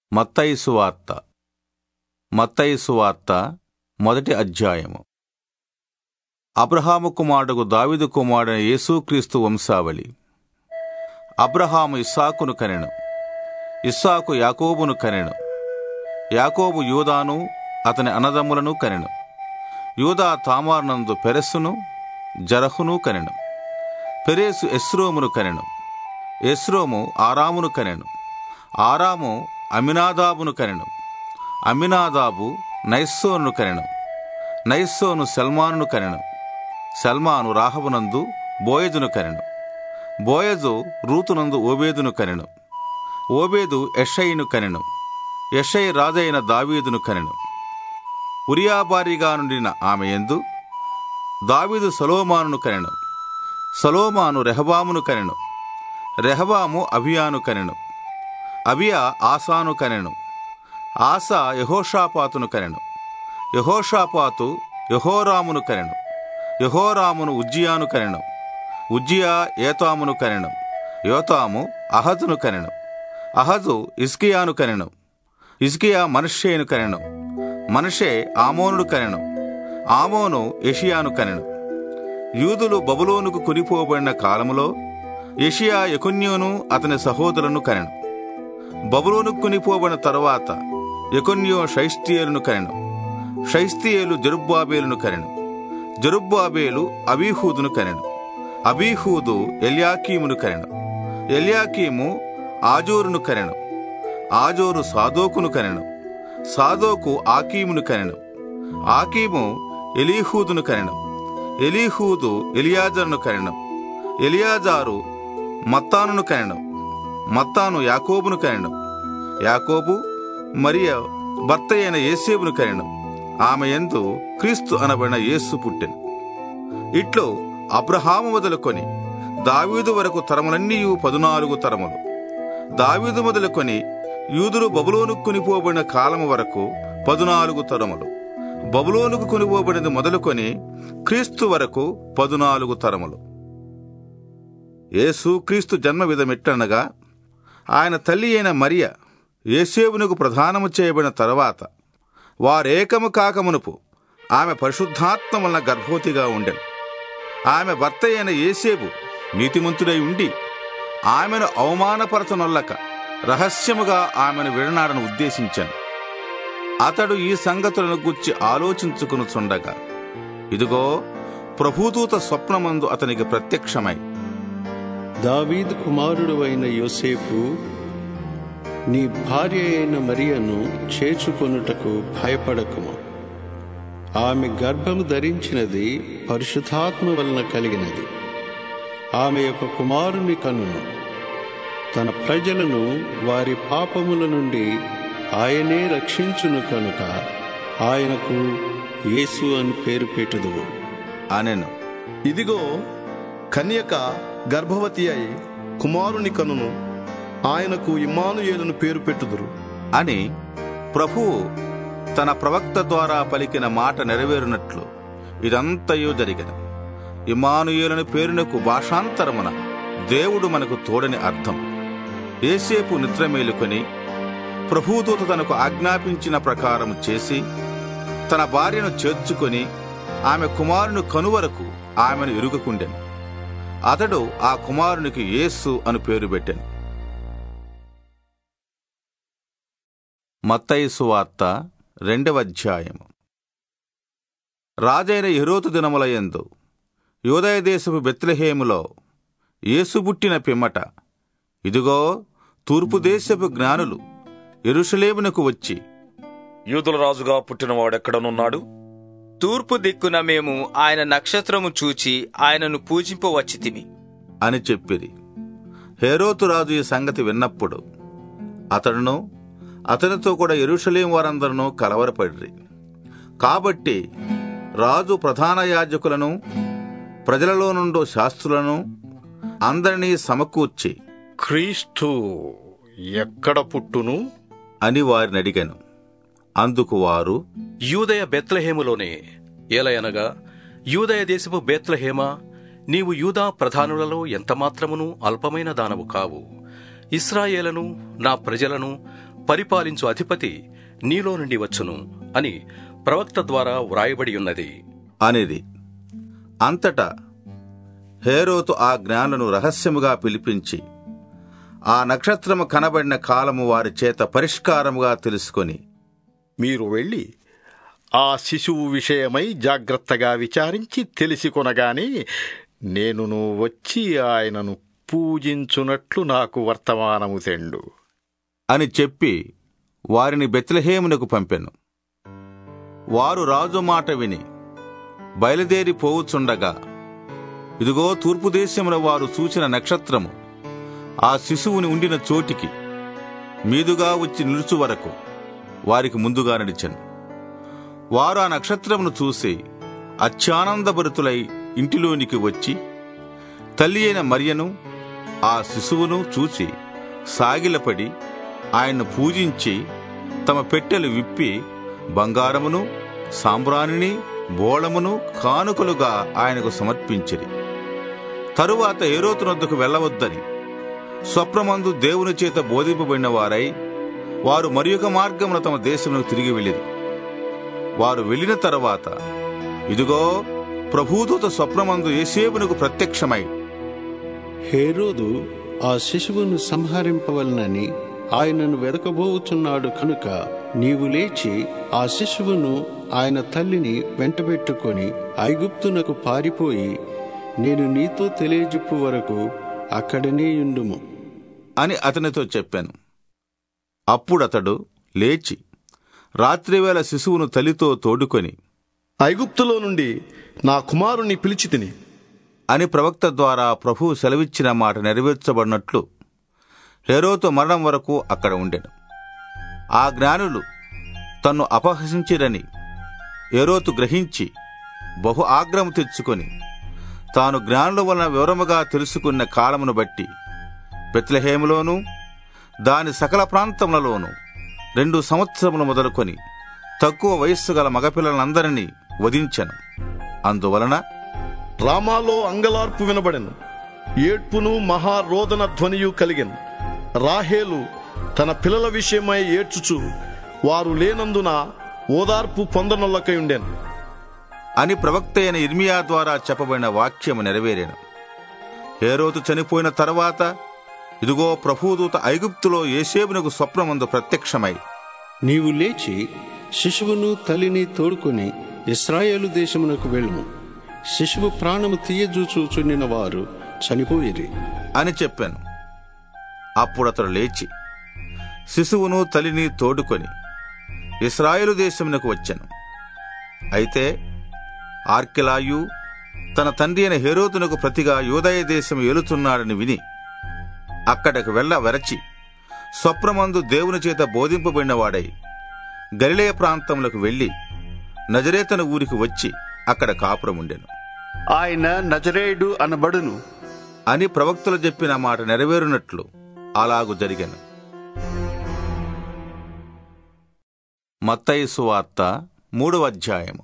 మత్తయి సువార్త మత్తయి సువార్త మొదటి అధ్యాయము అబ్రహాము కుమారుడు దావిదు కుమారుడైన యేసుక్రీస్తు వంశావళి అబ్రహాము ఇస్సాకును కనెను ఇస్సాకు యాకోబును కనెను యాకోబు యూదాను అతని అన్నదమ్ములను కనెను యూదా తామార్నందు పెరెస్సును జరహును కనెను పెరేసు ఎస్రోమును కనెను ఎస్రోము ఆరామును కనెను ఆరాము అమినాదాబును కనెను అమినాదాబు నైస్సోను కనెను నైస్సోను సల్మానును కనెను సల్మాను రాహబునందు బోయజును కనెను బోయజు రూతునందు ఓబేదును కనెను ఓబేదు ఎషయిను కనెను ఎషయి రాజైన దావీదును కనెను ఉరియాబారిగా నుండిన ఆమె ఎందు దావీదు సలోమానును కనెను సలోమాను రెహబామును కనెను రెహబాము అభియాను కనెను అబియా ఆసాను కనెను ఆసా యహోషాపాతును కనెను యహోషాపాతు యహోరామును కనెను యహోరామును ఉజ్జియాను కనెను ఉజ్జియా ఏతామును కనెను యోతాము అహజును కనెను అహజు ఇస్కియాను కనెను ఇస్కియా మనషేను కనెను మనషే ఆమోనుడు కనెను ఆమోను యషియాను కనెను యూదులు బబులోనుకు కొనిపోబడిన కాలములో యషియా యకున్యోను అతని సహోదరులను కనెను బబులోనుకు కొనిపోబడిన తరువాత యకున్యో షైస్తియేలును కనెను షైస్తియేలు జరుబ్బాబేలును కనెను జరుబ్బాబేలు అబీహూదును కనెను అబీహూదు ఎల్యాకీమును కనెను ఎల్యాకీము ఆజోరును కనెను ఆజోరు సాదోకును కనెను సాదోకు ఆకీమును కనెను ఆకీము ఎలీహూదును కనెను ఎలీహూదు ఎలియాజరును కనెను ఎలియాజారు మత్తానును కనెను మత్తాను యాకోబును కనెను యాకోబు మరియ భర్త అయిన యేసేబును కనెను ఆమె ఎందు క్రీస్తు అనబడిన యేసు పుట్టెను ఇట్లో అబ్రహాము మొదలుకొని దావీదు వరకు తరములన్నీ పదునాలుగు తరములు దావీదు మొదలుకొని యూదులు బబులోనుకు కొనిపోబడిన కాలము వరకు పదునాలుగు తరములు బబులోనుకు కొనిపోబడినది మొదలుకొని క్రీస్తు వరకు పదునాలుగు తరములు యేసు క్రీస్తు జన్మ విధమిట్టనగా ఆయన తల్లి అయిన మరియ యేసేవునకు ప్రధానము చేయబడిన తరువాత వారేకము కాకమునుపు ఆమె పరిశుద్ధాత్మ వలన గర్భవతిగా ఉండెను ఆమె భర్త అయిన ఏసేబు నీతిమంతుడై ఉండి ఆమెను అవమానపరచనొల్లక రహస్యముగా ఆమెను విడనాడను ఉద్దేశించాను అతడు ఈ సంగతులను గుర్చి ఆలోచించుకునుచుండగా ఇదిగో ప్రభుదూత స్వప్నమందు అతనికి ప్రత్యక్షమై దావీదు కుమారుడు అయిన యోసేపు నీ భార్య అయిన మరియను చేర్చుకొనుటకు భయపడకుము ఆమె గర్భము ధరించినది పరిశుద్ధాత్మ వలన కలిగినది ఆమె యొక్క కుమారుని కనును తన ప్రజలను వారి పాపముల నుండి ఆయనే రక్షించును కనుక ఆయనకు యేసు అని పేరు పెట్టుదువు అనెను ఇదిగో కన్యక గర్భవతి అయి కుమారుని కనును ఆయనకు ఇమ్మానుయేలును పేరు పెట్టుదురు అని ప్రభువు తన ప్రవక్త ద్వారా పలికిన మాట నెరవేరునట్లు ఇదంతయో జరిగిన ఇమానుయేలుని పేరునకు భాషాంతరమున దేవుడు మనకు తోడని అర్థం ఏసేపు నిద్ర మేలుకొని ప్రభుదూత తనకు ఆజ్ఞాపించిన ప్రకారం చేసి తన భార్యను చేర్చుకొని ఆమె కుమారుని కనువరకు ఆమెను ఇరుగుకుండెను అతడు ఆ కుమారునికి యేసు అని పేరు పెట్టెను మత్తయి సువార్త రెండవ అధ్యాయము రాజైన యెరోతు దినములయందు యోదయ దేశపు బెత్లెహేములో యేసు పుట్టిన పిమ్మట ఇదిగో తూర్పు దేశపు జ్ఞానులు ఎరుషలేమునకు వచ్చి యూదుల రాజుగా పుట్టినవాడెక్కడనున్నాడు తూర్పు దిక్కున మేము ఆయన నక్షత్రము చూచి ఆయనను పూజింపవచ్చితిమి అని చెప్పిరి హేరోతు రాజు ఈ సంగతి విన్నప్పుడు అతడును అతనితో కూడా ఎరుషలేం వారందరూ కలవరపడిరి కాబట్టి రాజు ప్రధాన యాజకులను ప్రజలలో నుండి శాస్త్రులను అందరినీ సమకూర్చి క్రీస్తు ఎక్కడ పుట్టును అని వారిని అడిగాను అందుకు వారు యూదయ బెత్లహేములోనే ఏలయనగా యూదయ దేశపు బెత్లహేమ నీవు యూదా ప్రధానులలో ఎంతమాత్రమును అల్పమైన దానవు కావు ఇస్రాయేలను నా ప్రజలను పరిపాలించు అధిపతి నీలో నుండి వచ్చును అని ప్రవక్త ద్వారా వ్రాయబడి ఉన్నది అనేది అంతటా హేరోతు ఆ జ్ఞానులను రహస్యముగా పిలిపించి ఆ నక్షత్రము కనబడిన కాలము వారి చేత పరిష్కారముగా తెలుసుకొని మీరు వెళ్ళి ఆ శిశువు విషయమై జాగ్రత్తగా విచారించి తెలిసి కొనగానే నేనును వచ్చి ఆయనను పూజించునట్లు నాకు వర్తమానము తెండు అని చెప్పి వారిని బెత్లహేమునకు పంపెను వారు రాజు మాట విని బయలుదేరి పోవుచుండగా ఇదిగో తూర్పు దేశముల వారు చూచిన నక్షత్రము ఆ శిశువుని ఉండిన చోటికి మీదుగా వచ్చి నిలుచు వరకు వారికి ముందుగా నడిచెను వారు ఆ నక్షత్రమును చూసి అత్యానందభరితులై ఇంటిలోనికి వచ్చి తల్లి అయిన మరియను ఆ శిశువును చూచి సాగిలపడి ఆయన్ను పూజించి తమ పెట్టెలు విప్పి బంగారమును సాంబ్రాణిని బోళమును కానుకలుగా ఆయనకు సమర్పించిరి తరువాత ఏరోతునొద్దకు వెళ్ళవద్దని స్వప్నమందు దేవుని చేత బోధింపబడిన వారై వారు మరి ఒక మార్గమున తమ దేశమునకు తిరిగి వెళ్ళిరి వారు వెళ్ళిన తరువాత ఇదిగో ప్రభూదూత స్వప్నమందు ఏసేపునకు ప్రత్యక్షమై హేరోదు ఆ శిశువును సంహరింపవలనని ఆయనను వెదకబోచున్నాడు కనుక నీవు లేచి ఆ శిశువును ఆయన తల్లిని వెంటబెట్టుకొని ఐగుప్తునకు పారిపోయి నేను నీతో తెలియజెప్పు వరకు అక్కడనే ఉండుము అని అతనితో చెప్పాను అప్పుడతడు లేచి రాత్రివేళ శిశువును తల్లితో తోడుకొని ఐగుప్తులో నుండి నా కుమారుని పిలిచి తిని అని ప్రవక్త ద్వారా ప్రభువు సెలవిచ్చిన మాట నెరవేర్చబడినట్లు హేరోతు మరణం వరకు అక్కడ ఉండెను ఆ జ్ఞానులు తన్ను అపహసించిరని ఏరోతు గ్రహించి బహు ఆగ్రహం తెచ్చుకొని తాను జ్ఞానుల వలన వివరముగా తెలుసుకున్న కాలమును బట్టి బెత్లహేములోను దాని సకల ప్రాంతములలోనూ రెండు సంవత్సరములు మొదలుకొని తక్కువ వయస్సు గల మగపిల్లలందరినీ వధించెను అందువలన రామాలో అంగలార్పు వినబడెను ఏడ్పును మహారోదన ధ్వనియు కలిగెను రాహేలు తన పిల్లల విషయమై ఏడ్చుచు వారు లేనందున ఓదార్పు పొందనొల్లకై ఉండెను అని ప్రవక్త అయిన ఇర్మియా ద్వారా చెప్పబడిన వాక్యము నెరవేరాను హేరోతు చనిపోయిన తర్వాత ఇదిగో ప్రభుదూత ఐగుప్తులో ఏసేబునకు స్వప్నమందు ప్రత్యక్షమై నీవు లేచి శిశువును తల్లిని తోడుకొని ఇస్రాయేలు దేశమునకు వెళ్ళుము శిశువు ప్రాణము తీయజూచుచుండిన వారు చనిపోయిరి అని చెప్పాను అప్పుడు అతడు లేచి శిశువును తల్లిని తోడుకొని ఇస్రాయేలు దేశమునకు వచ్చాను అయితే ఆర్కెలాయు తన తండ్రి అయిన హేరోతునకు ప్రతిగా యూదయ దేశం ఏలుతున్నాడని విని అక్కడకు వెళ్ళ వెరచి స్వప్నమందు దేవుని చేత బోధింపబడిన వాడై గలిలయ ప్రాంతములకు వెళ్లి నజరేతన ఊరికి వచ్చి అక్కడ కాపురముండెను ఆయన నజరేయుడు అనబడును అని ప్రవక్తలు చెప్పిన మాట నెరవేరునట్లు అలాగు జరిగెను మత్తయి సువార్త మూడవ అధ్యాయము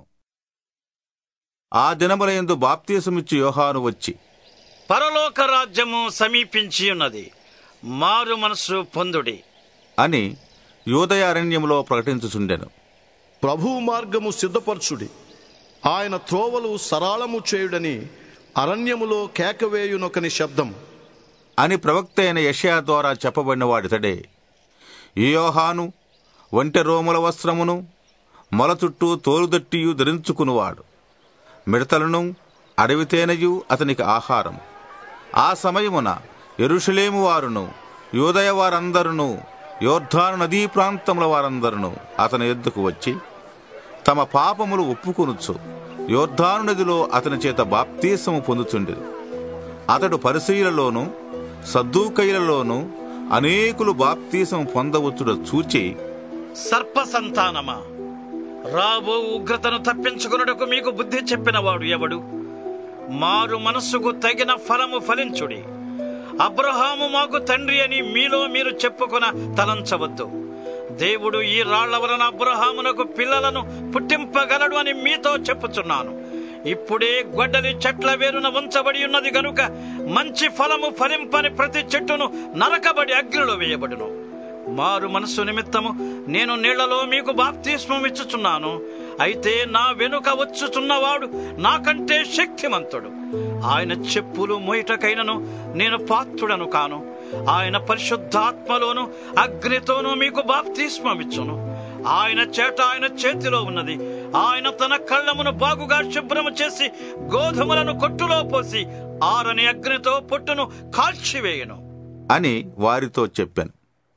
ఆ దినములయందు బాప్తీసమిచ్చి యోహాను వచ్చి పరలోక రాజ్యము సమీపించి ఉన్నది మారు మనసు పొందుడి అని యూదయ అరణ్యములో ప్రకటించుచుండెను ప్రభువు మార్గము సిద్ధపరచుడి ఆయన త్రోవలు సరాళము చేయుడని అరణ్యములో కేకవేయునొకని శబ్దం అని ప్రవక్త అయిన యషయా ద్వారా చెప్పబడిన వాడితడే ఈ యోహాను ఒంటె రోముల వస్త్రమును మొల చుట్టూ తోలుదట్టియు ధరించుకునివాడు మిడతలను అడవి తేనెయు అతనికి ఆహారం ఆ సమయమున ఎరుషలేము వారును యూదయ వారందరును యోర్ధాను నదీ ప్రాంతముల వారందరును అతని ఎద్దుకు వచ్చి తమ పాపములు ఒప్పుకొనుచు యోర్ధాను నదిలో అతని చేత బాప్తీసము పొందుచుండెను అతడు పరిశీలలోను సద్దూకైలలోను అనేకులు బాప్తీసం పొందవచ్చుడ చూచి సర్ప సంతానమా రాబో ఉగ్రతను తప్పించుకున్నటకు మీకు బుద్ధి చెప్పినవాడు ఎవడు మారు మనస్సుకు తగిన ఫలము ఫలించుడి అబ్రహాము మాకు తండ్రి అని మీలో మీరు చెప్పుకొన తలంచవద్దు దేవుడు ఈ రాళ్ల వలన అబ్రహామునకు పిల్లలను పుట్టింపగలడు అని మీతో చెప్పుచున్నాను ఇప్పుడే గొడ్డలి చెట్ల వేరున ఉంచబడి ఉన్నది గనుక మంచి ఫలము ఫలింపని ప్రతి చెట్టును నరకబడి అగ్నిలో వేయబడును మారు మనస్సు నిమిత్తము నేను నీళ్లలో మీకు బాప్తిస్మం ఇచ్చుచున్నాను అయితే నా వెనుక వచ్చుచున్నవాడు నాకంటే శక్తిమంతుడు ఆయన చెప్పులు మొయటకైనను నేను పాత్రుడను కాను ఆయన పరిశుద్ధాత్మలోను అగ్నితోనూ మీకు బాప్తిస్మమిచ్చును ఆయన చేట ఆయన చేతిలో ఉన్నది ఆయన తన కళ్ళమును బాగుగా శుభ్రము చేసి గోధుమలను కొట్టులో పోసి ఆరని అగ్నితో పొట్టును కాల్చివేయను అని వారితో చెప్పాను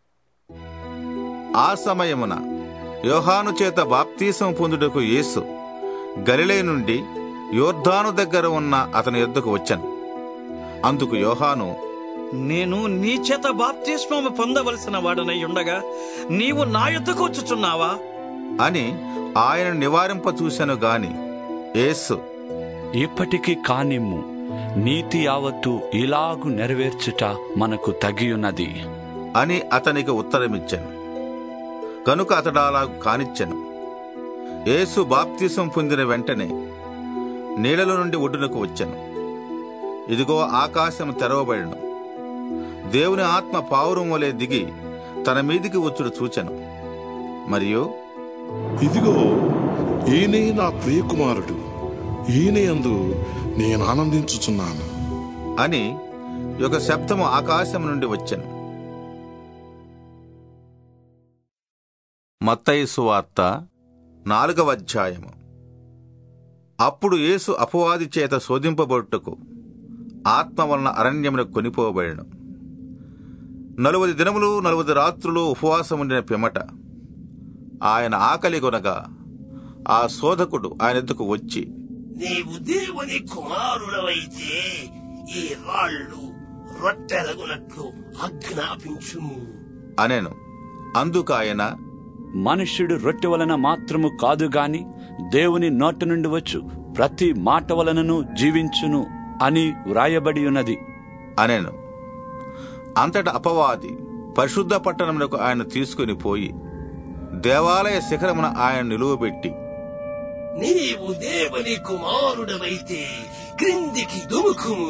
ఆ సమయమున యోహాను చేత బాప్తీసం పొందుటకు యేసు గలిలే నుండి యోర్ధాను దగ్గర ఉన్న అతని యొద్దకు వచ్చాను అందుకు యోహాను నేను నీ చేత బాప్తిస్మము పొందవలసిన వాడనై ఉండగా నీవు నా యుద్ధకు వచ్చుచున్నావా అని ఆయన నివారింప చూశాను గాని యేసు ఇప్పటికి కానిమ్ము నీతి యావత్తు ఇలాగు నెరవేర్చుట మనకు తగియున్నది అని అతనికి ఉత్తరమిచ్చాను కనుక అతడు అలా కానిచ్చెను యేసు బాప్తీసం పొందిన వెంటనే నీళ్ళలో నుండి ఒడ్డునకు వచ్చాను ఇదిగో ఆకాశం తెరవబడిను దేవుని ఆత్మ పావురం వలె దిగి తన మీదికి వచ్చుడు చూచెను మరియు ఇదిగో ఈయనే నా ప్రియకుమారుడు ఈయనే అందు నేను ఆనందించుచున్నాను అని ఒక శబ్దము ఆకాశం నుండి వచ్చెను మత్తయి సువార్త నాలుగవ అధ్యాయము అప్పుడు యేసు అపవాది చేత శోధింపబడుటకు ఆత్మ వలన అరణ్యమునకు కొనిపోబడెను నలువది దినములు నలువది రాత్రులు ఉపవాసం ఉండిన పిమ్మట ఆయన ఆకలి కొనగా ఆ శోధకుడు ఆయన ఎద్దుకు వచ్చి నీవు దేవుని కుమారుడవైతే ఈ రాళ్ళు రొట్టెలగునట్లు ఆజ్ఞాపించుము అనెను అందుకు ఆయన మనుష్యుడు రొట్టె వలన మాత్రము కాదు గాని దేవుని నోటి నుండి వచ్చు ప్రతి మాట వలనను జీవించును అని వ్రాయబడి ఉన్నది అనెను అంతట అపవాది పరిశుద్ధ పట్టణమునకు ఆయన తీసుకుని పోయి దేవాలయ శిఖరమున ఆయన నిలువబెట్టి నీవు దేవుని కుమారుడవైతే క్రిందికి దుముకుము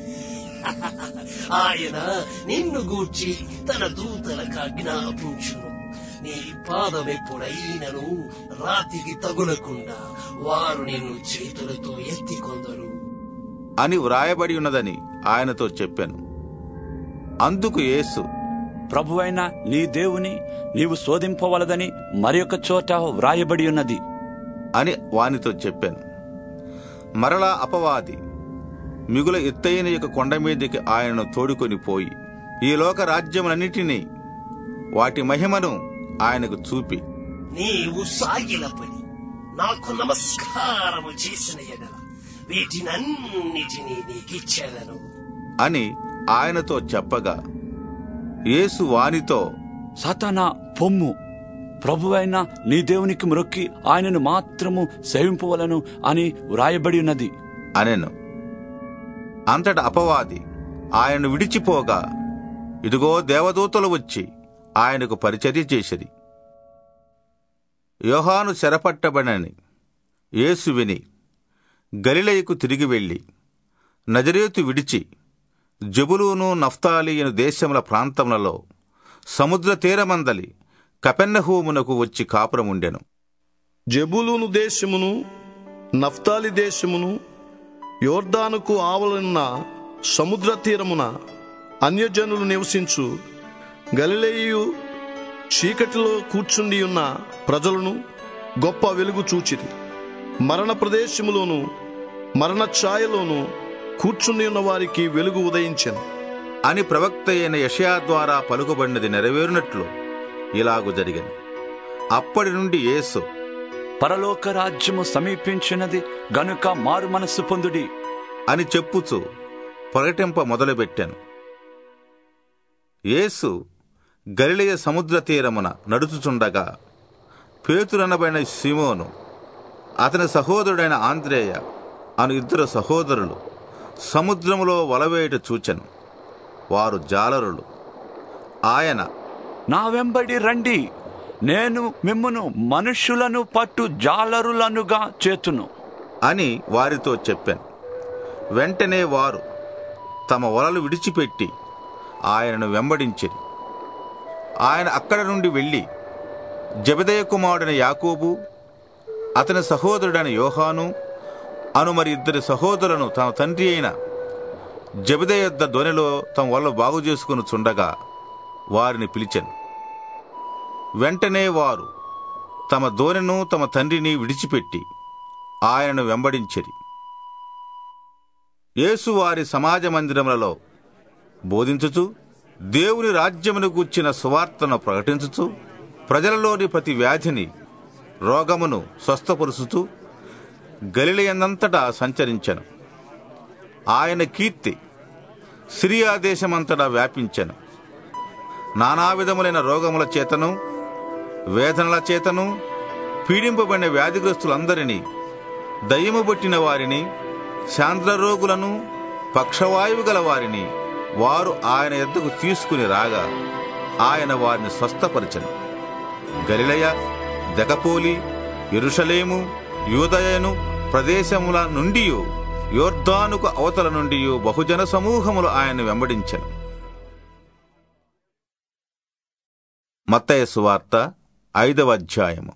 ఆయన నిన్ను గూర్చి తన దూతలకు ఆజ్ఞాపించును నీ పాదమెప్పుడైనను రాతికి తగులకుండా వారు నిన్ను చేతులతో ఎత్తికొందరు అని వ్రాయబడి ఉన్నదని ఆయనతో చెప్పాను అందుకు యేసు ప్రభువైన నీ దేవుని నీవు శోధింపవలదని మరి ఒక చోట వ్రాయబడి ఉన్నది అని వానితో చెప్పాను మరలా అపవాది మిగుల ఎత్తైన యొక్క కొండ మీదకి ఆయనను తోడుకొని పోయి ఈ లోక రాజ్యములన్నిటినీ వాటి మహిమను ఆయనకు చూపి నీవు సాగిలపడి నాకు నమస్కారము చేసిన ఎడల వీటినన్నిటినీ నీకిచ్చేదను అని ఆయనతో చెప్పగా యేసు వానితో సతనా పొమ్ము ప్రభువైన నీ దేవునికి మ్రొక్కి ఆయనను మాత్రము సేవింపవలను అని వ్రాయబడి ఉన్నది అనెను అంతట అపవాది ఆయనను విడిచిపోగా ఇదిగో దేవదూతలు వచ్చి ఆయనకు పరిచర్య చేసిరి యోహాను చెరపట్టబడని యేసు విని గలిలయకు తిరిగి వెళ్ళి నజరేతు విడిచి జబులూను నఫ్తాలి అను దేశముల ప్రాంతములలో సముద్ర తీరమందలి కపెన్నహూమునకు వచ్చి కాపురముండెను జబులూను దేశమును నఫ్తాలి దేశమును యోర్దానుకు ఆవలనున్న సముద్ర తీరమున అన్యజనులు నివసించు గలిలేయు చీకటిలో కూర్చుండి ఉన్న ప్రజలను గొప్ప వెలుగు చూచిరి మరణ ప్రదేశములోను మరణ ఛాయలోను కూర్చుని ఉన్న వారికి వెలుగు ఉదయించెను అని ప్రవక్త అయిన యషయా ద్వారా పలుకుబడినది నెరవేరునట్లు ఇలాగు జరిగింది అప్పటి నుండి యేసు పరలోక రాజ్యము సమీపించినది గనుక మారు మనస్సు పొందుడి అని చెప్పుచు ప్రకటింప మొదలుపెట్టాను యేసు గలిలయ సముద్ర తీరమున నడుచుచుండగా పేతురనబడిన సిమోను అతని సహోదరుడైన ఆంద్రేయ అను ఇద్దరు సహోదరులు సముద్రములో వలవేయట చూచెను వారు జాలరులు ఆయన నా వెంబడి రండి నేను మిమ్మును మనుష్యులను పట్టు జాలరులనుగా చేతును అని వారితో చెప్పాను వెంటనే వారు తమ వలలు విడిచిపెట్టి ఆయనను వెంబడించిరి ఆయన అక్కడ నుండి వెళ్ళి జబదయ కుమారుడైన యాకోబు అతని సహోదరుడైన యోహాను అను మరి ఇద్దరి సహోదరులను తన తండ్రి అయిన జబిద యొద్ద దొనెలో తమ వల్ల బాగు చేసుకుని చుండగా వారిని పిలిచెను వెంటనే వారు తమ దోనెను తమ తండ్రిని విడిచిపెట్టి ఆయనను వెంబడించిరి యేసు వారి సమాజ మందిరములలో బోధించుచు దేవుని రాజ్యమును గూర్చిన సువార్తను ప్రకటించుచు ప్రజలలోని ప్రతి వ్యాధిని రోగమును స్వస్థపరుచుతూ గలిలయందంతటా సంచరించెను ఆయన కీర్తి సిరియా దేశమంతటా వ్యాపించెను నానా విధములైన రోగముల చేతను వేదనల చేతను పీడింపబడిన వ్యాధిగ్రస్తులందరినీ దయ్యము పట్టిన వారిని శాంద్రరోగులను పక్షవాయువు గల వారిని వారు ఆయన ఎద్దకు తీసుకుని రాగా ఆయన వారిని స్వస్థపరచను గలిలయ దెకపోలి ఎరుషలేము యూదయను ప్రదేశముల నుండి యోర్ధానుకు అవతల నుండి బహుజన సమూహములు ఆయన వెంబడించెను మత్తయ సువార్త ఐదవ అధ్యాయము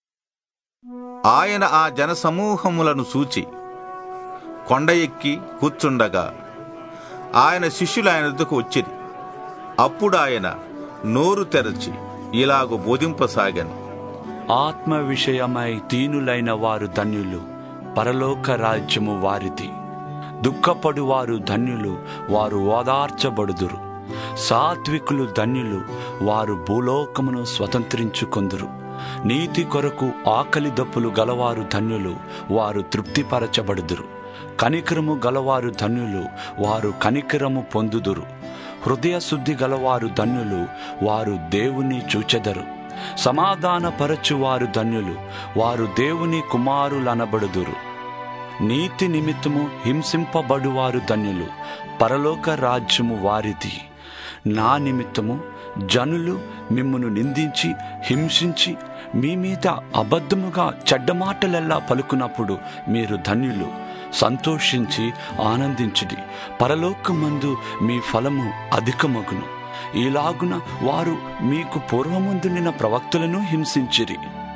ఆయన ఆ జన సమూహములను చూచి కొండ ఎక్కి కూర్చుండగా ఆయన శిష్యులు ఆయన వద్దకు వచ్చిరి అప్పుడు ఆయన నోరు తెరచి ఇలాగు బోధింపసాగాను ఆత్మ విషయమై దీనులైన వారు ధన్యులు పరలోక రాజ్యము వారిది దుఃఖపడు వారు ధన్యులు వారు ఓదార్చబడుదురు సాత్వికులు ధన్యులు వారు భూలోకమును స్వతంత్రించుకొందురు నీతి కొరకు ఆకలి దప్పులు గలవారు ధన్యులు వారు తృప్తిపరచబడుదురు కనికరము గలవారు ధన్యులు వారు కనికరము పొందుదురు హృదయ శుద్ధి గలవారు ధన్యులు వారు దేవుని చూచెదరు సమాధానపరచు వారు ధన్యులు వారు దేవుని కుమారులనబడుదురు నీతి నిమిత్తము హింసింపబడువారు ధన్యులు పరలోక రాజ్యము వారిది నా నిమిత్తము జనులు మిమ్మును నిందించి హింసించి మీ మీద అబద్ధముగా చెడ్డ మాటలెల్లా పలుకున్నప్పుడు మీరు ధన్యులు సంతోషించి ఆనందించుడి పరలోకమందు మీ ఫలము అధికమగును ఇలాగున వారు మీకు పూర్వముందునిన ప్రవక్తలను హింసించిరి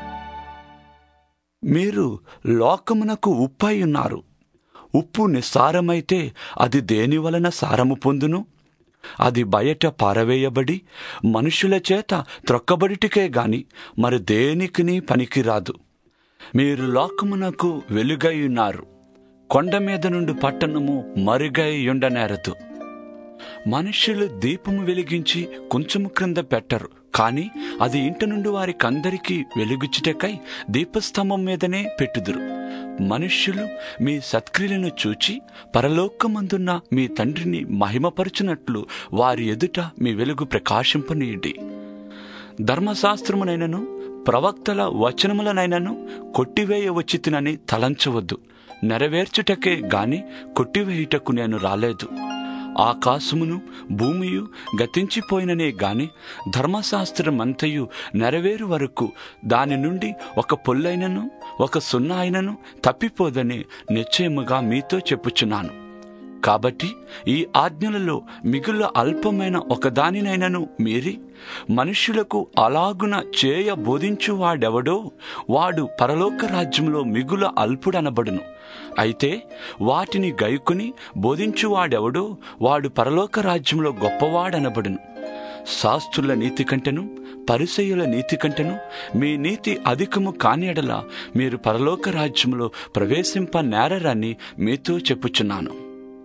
మీరు లోకమునకు ఉప్పై ఉన్నారు ఉప్పు నిస్సారమైతే అది దేని వలన సారము పొందును అది బయట పారవేయబడి మనుషుల చేత త్రొక్కబడిటికే గాని మరి దేనికిని పనికిరాదు మీరు లోకమునకు వెలుగై ఉన్నారు కొండ మీద నుండి పట్టణము మరుగై ఉండనేరదు మనుష్యులు దీపము వెలిగించి కొంచెము క్రింద పెట్టరు కాని అది ఇంటి నుండి వారికందరికీ వెలుగుచుటకై దీపస్తంభం మీదనే పెట్టుదురు మనుష్యులు మీ సత్క్రియలను చూచి పరలోకమందున్న మీ తండ్రిని మహిమపరచునట్లు వారి ఎదుట మీ వెలుగు ప్రకాశింపనీయండి ధర్మశాస్త్రమునైనను ప్రవక్తల వచనములనైనను కొట్టివేయ వచ్చితినని తలంచవద్దు నెరవేర్చుటకే గాని కొట్టివేయుటకు నేను రాలేదు ఆకాశమును భూమియు గతించిపోయిననే గాని ధర్మశాస్త్రమంతయు నెరవేరు వరకు దాని నుండి ఒక పొల్లైనను ఒక సున్నా అయినను తప్పిపోదని నిశ్చయముగా మీతో చెప్పుచున్నాను కాబట్టి ఈ ఆజ్ఞలలో మిగుల అల్పమైన ఒకదానినైనను మీరి మనుష్యులకు అలాగున చేయ బోధించువాడెవడో వాడు పరలోక రాజ్యంలో మిగుల అల్పుడనబడును అయితే వాటిని గైకుని బోధించువాడెవడో వాడు పరలోక రాజ్యంలో గొప్పవాడనబడును శాస్త్రుల నీతి కంటెను పరిసయుల నీతి కంటెను మీ నీతి అధికము కానియడలా మీరు పరలోక రాజ్యంలో ప్రవేశింప నేరరని మీతో చెప్పుచున్నాను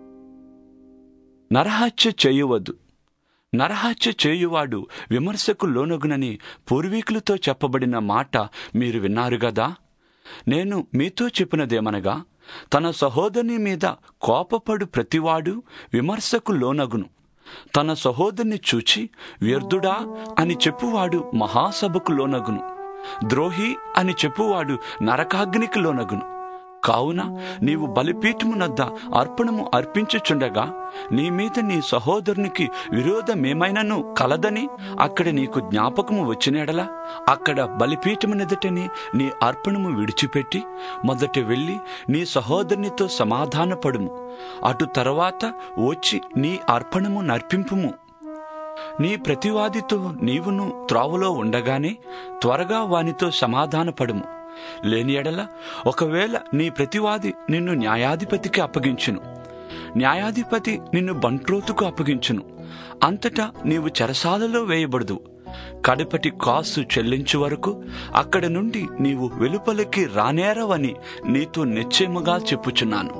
నరహత్య చేయవద్దు నరహత్య చేయువాడు విమర్శకు లోనగునని పూర్వీకులతో చెప్పబడిన మాట మీరు విన్నారు గదా నేను మీతో చెప్పినదేమనగా తన సహోదరుని మీద కోపపడు ప్రతివాడు విమర్శకు లోనగును తన సహోదరుని చూచి వ్యర్థుడా అని చెప్పువాడు మహాసభకు లోనగును ద్రోహి అని చెప్పువాడు నరకాగ్నికి లోనగును కావున నీవు బలిపీఠమునద్ద అర్పణము అర్పించుచుండగా నీ మీద నీ సహోదరునికి విరోధమేమైనను కలదని అక్కడ నీకు జ్ఞాపకము వచ్చినడలా అక్కడ బలిపీఠమునెదుటని నీ అర్పణము విడిచిపెట్టి మొదట వెళ్ళి నీ సహోదరునితో సమాధానపడుము అటు తర్వాత వచ్చి నీ అర్పణము నర్పింపుము నీ ప్రతివాదితో నీవును త్రోవలో ఉండగానే త్వరగా వానితో సమాధానపడుము లేని ఎడల ఒకవేళ నీ ప్రతివాది నిన్ను న్యాయాధిపతికి అప్పగించును న్యాయాధిపతి నిన్ను బంట్రోతుకు అప్పగించును అంతటా నీవు చెరసాలలో వేయబడదు కడపటి కాసు చెల్లించు వరకు అక్కడ నుండి నీవు వెలుపలికి రానేరవని నీతో నిశ్చయముగా చెప్పుచున్నాను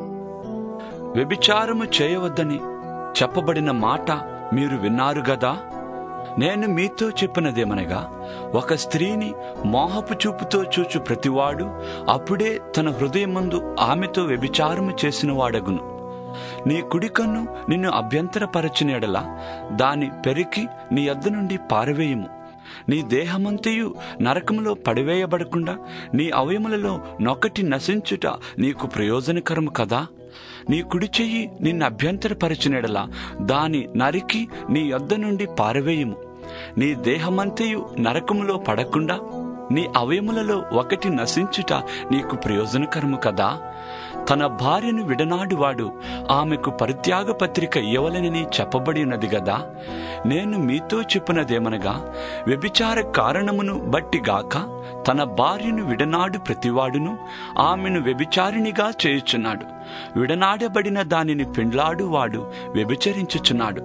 వ్యభిచారము చేయవద్దని చెప్పబడిన మాట మీరు విన్నారు గదా నేను మీతో చెప్పినదేమనగా ఒక స్త్రీని మోహపు చూపుతో చూచు ప్రతివాడు అప్పుడే తన హృదయమందు ఆమెతో వ్యభిచారము చేసిన వాడగును నీ కుడి కన్ను నిన్ను అభ్యంతరపరచిన ఎడల దాని పెరికి నీ యొద్ద నుండి పారవేయము నీ దేహమంతయు నరకములో పడివేయబడకుండా నీ అవయములలో నొకటి నశించుట నీకు ప్రయోజనకరము కదా నీ కుడి చెయ్యి నిన్ను అభ్యంతరపరచినడలా దాని నరికి నీ యొద్ద నుండి పారవేయము నీ దేహమంతయు నరకములో పడకుండా నీ అవయములలో ఒకటి నశించుట నీకు ప్రయోజనకరము కదా తన భార్యను విడనాడువాడు ఆమెకు పరిత్యాగ పత్రిక ఇవ్వలనని చెప్పబడి ఉన్నది గదా నేను మీతో చెప్పినదేమనగా వ్యభిచార కారణమును బట్టిగాక తన భార్యను విడనాడు ప్రతివాడును ఆమెను వ్యభిచారిణిగా చేయుచున్నాడు విడనాడబడిన దానిని పెండ్లాడు వాడు వ్యభిచరించుచున్నాడు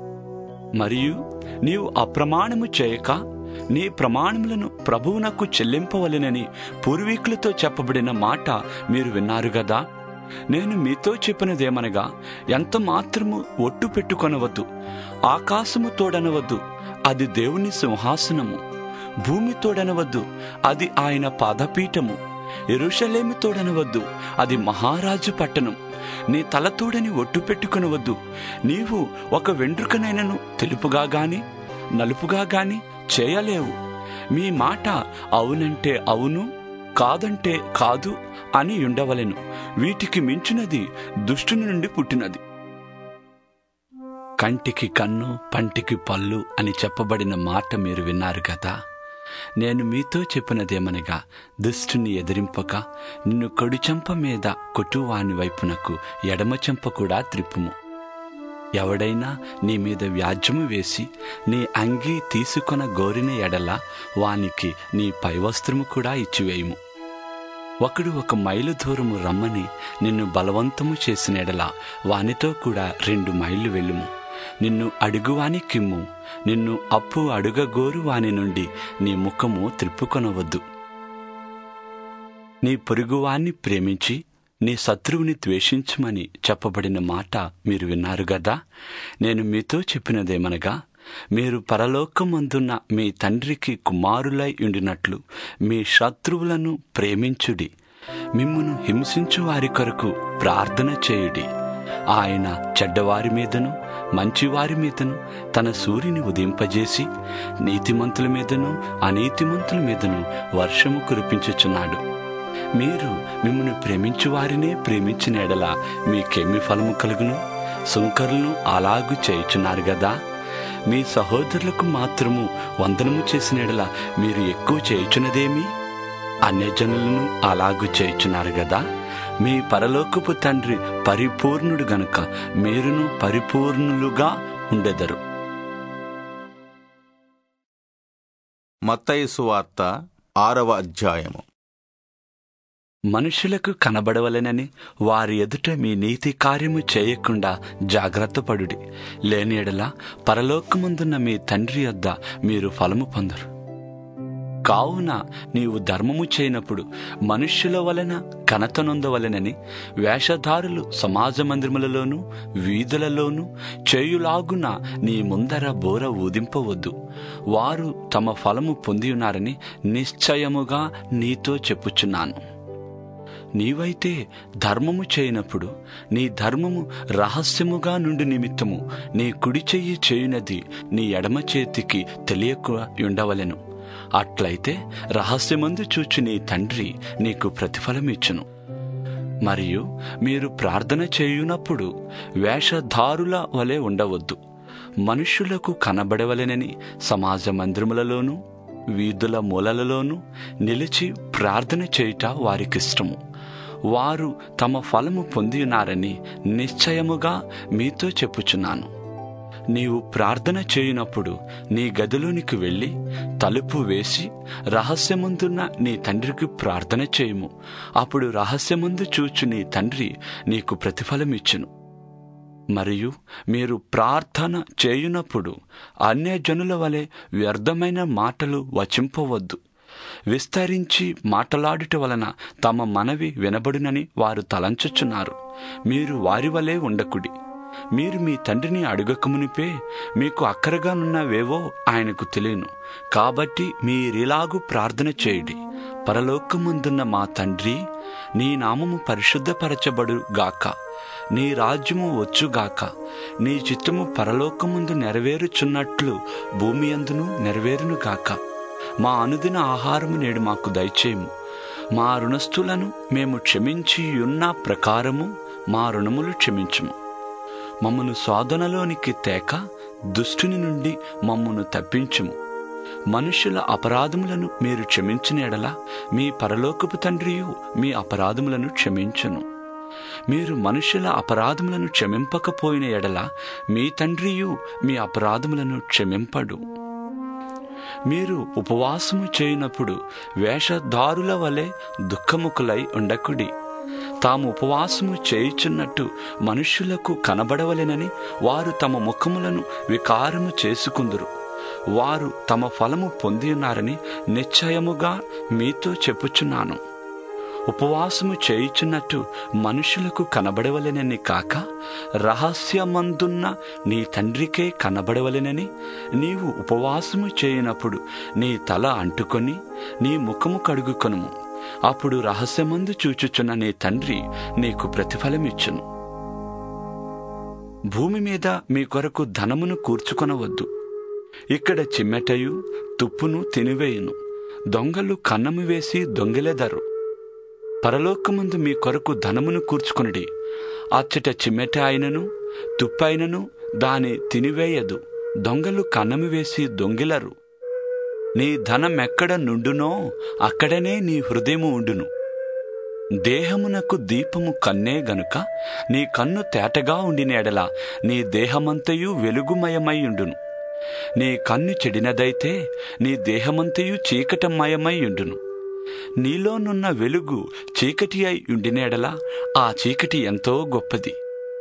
మరియు నీవు అప్రమాణము చేయక నీ ప్రమాణములను ప్రభువునకు చెల్లింపవలెనని పూర్వీకులతో చెప్పబడిన మాట మీరు విన్నారు గదా నేను మీతో చెప్పినదేమనగా ఎంత మాత్రము ఒట్టు పెట్టుకొనవద్దు ఆకాశము తోడనవద్దు అది దేవుని సింహాసనము భూమి తోడనవద్దు అది ఆయన పాదపీఠము ఎరుషలేమి తోడనవద్దు అది మహారాజు పట్టణం నీ తలతోడని ఒట్టు పెట్టుకొనవద్దు నీవు ఒక వెంట్రుకనైనను తెలుపుగా గాని నలుపుగా గాని చేయలేవు మీ మాట అవునంటే అవును కాదంటే కాదు అని ఉండవలెను వీటికి మించినది దుష్టుని నుండి పుట్టినది కంటికి కన్ను పంటికి పళ్ళు అని చెప్పబడిన మాట మీరు విన్నారు కదా నేను మీతో చెప్పినదేమనగా దుష్టుని ఎదిరింపక నిన్ను కొడి చెంప మీద కొట్టువాని వైపునకు ఎడమ చెంప కూడా త్రిప్పుము ఎవడైనా నీ మీద వ్యాజ్యము వేసి నీ అంగీ తీసుకొన గోరిన ఎడల వానికి నీ పైవస్త్రము కూడా ఇచ్చివేయుము ఒకడు ఒక మైలు దూరము రమ్మని నిన్ను బలవంతము చేసిన ఎడల వానితో కూడా రెండు మైళ్ళు వెళ్ళుము నిన్ను అడుగువాని కిమ్ము నిన్ను అప్పు అడుగగోరు వాని నుండి నీ ముఖము త్రిప్పుకొనవద్దు నీ పొరుగువాన్ని ప్రేమించి నీ శత్రువుని ద్వేషించమని చెప్పబడిన మాట మీరు విన్నారు గదా నేను మీతో చెప్పినదేమనగా మీరు పరలోకమందున్న మీ తండ్రికి కుమారులై ఉండినట్లు మీ శత్రువులను ప్రేమించుడి మిమ్మును హింసించు వారి కొరకు ప్రార్థన చేయుడి ఆయన చెడ్డవారి మీదను మంచివారి మీదను తన సూర్యుని ఉదింపజేసి నీతిమంతుల మీదను అనీతిమంతుల మీదను వర్షము కురిపించుచున్నాడు మీరు మిమ్మల్ని ప్రేమించు వారినే ప్రేమించిన ఎడల మీకేమి ఫలము కలుగును సుంకరులను అలాగు చేయుచున్నారు గదా మీ సహోదరులకు మాత్రము వందనము చేసిన ఎడల మీరు ఎక్కువ చేయుచున్నదేమి అన్యజనులను అలాగు చేయుచున్నారు గదా మీ పరలోకపు తండ్రి పరిపూర్ణుడు గనుక మీరును పరిపూర్ణులుగా ఉండెదరు మత్తయి సువార్త ఆరవ అధ్యాయము మనుషులకు కనబడవలెనని వారి ఎదుట మీ నీతి కార్యము చేయకుండా జాగ్రత్త పడుడి లేని ఎడల పరలోకముందున్న మీ తండ్రి యొద్ద మీరు ఫలము పొందరు కావున నీవు ధర్మము చేయనప్పుడు మనుష్యుల వలన ఘనత నొందవలెనని వేషధారులు సమాజ మందిరములలోనూ వీధులలోనూ చేయులాగున నీ ముందర బోర ఊదింపవద్దు వారు తమ ఫలము పొందియున్నారని నిశ్చయముగా నీతో చెప్పుచున్నాను నీవైతే ధర్మము చేయనప్పుడు నీ ధర్మము రహస్యముగా నుండి నిమిత్తము నీ కుడి చెయ్యి చేయునది నీ ఎడమ చేతికి తెలియక ఉండవలెను అట్లయితే రహస్యమందు చూచి నీ తండ్రి నీకు ప్రతిఫలమిచ్చును మరియు మీరు ప్రార్థన చేయునప్పుడు వేషధారుల వలె ఉండవద్దు మనుష్యులకు కనబడవలెనని సమాజ మందిరములలోనూ వీధుల మూలలలోనూ నిలిచి ప్రార్థన చేయుట వారికిష్టము వారు తమ ఫలము పొందియున్నారని నిశ్చయముగా మీతో చెప్పుచున్నాను నీవు ప్రార్థన చేయునప్పుడు నీ గదిలోనికి వెళ్ళి తలుపు వేసి రహస్యముందున్న నీ తండ్రికి ప్రార్థన చేయుము అప్పుడు రహస్యముందు చూచు నీ తండ్రి నీకు ప్రతిఫలమిచ్చును మరియు మీరు ప్రార్థన చేయునప్పుడు అన్యజనుల వలె వ్యర్థమైన మాటలు వచింపవద్దు విస్తరించి మాటలాడుట వలన తమ మనవి వినబడునని వారు తలంచుచున్నారు మీరు వారి వలె ఉండకుడి మీరు మీ తండ్రిని అడుగకమునిపే మీకు అక్కరగానున్నవేవో ఆయనకు తెలియను కాబట్టి మీరిలాగు ప్రార్థన చేయుడి పరలోకమందున్న మా తండ్రి నీ నామము పరిశుద్ధపరచబడు గాక నీ రాజ్యము వచ్చుగాక నీ చిత్తము పరలోకముందు నెరవేరుచున్నట్లు భూమి అందును నెరవేరును గాక మా అనుదిన ఆహారము నేడు మాకు దయచేయము మా రుణస్థులను మేము క్షమించి ఉన్న ప్రకారము మా రుణములు క్షమించుము మమ్మను శోధనలోనికి తేక దుష్టుని నుండి మమ్మను తప్పించుము మనుషుల అపరాధములను మీరు క్షమించిన ఎడల మీ పరలోకపు తండ్రియు మీ అపరాధములను క్షమించును మీరు మనుషుల అపరాధములను క్షమింపకపోయిన ఎడల మీ తండ్రియు మీ అపరాధములను క్షమింపడు మీరు ఉపవాసము చేయనప్పుడు వేషధారుల వలె దుఃఖముఖులై ఉండకుడి తాము ఉపవాసము చేయుచున్నట్టు మనుష్యులకు కనబడవలెనని వారు తమ ముఖములను వికారము చేసుకుందురు వారు తమ ఫలము పొంది ఉన్నారని నిశ్చయముగా మీతో చెప్పుచున్నాను ఉపవాసము చేయుచున్నట్టు మనుషులకు కనబడవలెనని కాక రహస్యమందున్న నీ తండ్రికే కనబడవలెనని నీవు ఉపవాసము చేయనప్పుడు నీ తల అంటుకొని నీ ముఖము కడుగుకొనుము అప్పుడు రహస్యమందు చూచుచున్న నీ తండ్రి నీకు ప్రతిఫలమిచ్చును భూమి మీద మీ కొరకు ధనమును కూర్చుకొనవద్దు ఇక్కడ చిమ్మెటయు తుప్పును తినివేయును దొంగలు కన్నము వేసి దొంగిలెదరు పరలోకముందు మీ కొరకు ధనమును కూర్చుకొనిడి అచ్చట చిమ్మెట అయినను తుప్పైనను దాని తినివేయదు దొంగలు కన్నము వేసి దొంగిలరు నీ ధనమెక్కడ నుండునో అక్కడనే నీ హృదయము ఉండును దేహమునకు దీపము కన్నే గనుక నీ కన్ను తేటగా ఉండినేడల నీ దేహమంతయు వెలుగుమయమై ఉండును నీ కన్ను చెడినదైతే నీ దేహమంతయు చీకటమయమై ఉండును నీలోనున్న వెలుగు చీకటి అయి ఉండినేడల ఆ చీకటి ఎంతో గొప్పది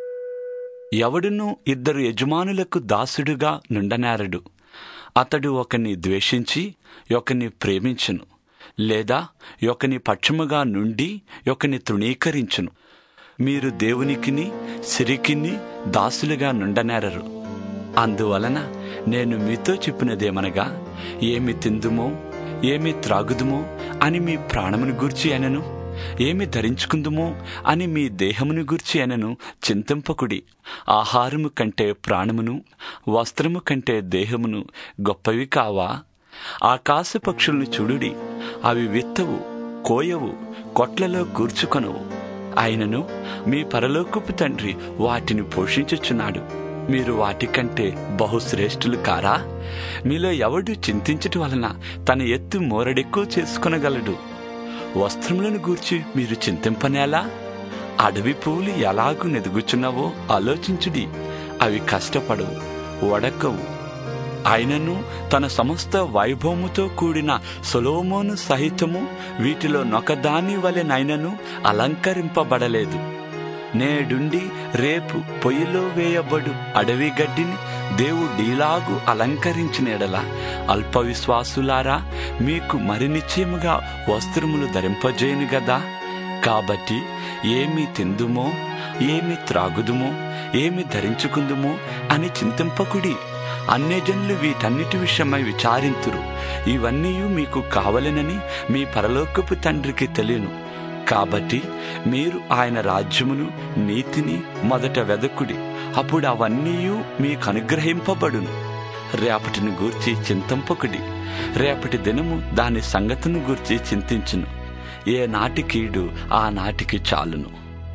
ఎవడును ఇద్దరు యజమానులకు దాసుడుగా నుండనేరడు అతడు ఒకని ద్వేషించి ఒకని ప్రేమించును లేదా ఒకని పక్షముగా నుండి ఒకని తృణీకరించును మీరు దేవునికిని సిరికిని దాసులుగా నుండనేరరు అందువలన నేను మీతో చెప్పినదేమనగా ఏమి తిందుమో ఏమి త్రాగుదుమో అని మీ ప్రాణమును గూర్చి అనను ఏమి ధరించుకుందుమో అని మీ దేహమును గూర్చి అనను చింతింపకుడి ఆహారము కంటే ప్రాణమును వస్త్రము కంటే దేహమును గొప్పవి కావా ఆకాశ పక్షులను చూడుడి అవి విత్తవు కోయవు కొట్లలో కూర్చుకొనవు ఆయనను మీ పరలోకపు తండ్రి వాటిని పోషించుచున్నాడు మీరు వాటికంటే బహుశ్రేష్ఠులు కారా మీలో ఎవడు చింతించటం వలన తన ఎత్తు మోరడెక్కువ చేసుకొనగలడు వస్త్రములను గూర్చి మీరు చింతింపనేలా అడవి పువ్వులు ఎలాగు నెదుగుచున్నావో ఆలోచించుడి అవి కష్టపడవు వడకవు ఆయనను తన సమస్త వైభవముతో కూడిన సొలోమోను సహితము వీటిలో నొకదాని వలెనైనను అలంకరింపబడలేదు నేడుండి రేపు పొయ్యిలో వేయబడు అడవి గడ్డిని దేవుడీలాగు అలంకరించిన ఎడల అల్ప విశ్వాసులారా మీకు మరి నిశ్చయముగా వస్త్రములు ధరింపజేయను గదా కాబట్టి ఏమి తిందుమో ఏమి త్రాగుదుమో ఏమి ధరించుకుందుమో అని చింతింపకుడి అన్యజనులు వీటన్నిటి విషయమై విచారింతురు ఇవన్నీ మీకు కావలెనని మీ పరలోకపు తండ్రికి తెలియను కాబట్టి మీరు ఆయన రాజ్యమును నీతిని మొదట వెదకుడి అప్పుడు అవన్నీ మీకు అనుగ్రహింపబడును రేపటిని గూర్చి చింతింపకుడి రేపటి దినము దాని సంగతిని గూర్చి చింతించును ఏ నాటి కీడు ఆ నాటికి చాలును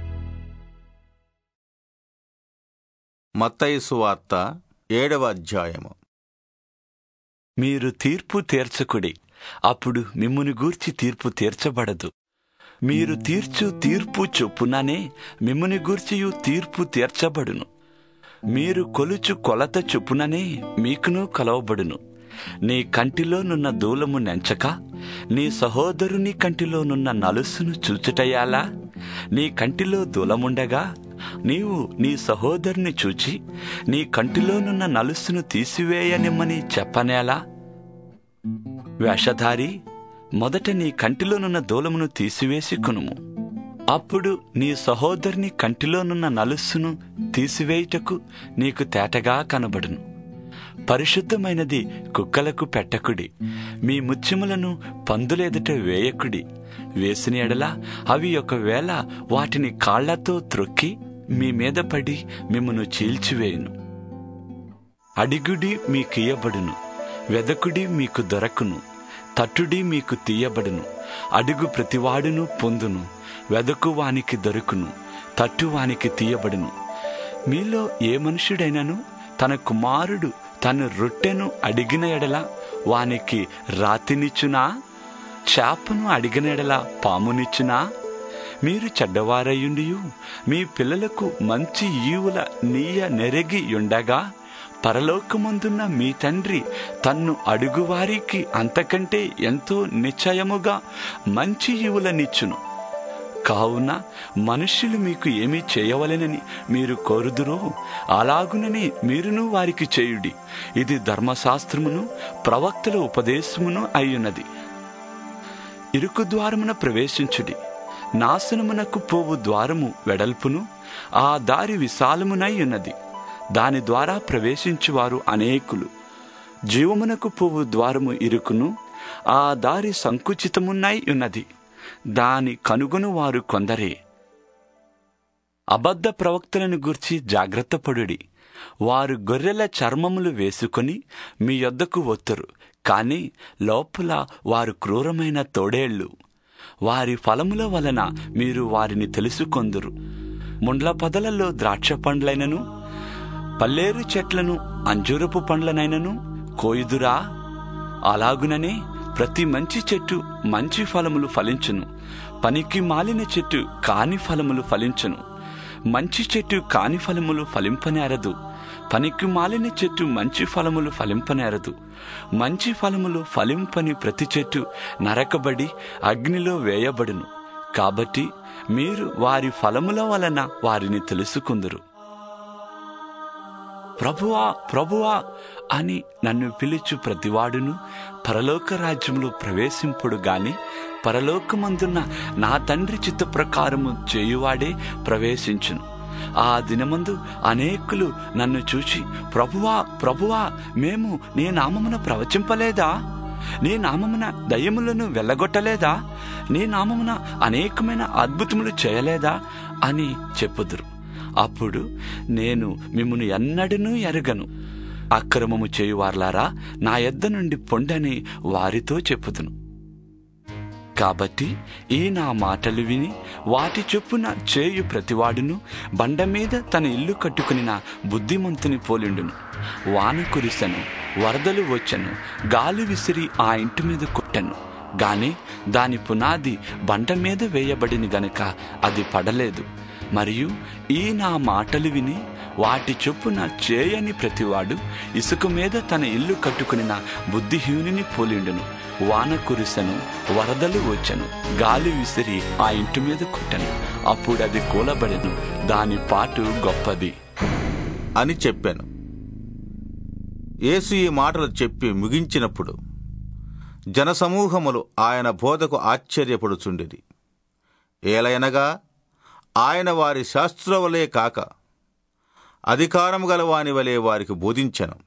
మత్తయి సువార్త ఏడవ అధ్యాయము మీరు తీర్పు తీర్చకుడి అప్పుడు మిమ్ముని గూర్చి తీర్పు తీర్చబడదు మీరు తీర్చు తీర్పు చొప్పుననే మిమ్ముని గూర్చియు తీర్పు తీర్చబడును మీరు కొలుచు కొలత చొప్పుననే మీకును కలవబడును నీ కంటిలోనున్న దూలము నెంచక నీ సహోదరుని కంటిలోనున్న నలుసును చూచుటయాలా నీ కంటిలో దూలముండగా నీవు నీ సహోదరుని చూచి నీ కంటిలోనున్న నలుసును తీసివేయనిమ్మని చెప్పనేలా వేషధారి మొదట నీ కంటిలోనున్న దూలమును తీసివేసి కొనుము అప్పుడు నీ సహోదరుని కంటిలోనున్న నలుస్సును తీసివేయుటకు నీకు తేటగా కనబడును పరిశుద్ధమైనది కుక్కలకు పెట్టకుడి మీ ముత్యములను పందులెదుట వేయకుడి వేసిన ఎడల అవి ఒకవేళ వాటిని కాళ్లతో త్రొక్కి మీ మీద పడి మిమ్మను చీల్చివేయును అడిగుడి మీకియ్యబడును వెదకుడి మీకు దొరకును తట్టుడి మీకు తీయబడును అడుగు ప్రతివాడును పొందును వెదకు వానికి దొరుకును తట్టు వానికి తీయబడును మీలో ఏ మనుషుడైనను తన కుమారుడు తన రొట్టెను అడిగిన ఎడల వానికి రాతినిచ్చునా చేపను అడిగిన ఎడల పామునిచ్చునా మీరు చెడ్డవారయ్యుండియు మీ పిల్లలకు మంచి ఈవుల నీయ నెరగి ఉండగా పరలోకమందున్న మీ తండ్రి తన్ను అడుగువారికి అంతకంటే ఎంతో నిశ్చయముగా మంచి ఈవులనిచ్చును కావున మనుష్యులు మీకు ఏమి చేయవలెనని మీరు కోరుదురో అలాగునని మీరును వారికి చేయుడి ఇది ధర్మశాస్త్రమును ప్రవక్తల ఉపదేశమును అయ్యున్నది ఇరుకు ద్వారమున ప్రవేశించుడి నాశనమునకు పోవు ద్వారము వెడల్పును ఆ దారి విశాలమునై ఉన్నది దాని ద్వారా ప్రవేశించువారు అనేకులు జీవమునకు పోవు ద్వారము ఇరుకును ఆ దారి సంకుచితమున్నై ఉన్నది దాని కనుగొను వారు కొందరే అబద్ధ ప్రవక్తలను గూర్చి జాగ్రత్త పడుడి వారు గొర్రెల చర్మములు వేసుకొని మీ యొద్దకు వత్తురు కాని లోపల వారు క్రూరమైన తోడేళ్లు వారి ఫలముల వలన మీరు వారిని తెలుసుకొందురు ముండ్ల పొదలలో ద్రాక్ష పండ్లైనను పల్లేరు చెట్లను అంజూరపు పండ్లనైనను కోయుదురా అలాగుననే ప్రతి మంచి చెట్టు మంచి ఫలములు ఫలించును పనికి మాలిన చెట్టు కాని ఫలములు ఫలించును మంచి చెట్టు కాని ఫలములు ఫలింపనేరదు పనికి మాలిన చెట్టు మంచి ఫలములు ఫలింపనేరదు మంచి ఫలములు ఫలింపని ప్రతి చెట్టు నరకబడి అగ్నిలో వేయబడును కాబట్టి మీరు వారి ఫలముల వలన వారిని తెలుసుకుందురు ప్రభువా ప్రభువా అని నన్ను పిలుచు ప్రతివాడును పరలోక రాజ్యములో ప్రవేశింపుడు గాని పరలోకమందున్న నా తండ్రి చిత్త ప్రకారము చేయువాడే ప్రవేశించును ఆ దినమందు అనేకులు నన్ను చూచి ప్రభువా ప్రభువా మేము నీ నామమున ప్రవచింపలేదా నీ నామమున దయ్యములను వెళ్ళగొట్టలేదా నీ నామమున అనేకమైన అద్భుతములు చేయలేదా అని చెప్పుదురు అప్పుడు నేను మిమ్మను ఎన్నడూ ఎరగను అక్రమము చేయువార్లారా నా యొద్ద నుండి పొండని వారితో చెప్పుదును కాబట్టి ఈ నా మాటలు విని వాటి చొప్పున చేయు ప్రతివాడును బండ మీద తన ఇల్లు కట్టుకుని బుద్ధిమంతుని పోలిండును వాన కురిసెను వరదలు వచ్చెను గాలి విసిరి ఆ ఇంటి మీద కొట్టెను గాని దాని పునాది బండ మీద వేయబడిన గనుక అది పడలేదు మరియు ఈ నా మాటలు విని వాటి చొప్పున చేయని ప్రతివాడు ఇసుక మీద తన ఇల్లు కట్టుకుని బుద్ధిహీనుని పోలిండును వాన కురిసెను వరదలు వచ్చెను గాలి విసిరి ఆ ఇంటి మీద కొట్టెను అప్పుడు అది కూలబడెను దాని పాటు గొప్పది అని చెప్పాను యేసు ఈ మాటలు చెప్పి ముగించినప్పుడు జనసమూహములు ఆయన బోధకు ఆశ్చర్యపడుచుండిరి ఏలయనగా ఆయన వారి శాస్త్రవలే కాక అధికారము గల వాని వలె వారికి బోధించెను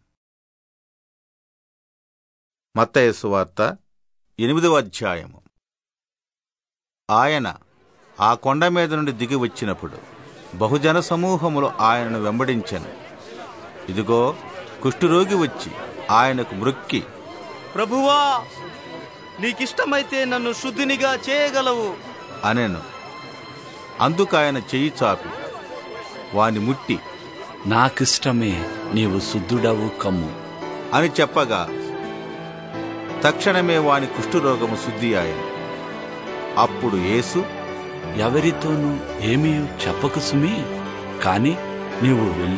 మత్తయసు వార్త ఎనిమిదవ అధ్యాయము ఆయన ఆ కొండ మీద నుండి దిగి వచ్చినప్పుడు బహుజన సమూహములు ఆయనను వెంబడించెను ఇదిగో కుష్ఠురోగి వచ్చి ఆయనకు మృక్కి ప్రభువా నీకిష్టమైతే నన్ను శుద్ధినిగా చేయగలవు అనెను అందుకు ఆయన చెయ్యి చాపి వాని ముట్టి నాకిష్టమే నీవు శుద్ధుడవు కమ్ము అని చెప్పగా తక్షణమే వాని కుష్ఠరోగము శుద్ధి ఆయన అప్పుడు యేసు ఎవరితోనూ ఏమీ చెప్పకు సుమి కాని నీవు వెళ్ళి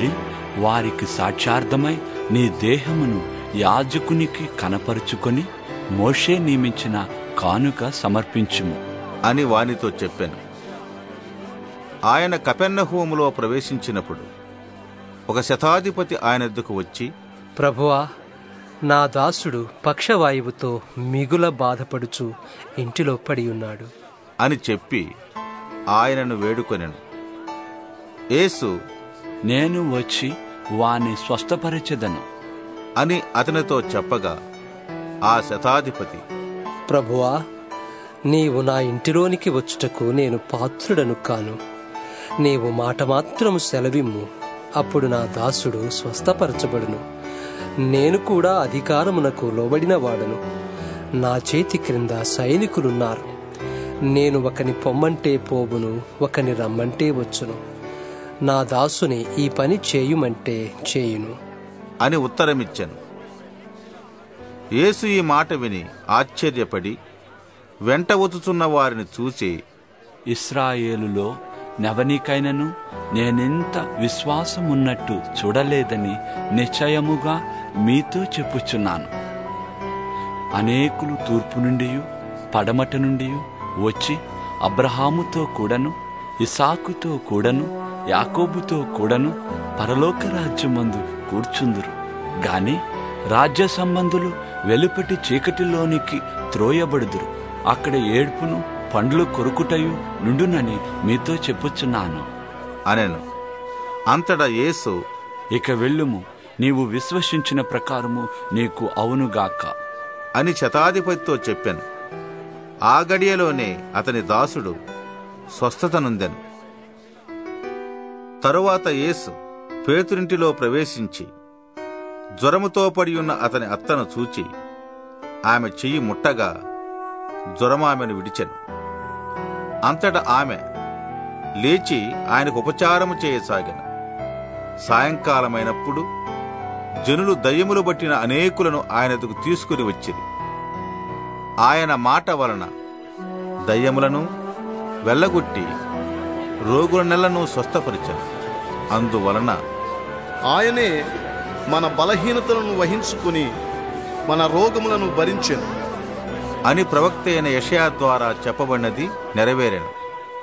వారికి సాక్షార్థమై నీ దేహమును యాజకునికి కనపరుచుకొని మోషే నియమించిన కానుక సమర్పించుము అని వానితో చెప్పాను ఆయన కపెర్నహూములో ప్రవేశించినప్పుడు ఒక శతాధిపతి ఆయన ఎద్దుకు వచ్చి ప్రభువా నా దాసుడు పక్షవాయువుతో మిగుల బాధపడుచు ఇంటిలో పడి ఉన్నాడు అని చెప్పి ఆయనను వేడుకొనెను యేసు నేను వచ్చి వాని స్వస్థపరచెదను అని అతనితో చెప్పగా ఆ శతాధిపతి ప్రభువా నీవు నా ఇంటిలోనికి వచ్చుటకు నేను పాత్రుడను కాను నీవు మాట మాత్రము సెలవిమ్ము అప్పుడు నా దాసుడు స్వస్థపరచబడును నేను కూడా అధికారమునకు లోబడిన వాడను నా చేతి క్రింద సైనికులున్నారు నేను ఒకని పొమ్మంటే పోవును ఒకని రమ్మంటే వచ్చును నా దాసుని ఈ పని చేయుమంటే చేయును అని ఉత్తరమిచ్చాను యేసు ఈ మాట విని ఆశ్చర్యపడి వెంట వచ్చుచున్న వారిని చూసి ఇస్రాయేలులో నెవనికైనను నేనెంత విశ్వాసమున్నట్టు చూడలేదని నిశ్చయముగా మీతో చెప్పుచున్నాను అనేకులు తూర్పు నుండి పడమట నుండి వచ్చి అబ్రహాముతో కూడను ఇసాకుతో కూడను యాకోబుతో కూడను పరలోక రాజ్యమందు కూర్చుందురు గాని రాజ్య సంబంధులు వెలుపటి చీకటిలోనికి త్రోయబడుదురు అక్కడ ఏడ్పును పండ్లు కొరుకుటయు నుండునని మీతో చెప్పుచున్నాను అనెను అంతటా యేసు ఇక వెళ్ళుము నీవు విశ్వసించిన ప్రకారము నీకు అవునుగాక అని శతాధిపతితో చెప్పాను ఆ గడియలోనే అతని దాసుడు స్వస్థత నొందెను తరువాత యేసు పేతురింటిలో ప్రవేశించి జ్వరముతో పడి ఉన్న అతని అత్తను చూచి ఆమె చెయ్యి ముట్టగా జ్వరం ఆమెను విడిచెను అంతటా ఆమె లేచి ఆయనకు ఉపచారము చేయసాగాను సాయంకాలమైనప్పుడు జనులు దయ్యములు బట్టిన అనేకులను ఆయనకు తీసుకుని వచ్చిరి ఆయన మాట వలన దయ్యములను వెళ్ళగొట్టి రోగుల నెలను స్వస్థపరిచను అందువలన ఆయనే మన బలహీనతలను వహించుకుని మన రోగములను భరించెను అని ప్రవక్త అయిన యషయా ద్వారా చెప్పబడినది నెరవేరెను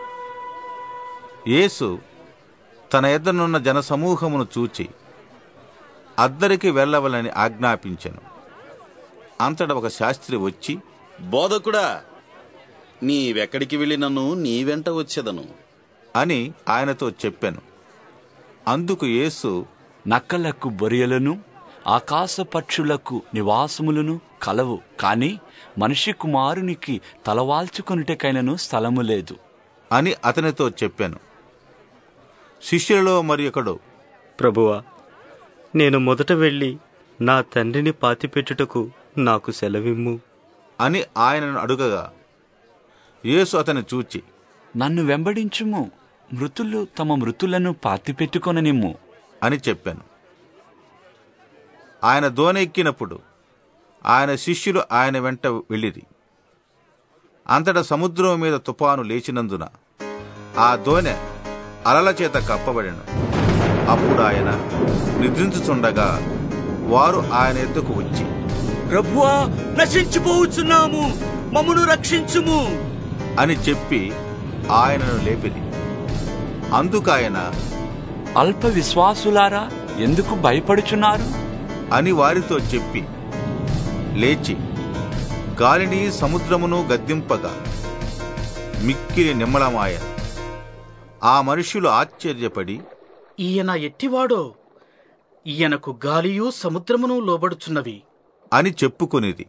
యేసు తన ఎద్దనున్న జనసమూహమును చూచి అద్దరికి వెళ్ళవలని ఆజ్ఞాపించెను అంతట ఒక శాస్త్రి వచ్చి బోధకుడా నీవెక్కడికి వెళ్ళినను నీ వెంట వచ్చేదను అని ఆయనతో చెప్పాను అందుకు యేసు నక్కలకు బొరియలను ఆకాశ పక్షులకు నివాసములను కలవు కాని మనిషి కుమారునికి తలవాల్చుకొనుటకైనను స్థలము లేదు అని అతనితో చెప్పాను శిష్యులలో మరి ఒకడు ప్రభువా నేను మొదట వెళ్ళి నా తండ్రిని పాతిపెట్టుటకు నాకు సెలవిమ్ము అని ఆయనను అడుగగా యేసు అతని చూచి నన్ను వెంబడించుము మృతులు తమ మృతులను పాతిపెట్టుకొననిమ్ము అని చెప్పాను ఆయన దోనెక్కినప్పుడు ఆయన శిష్యులు ఆయన వెంట వెళ్ళిరి అంతటా సముద్రం మీద తుపాను లేచినందున ఆ దోనె అలల చేత కప్పబడెను అప్పుడు ఆయన నిద్రించుచుండగా వారు ఆయన ఎద్దుకు వచ్చి ప్రభువా నశించిపోవచ్చున్నాము మమ్మను రక్షించుము అని చెప్పి ఆయనను లేపిరి అందుకాయన అల్ప విశ్వాసులారా ఎందుకు భయపడుచున్నారు అని వారితో చెప్పి లేచి గాలిని సముద్రమును గద్దింపగా మిక్కిలి నిమ్మలమాయ ఆ మనుష్యులు ఆశ్చర్యపడి ఈయన ఎట్టివాడో ఈయనకు గాలియు సముద్రమును లోబడుచున్నవి అని చెప్పుకొనిది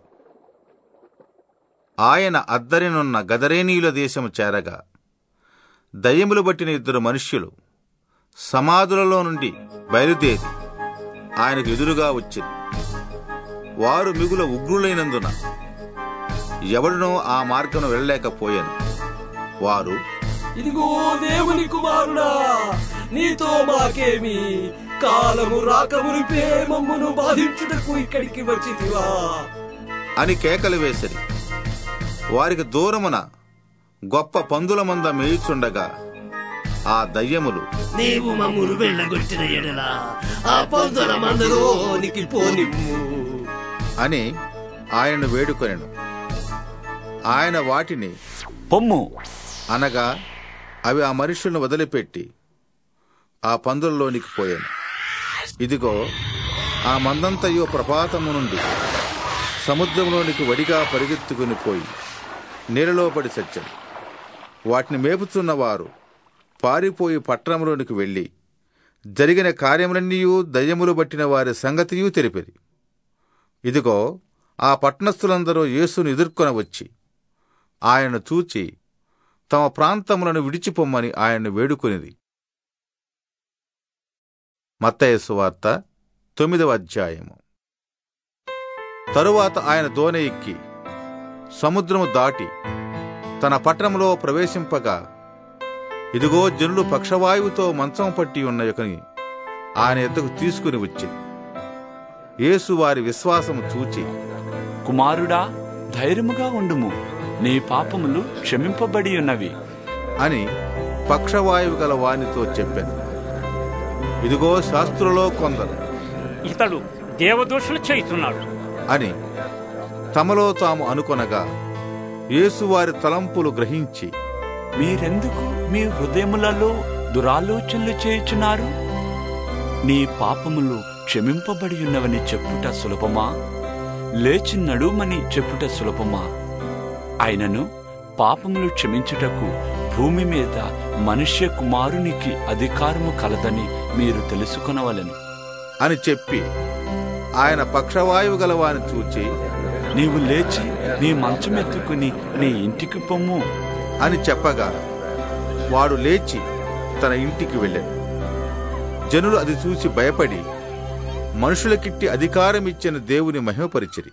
ఆయన అద్దరినున్న గదరేనీయుల దేశము చేరగా దయ్యములు బట్టిన ఇద్దరు మనుష్యులు సమాధులలో నుండి బయలుదేరి ఆయనకు ఎదురుగా వచ్చింది వారు మిగుల ఉగ్రులైనందున ఎవడునో ఆ మార్గం వెళ్ళలేకపోయాను వారు ఇదిగో దేవుని కుమారుడా నీతో మాకేమి కాలము రాకమునిపే మమ్మును బాధించుటకు ఇక్కడికి వచ్చితివా అని కేకలు వేసిరి వారికి దూరమున గొప్ప పందుల మంద మేయుచుండగా ఆ దయ్యములు నీవు మమ్మును వెళ్ళగొట్టిన ఎడల ఆ పందుల మందలోనికి పోనిమ్ము అని ఆయనను వేడుకొనెను ఆయన వాటిని పొమ్ము అనగా అవి ఆ మనుషులను వదిలిపెట్టి ఆ పందులలోనికి పోయాను ఇదిగో ఆ మందంతయో ప్రపాతము నుండి సముద్రంలోనికి వడిగా పరిగెత్తుకుని పోయి నీళ్ళలో పడి సత్యం వాటిని మేపుతున్న వారు పారిపోయి పట్టణంలోనికి వెళ్ళి జరిగిన కార్యములన్నీ దయ్యములు బట్టిన వారి సంగతియు తెలిపిరి ఇదిగో ఆ పట్టణస్థులందరూ యేసును ఎదుర్కొన వచ్చి ఆయనను చూచి తమ ప్రాంతములను విడిచిపొమ్మని ఆయన్ను వేడుకొనిది మత్తయి సువార్త తొమ్మిదవ అధ్యాయము తరువాత ఆయన దోణి ఎక్కి సముద్రము దాటి తన పట్టణంలో ప్రవేశింపగా ఇదిగో జనులు పక్షవాయువుతో మంచం పట్టి ఉన్నయొకని ఆయన ఎద్దకు తీసుకుని వచ్చి యేసు వారి విశ్వాసము చూచి కుమారుడా ధైర్యముగా ఉండుము నీ పాపములు క్షమింపబడి ఉన్నవి అని పక్షవాయువు గల వానితో చెప్పాను ఇదిగో శాస్త్రులో కొందరు ఇతడు దేవదోషులు చేస్తున్నాడు అని తమలో తాము అనుకొనగా యేసు వారి తలంపులు గ్రహించి మీరెందుకు మీ హృదయములలో దురాలోచనలు చేయుచున్నారు నీ పాపములు క్షమింపబడి ఉన్నవని చెప్పుట సులభమా లేచి నడుమని చెప్పుట సులభమా అయినను పాపములు క్షమించుటకు భూమి మీద మనుష్య కుమారునికి అధికారము కలదని మీరు తెలుసుకొనవలెను అని చెప్పి ఆయన పక్షవాయువు గల వారిని చూచి నీవు లేచి నీ మంచమెత్తుకుని నీ ఇంటికి పొమ్ము అని చెప్పగా వాడు లేచి తన ఇంటికి వెళ్ళాడు జనులు అది చూసి భయపడి మనుషులకిట్టి అధికారం ఇచ్చిన దేవుని మహిమపరిచిరి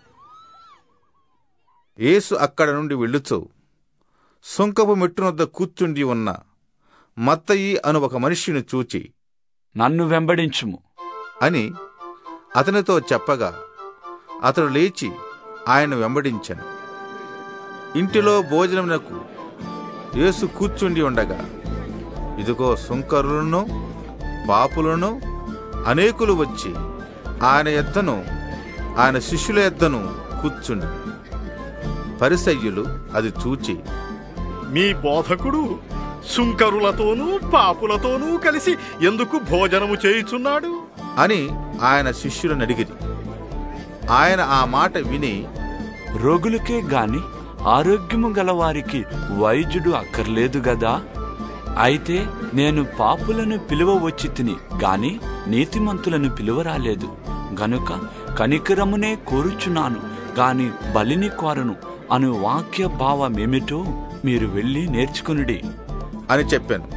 యేసు అక్కడ నుండి వెళ్ళుచూ సుంకపు మెట్టునొద్ద కూర్చుండి ఉన్న మత్తయి అను ఒక మనిషిని చూచి నన్ను వెంబడించుము అని అతనితో చెప్పగా అతడు లేచి ఆయన వెంబడించాను ఇంటిలో భోజనమునకు యేసు కూర్చుండి ఉండగా ఇదిగో సుంకరులను పాపులను అనేకులు వచ్చి ఆయన ఎద్దను ఆయన శిష్యుల ఎద్దను కూర్చుండి పరిసయ్యులు అది చూచి మీ బోధకుడు సుంకరులతోనూ పాపులతోనూ కలిసి ఎందుకు భోజనము చేయుచున్నాడు అని ఆయన శిష్యులను అడిగిరి ఆయన ఆ మాట విని రోగులకే గాని ఆరోగ్యము గలవారికి వైద్యుడు అక్కర్లేదు గదా అయితే నేను పాపులను పిలువ వచ్చి తిని గాని నీతిమంతులను పిలువరాలేదు గనుక కనికరమునే కోరుచున్నాను గాని బలిని కోరను అను వాక్య భావమేమిటో మీరు వెళ్ళి నేర్చుకునుడి అని చెప్పాను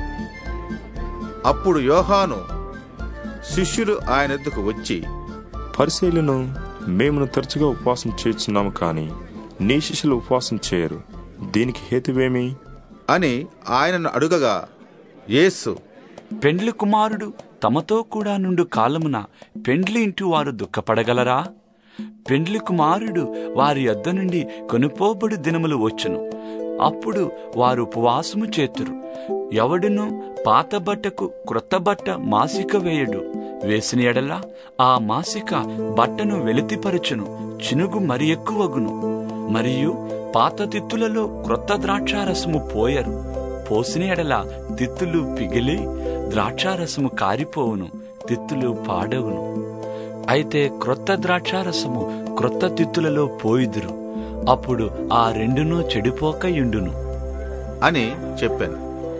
అప్పుడు యోహాను శిష్యులు ఆయన ఎద్దుకు వచ్చి పరిశీలను మేమును తరచుగా ఉపవాసం చేస్తున్నాము కానీ నీ శిష్యులు ఉపవాసం చేయరు దీనికి హేతువేమి అని ఆయనను అడుగగా యేసు పెండ్లి కుమారుడు తమతో కూడా నుండు కాలమున పెండ్లి ఇంటి వారు దుఃఖపడగలరా పెండ్లి కుమారుడు వారి యొద్ద నుండి కొనుపోబడి దినములు వచ్చును అప్పుడు వారు ఉపవాసము చేతురు ఎవడును పాత బట్టకు క్రొత్త బట్ట మాసిక వేయడు వేసిన ఎడల ఆ మాసిక బట్టను వెలితిపరచును చినుగు మరి ఎక్కువగును మరియు పాత తిత్తులలో క్రొత్త ద్రాక్షారసము పోయరు పోసిన ఎడల తిత్తులు పిగిలి ద్రాక్షారసము కారిపోవును తిత్తులు పాడవును అయితే క్రొత్త ద్రాక్షారసము క్రొత్త తిత్తులలో పోయిదురు అప్పుడు ఆ రెండును చెడిపోకయుండును అని చెప్పాను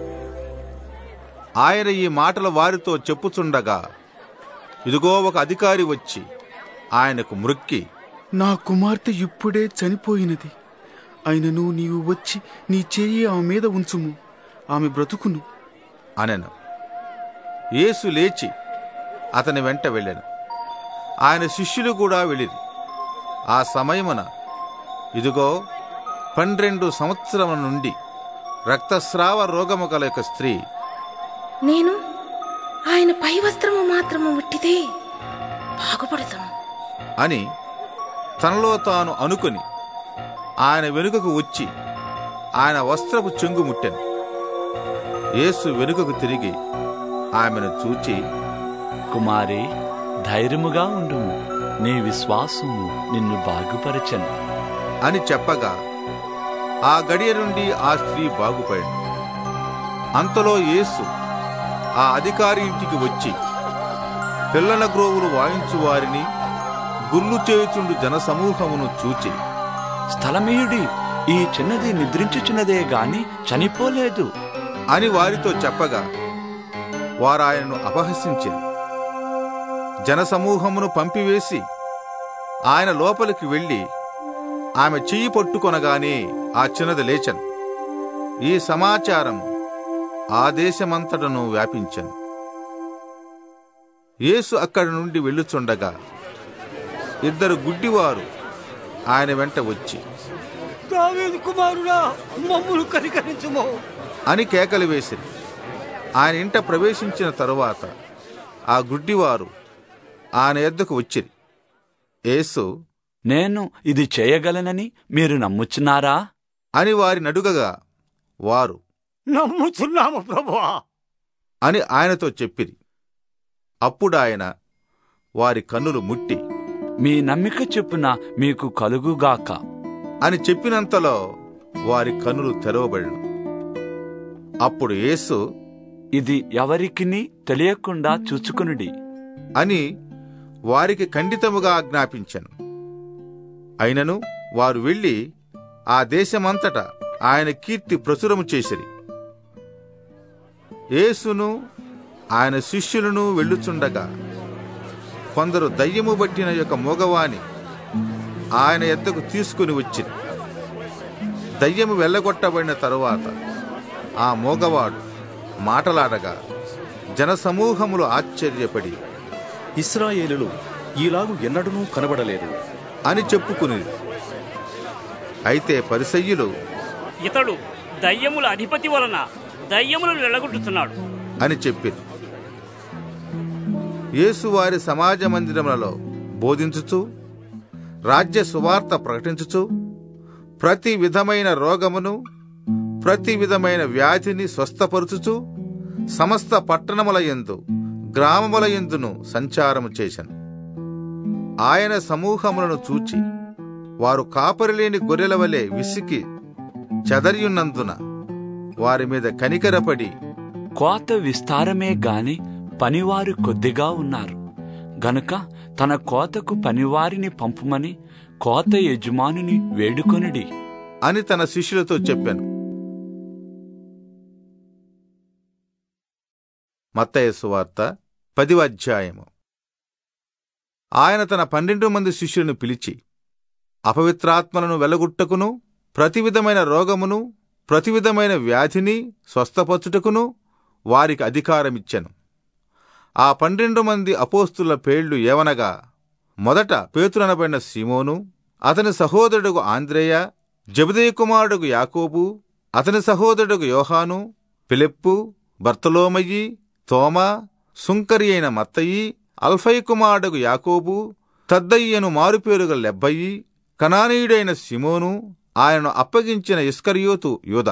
ఆయన ఈ మాటలు వారితో చెప్పుచుండగా ఇదిగో ఒక అధికారి వచ్చి ఆయనకు మృక్కి నా కుమార్తె ఇప్పుడే చనిపోయినది అయినను నీవు వచ్చి నీ చేయి ఆమె మీద ఉంచుము ఆమె బ్రతుకును అనెను యేసు లేచి అతని వెంట వెళ్ళాను ఆయన శిష్యులు కూడా వెళ్ళిరి ఆ సమయమున ఇదిగో పన్నెండు సంవత్సరముల నుండి రక్తస్రావ రోగము గల యొక్క స్త్రీ నేను ఆయన పై వస్త్రము మాత్రము ముట్టితే బాగుపడతాము అని తనలో తాను అనుకుని ఆయన వెనుకకు వచ్చి ఆయన వస్త్రపు చెంగు ముట్టెను యేసు వెనుకకు తిరిగి ఆమెను చూచి కుమారి ధైర్యముగా ఉండుము నీ విశ్వాసము నిన్ను బాగుపరచను అని చెప్పగా ఆ గడియ నుండి ఆ స్త్రీ బాగుపడింది అంతలో యేసు ఆ అధికారి ఇంటికి వచ్చి పిల్లల గ్రోవులు వాయించు వారిని గుర్లు చేయుచుండు జనసమూహమును చూచి స్థలమీయుడి ఈ చిన్నది నిద్రించుచున్నదే గాని చనిపోలేదు అని వారితో చెప్పగా వారాయనను అపహసించింది జనసమూహమును పంపివేసి ఆయన లోపలికి వెళ్ళి ఆమె చెయ్యి పట్టుకొనగానే ఆ చిన్నది లేచను ఈ సమాచారం ఆ దేశమంతటను వ్యాపించను యేసు అక్కడి నుండి వెళ్ళుచుండగా ఇద్దరు గుడ్డివారు ఆయన వెంట వచ్చి దావీదు కుమారుడా మమ్మును కనికరించుము అని కేకలు వేసిరి ఆయన ఇంట ప్రవేశించిన తరువాత ఆ గుడ్డివారు ఆయన ఎద్దకు వచ్చిరి యేసు నేను ఇది చేయగలనని మీరు నమ్ముచున్నారా అని వారి నడుగగా వారు నమ్ముచున్నాము ప్రభువా అని ఆయనతో చెప్పిరి అప్పుడాయన వారి కన్నులు ముట్టి మీ నమ్మిక చొప్పున మీకు కలుగుగాక అని చెప్పినంతలో వారి కన్నులు తెరవబడిన అప్పుడు యేసు ఇది ఎవరికిని తెలియకుండా చూచుకునుడి అని వారికి ఖండితముగా ఆజ్ఞాపించను అయినను వారు వెళ్ళి ఆ దేశమంతటా ఆయన కీర్తి ప్రచురము చేసిరి యేసును ఆయన శిష్యులను వెళ్ళుచుండగా కొందరు దయ్యము బట్టిన యొక్క మగవాని ఆయన ఎద్దకు తీసుకుని వచ్చిరి దయ్యము వెళ్ళగొట్టబడిన తరువాత ఆ మోగవాడు మాటలాడగా జనసమూహములు ఆశ్చర్యపడి ఇస్రాయేలులు ఈలాగు ఎన్నడూనూ కనబడలేదు అని చెప్పుకుని అయితే పరిసయ్యులు ఇతడు దయ్యముల అధిపతి వలన దయ్యములను వెళ్ళగొట్టుతున్నాడు అని చెప్పింది యేసు వారి సమాజ మందిరములలో బోధించుచు రాజ్య సువార్త ప్రకటించుచు ప్రతి విధమైన రోగమును ప్రతి విధమైన వ్యాధిని స్వస్థపరుచుచు సమస్త పట్టణముల యందు గ్రామముల యందును సంచారము చేశాను ఆయన సమూహములను చూచి వారు కాపరిలేని గొర్రెల వలె విసికి చెదరియున్నందున వారి మీద కనికరపడి కోత విస్తారమే గాని పనివారు కొద్దిగా ఉన్నారు గనుక తన కోతకు పనివారిని పంపుమని కోత యజమానుని వేడుకొనిడి అని తన శిష్యులతో చెప్పాను మత్తయ సువార్త పదివ అధ్యాయము ఆయన తన పన్నెండు మంది శిష్యులను పిలిచి అపవిత్రాత్మలను వెలగుట్టకును ప్రతి విధమైన రోగమును ప్రతి విధమైన వ్యాధిని స్వస్థపరచుటకును వారికి అధికారమిచ్చెను ఆ పన్నెండు మంది అపోస్తుల పేళ్లు ఏవనగా మొదట పేతురనబడిన సీమోను అతని సహోదరుడుగు ఆంద్రేయ జబదయ కుమారుడుగు యాకోబు అతని సహోదరుడుగు యోహాను ఫిలిప్పు బర్తలోమయ్యి తోమా సుంకరి అయిన మత్తయి అల్ఫై కుమారుడుగు యాకోబు తద్దయ్యను మారుపేరుగ లెబ్బయి కనానీయుడైన సిమోను ఆయనను అప్పగించిన ఇస్కరియోతు యోధ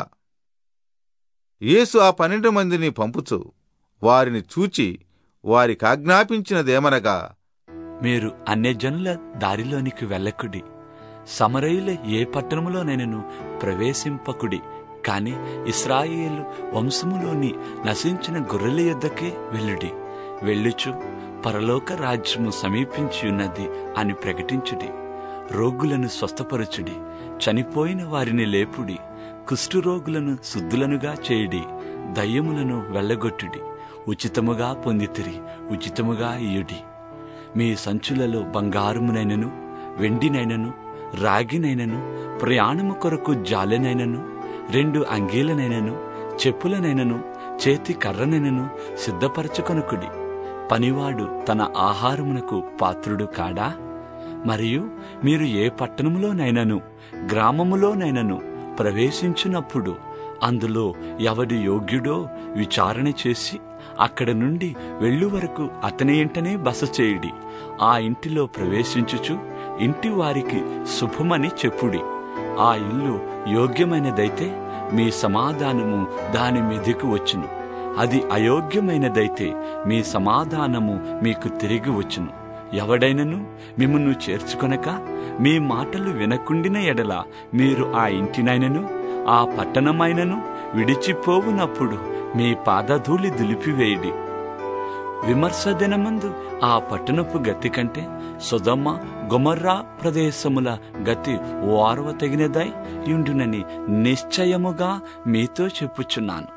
యేసు ఆ పన్నెండు మందిని పంపుచు వారిని చూచి వారికి ఆజ్ఞాపించినదేమనగా మీరు అన్యజనుల దారిలోనికి వెళ్ళకుడి సమరయుల ఏ పట్టణములోనైనను ప్రవేశింపకుడి కాని ఇస్రాయేలు వంశములోని నశించిన గొర్రెల యొద్దకే వెళ్ళుడి వెళ్ళుచు పరలోక రాజ్యము సమీపించి ఉన్నది అని ప్రకటించుడి రోగులను స్వస్థపరచుడి చనిపోయిన వారిని లేపుడి కుష్ఠురోగులను శుద్ధులనుగా చేయుడి దయ్యములను వెళ్ళగొట్టుడి ఉచితముగా పొందితిరి ఉచితముగా ఇయుడి మీ సంచులలో బంగారమునైనను వెండినైనను రాగినైనను ప్రయాణము కొరకు జాలెనైనను రెండు అంగీలనైనను చెప్పులనైనను చేతి కర్రనైనను సిద్ధపరచుకొనుకుడి పనివాడు తన ఆహారమునకు పాత్రుడు కాడా మరియు మీరు ఏ పట్టణములోనైనను గ్రామములోనైనను ప్రవేశించినప్పుడు అందులో ఎవడి యోగ్యుడో విచారణ చేసి అక్కడ నుండి వెళ్ళు వరకు అతని ఇంటనే బస చేయుడి ఆ ఇంటిలో ప్రవేశించుచు ఇంటి వారికి శుభమని చెప్పుడి ఆ ఇల్లు యోగ్యమైనదైతే మీ సమాధానము దాని మీదకు వచ్చును అది అయోగ్యమైనదైతే మీ సమాధానము మీకు తిరిగి వచ్చును ఎవడైనను మిమ్మల్ని చేర్చుకొనక మీ మాటలు వినకుండిన ఎడల మీరు ఆ ఇంటినైనను ఆ పట్టణమైనను విడిచిపోవునప్పుడు మీ పాదధూళి దులిపివేయడి విమర్శ దినమందు ఆ పట్టణపు గతి కంటే సుధమ్మ గుమర్రా ప్రదేశముల గతి ఓర్వ తగినదై ఉండునని నిశ్చయముగా మీతో చెప్పుచున్నాను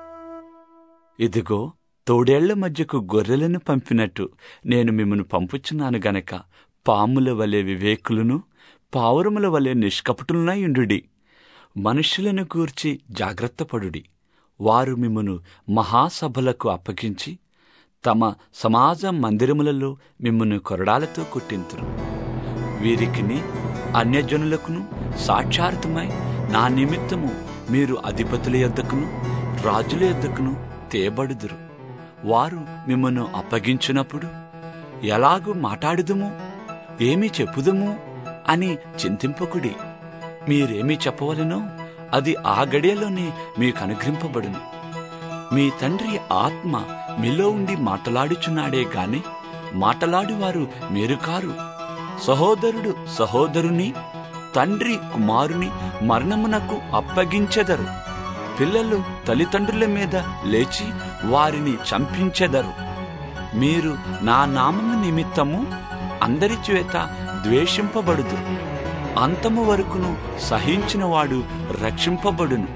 ఇదిగో తోడేళ్ల మధ్యకు గొర్రెలను పంపినట్టు నేను మిమ్మను పంపుచున్నాను గనక పాముల వలె వివేకులను పావురముల వలె నిష్కపటులనై ఉండుడి మనుషులను గూర్చి జాగ్రత్తపడుడి వారు మిమ్మను మహాసభలకు అప్పగించి తమ సమాజ మందిరములలో మిమ్మల్ని కొరడాలతో కొట్టింతురు వీరికిని అన్యజనులకును సాక్షార్థమై నా నిమిత్తము మీరు అధిపతుల యొద్దకును రాజుల యొద్దకును తేబడుదురు వారు మిమ్మను అప్పగించినప్పుడు ఎలాగూ మాట్లాడుదుము ఏమి చెప్పుదుము అని చింతింపకుడి మీరేమి చెప్పవలెనో అది ఆ గడియలోనే మీకు అనుగ్రహింపబడును మీ తండ్రి ఆత్మ మీలో ఉండి మాటలాడుచున్నాడే గాని మాటలాడువారు మీరు కారు సహోదరుడు సహోదరుని తండ్రి కుమారుని మరణమునకు అప్పగించెదరు పిల్లలు తల్లిదండ్రుల మీద లేచి వారిని చంపించెదరు మీరు నా నామము నిమిత్తము అందరి చేత ద్వేషింపబడుదు అంతము వరకును సహించినవాడు రక్షింపబడును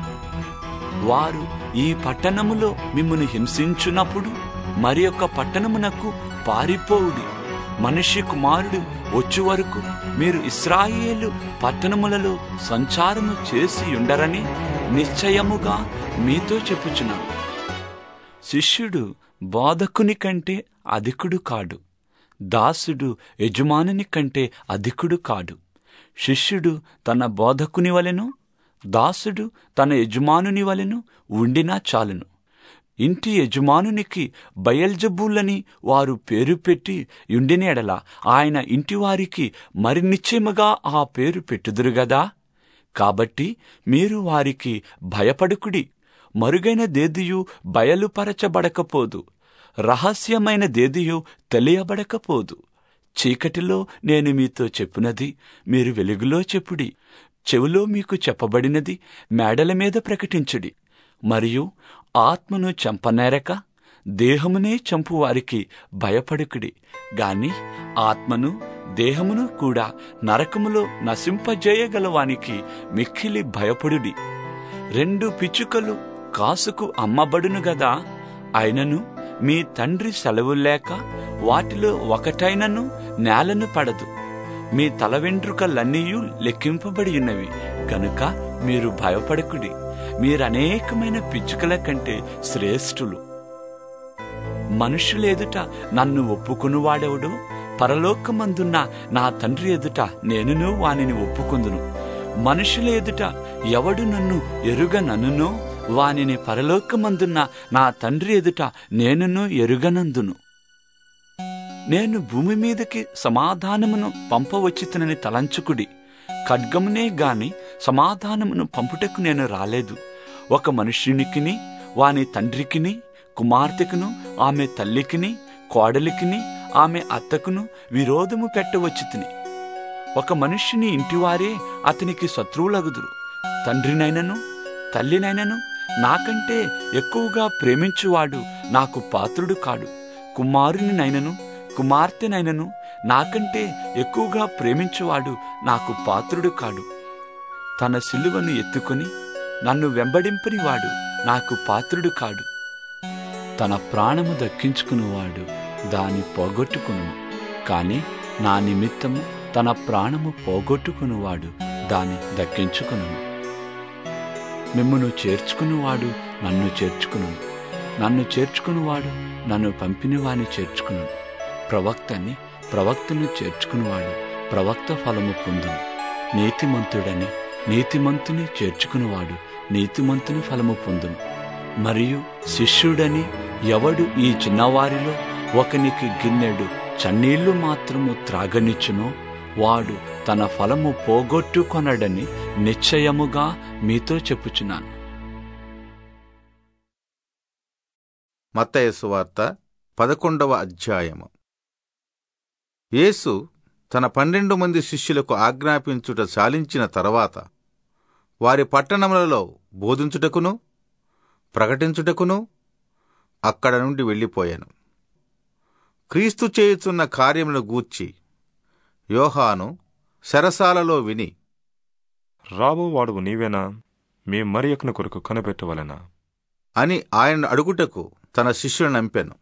వారు ఈ పట్టణములో మిమ్మను హింసించున్నప్పుడు మరి యొక్క పట్టణమునకు పారిపోవుడి మనిషి కుమారుడు వచ్చి వరకు మీరు ఇస్రాయేలు పట్టణములలో సంచారము చేసి ఉండరని నిశ్చయముగా మీతో చెప్పుచున్నాను శిష్యుడు బోధకుని కంటే అధికుడు కాడు దాసుడు యజమానుని కంటే అధికుడు కాడు శిష్యుడు తన బోధకుని వలెను దాసుడు తన యజమానుని వలెను ఉండినా చాలును ఇంటి యజమానునికి బయల్జబూలని వారు పేరు పెట్టి ఉండిన ఎడల ఆయన ఇంటివారికి మరి నిశ్చయముగా ఆ పేరు పెట్టుదురు గదా కాబట్టి మీరు వారికి భయపడుకుడి మరుగైన దేదియు బయలుపరచబడకపోదు రహస్యమైన దేదియు తెలియబడకపోదు చీకటిలో నేను మీతో చెప్పునది మీరు వెలుగులో చెప్పుడి చెవిలో మీకు చెప్పబడినది మేడల మీద ప్రకటించుడి మరియు ఆత్మను చంపనేరక దేహమునే చంపు వారికి భయపడుకుడి గాని ఆత్మను దేహమును కూడా నరకములో నశింపజేయగలవానికి మిక్కిలి భయపడుడి రెండు పిచ్చుకలు కాసుకు అమ్మబడును గదా అయినను మీ తండ్రి సెలవు లేక వాటిలో ఒకటైనను నేలను పడదు మీ తల వెంట్రుకలన్నీయూ లెక్కింపబడి ఉన్నవి గనుక మీరు భయపడకుడి మీరనేకమైన పిచ్చుకల కంటే శ్రేష్ఠులు మనుషులెదుట నన్ను ఒప్పుకునివాడెవడు పరలోకమందున్న నా తండ్రి ఎదుట నేనును వానిని ఒప్పుకుందును మనుషుల ఎదుట ఎవడు నన్ను ఎరుగననునో వానిని పరలోకమందున్న నా తండ్రి ఎదుట నేనును ఎరుగనందును నేను భూమి మీదకి సమాధానమును పంపవచ్చితనని తలంచుకుడి ఖడ్గమునే గాని సమాధానమును పంపుటకు నేను రాలేదు ఒక మనుష్యునికిని వాని తండ్రికిని కుమార్తెకును ఆమె తల్లికిని కోడలికిని ఆమె అత్తకును విరోధము పెట్టవచ్చుతిని ఒక మనుష్యుని ఇంటివారే అతనికి శత్రువులగుదురు తండ్రినైనను తల్లినైనను నాకంటే ఎక్కువగా ప్రేమించువాడు నాకు పాత్రుడు కాడు కుమారునినైనను కుమార్తెనైనను నాకంటే ఎక్కువగా ప్రేమించువాడు నాకు పాత్రుడు కాడు తన సిలువను ఎత్తుకొని నన్ను వెంబడింపని వాడు నాకు పాత్రుడు కాడు తన ప్రాణము దక్కించుకునివాడు దాని పోగొట్టుకును కాని నా నిమిత్తము తన ప్రాణము పోగొట్టుకునివాడు దాని దక్కించుకును మిమ్మును చేర్చుకునివాడు నన్ను చేర్చుకును నన్ను చేర్చుకునివాడు నన్ను పంపినవాని చేర్చుకును ప్రవక్తని ప్రవక్తను చేర్చుకునివాడు ప్రవక్త ఫలము పొందును నీతిమంతుడని నీతిమంతుని చేర్చుకునివాడు నీతిమంతుని ఫలము పొందును మరియు శిష్యుడని ఎవడు ఈ చిన్నవారిలో ఒకనికి గిన్నెడు చన్నీళ్లు మాత్రము త్రాగనిచ్చునో వాడు తన ఫలము పోగొట్టుకొనడని నిశ్చయముగా మీతో చెప్పుచున్నాను మత్తయి సువార్త పదకొండవ అధ్యాయము యేసు తన పన్నెండు మంది శిష్యులకు ఆజ్ఞాపించుట చాలించిన తర్వాత వారి పట్టణములలో బోధించుటకును ప్రకటించుటకును అక్కడ నుండి వెళ్ళిపోయాను క్రీస్తు చేయుచున్న కార్యములను గూర్చి యోహాను శరసాలలో విని రాబో వాడువు నీవేనా మీ మరి ఒకని కొరకు కనిపెట్టవలెనా అని ఆయన అడుగుటకు తన శిష్యులను నంపెను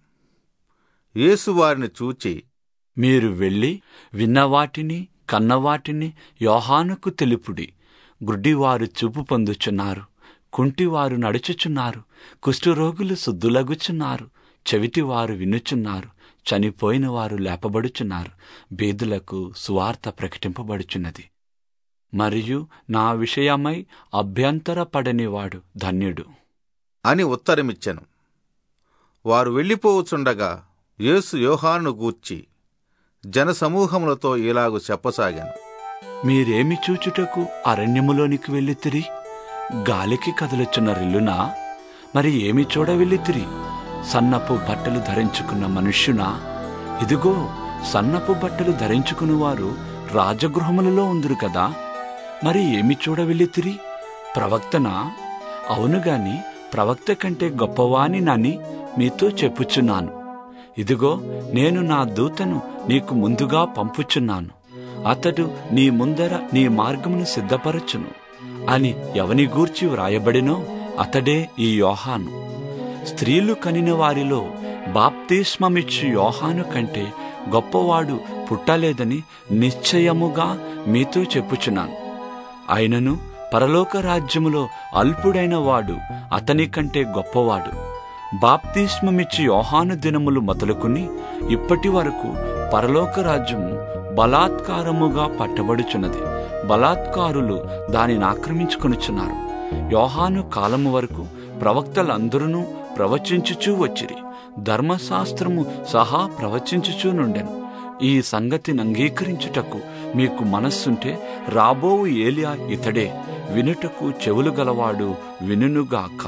యేసు వారిని చూచి మీరు వెళ్ళి విన్నవాటిని కన్నవాటిని యోహానుకు తెలుపుడి గుడ్డివారు చూపు పొందుచున్నారు కుంటివారు నడుచుచున్నారు కుష్ఠరోగులు శుద్ధులగుచున్నారు చెవిటివారు వినుచున్నారు చనిపోయిన వారు లేపబడుచున్నారు బేదులకు సువార్త ప్రకటింపబడుచున్నది మరియు నా విషయమై అభ్యంతరపడనివాడు ధన్యుడు అని ఉత్తరమిచ్చెను వారు వెళ్ళిపోవచుండగా యేసు యోహాను గూర్చి జనసమూహములతో ఇలాగు చెప్పసాగాను మీరేమి చూచుటకు అరణ్యములోనికి వెళ్ళితిరి గాలికి కదలుచున్న రిల్లునా మరి ఏమి చూడ వెళ్ళితిరి సన్నపు బట్టలు ధరించుకున్న మనుష్యునా ఇదిగో సన్నపు బట్టలు ధరించుకునివారు రాజగృహములలో ఉందురు కదా మరి ఏమి చూడ వెళ్ళితిరి ప్రవక్తనా అవును గాని ప్రవక్త కంటే గొప్పవాని నాని మీతో చెప్పుచున్నాను ఇదిగో నేను నా దూతను నీకు ముందుగా పంపుచున్నాను అతడు నీ ముందర నీ మార్గమును సిద్ధపరచును అని ఎవని గూర్చి వ్రాయబడినో అతడే ఈ యోహాను స్త్రీలు కనిన వారిలో బాప్తిస్మమిచ్చు యోహాను కంటే గొప్పవాడు పుట్టలేదని నిశ్చయముగా మీతో చెప్పుచున్నాను అయినను పరలోక రాజ్యములో అల్పుడైన వాడు అతని కంటే గొప్పవాడు బాప్తిస్మమిచ్చి యోహాను దినములు మొదలుకుని ఇప్పటి వరకు పరలోక రాజ్యము బలాత్కారముగా పట్టబడుచున్నది బలాత్కారులు దానిని ఆక్రమించుకొనుచున్నారు యోహాను కాలము వరకు ప్రవక్తలందరూ ప్రవచించుచూ వచ్చిరి ధర్మశాస్త్రము సహా ప్రవచించుచూ నుండెను ఈ సంగతిని అంగీకరించుటకు మీకు మనస్సుంటే రాబోవు ఏలియా ఇతడే వినుటకు చెవులు గలవాడు వినుగాక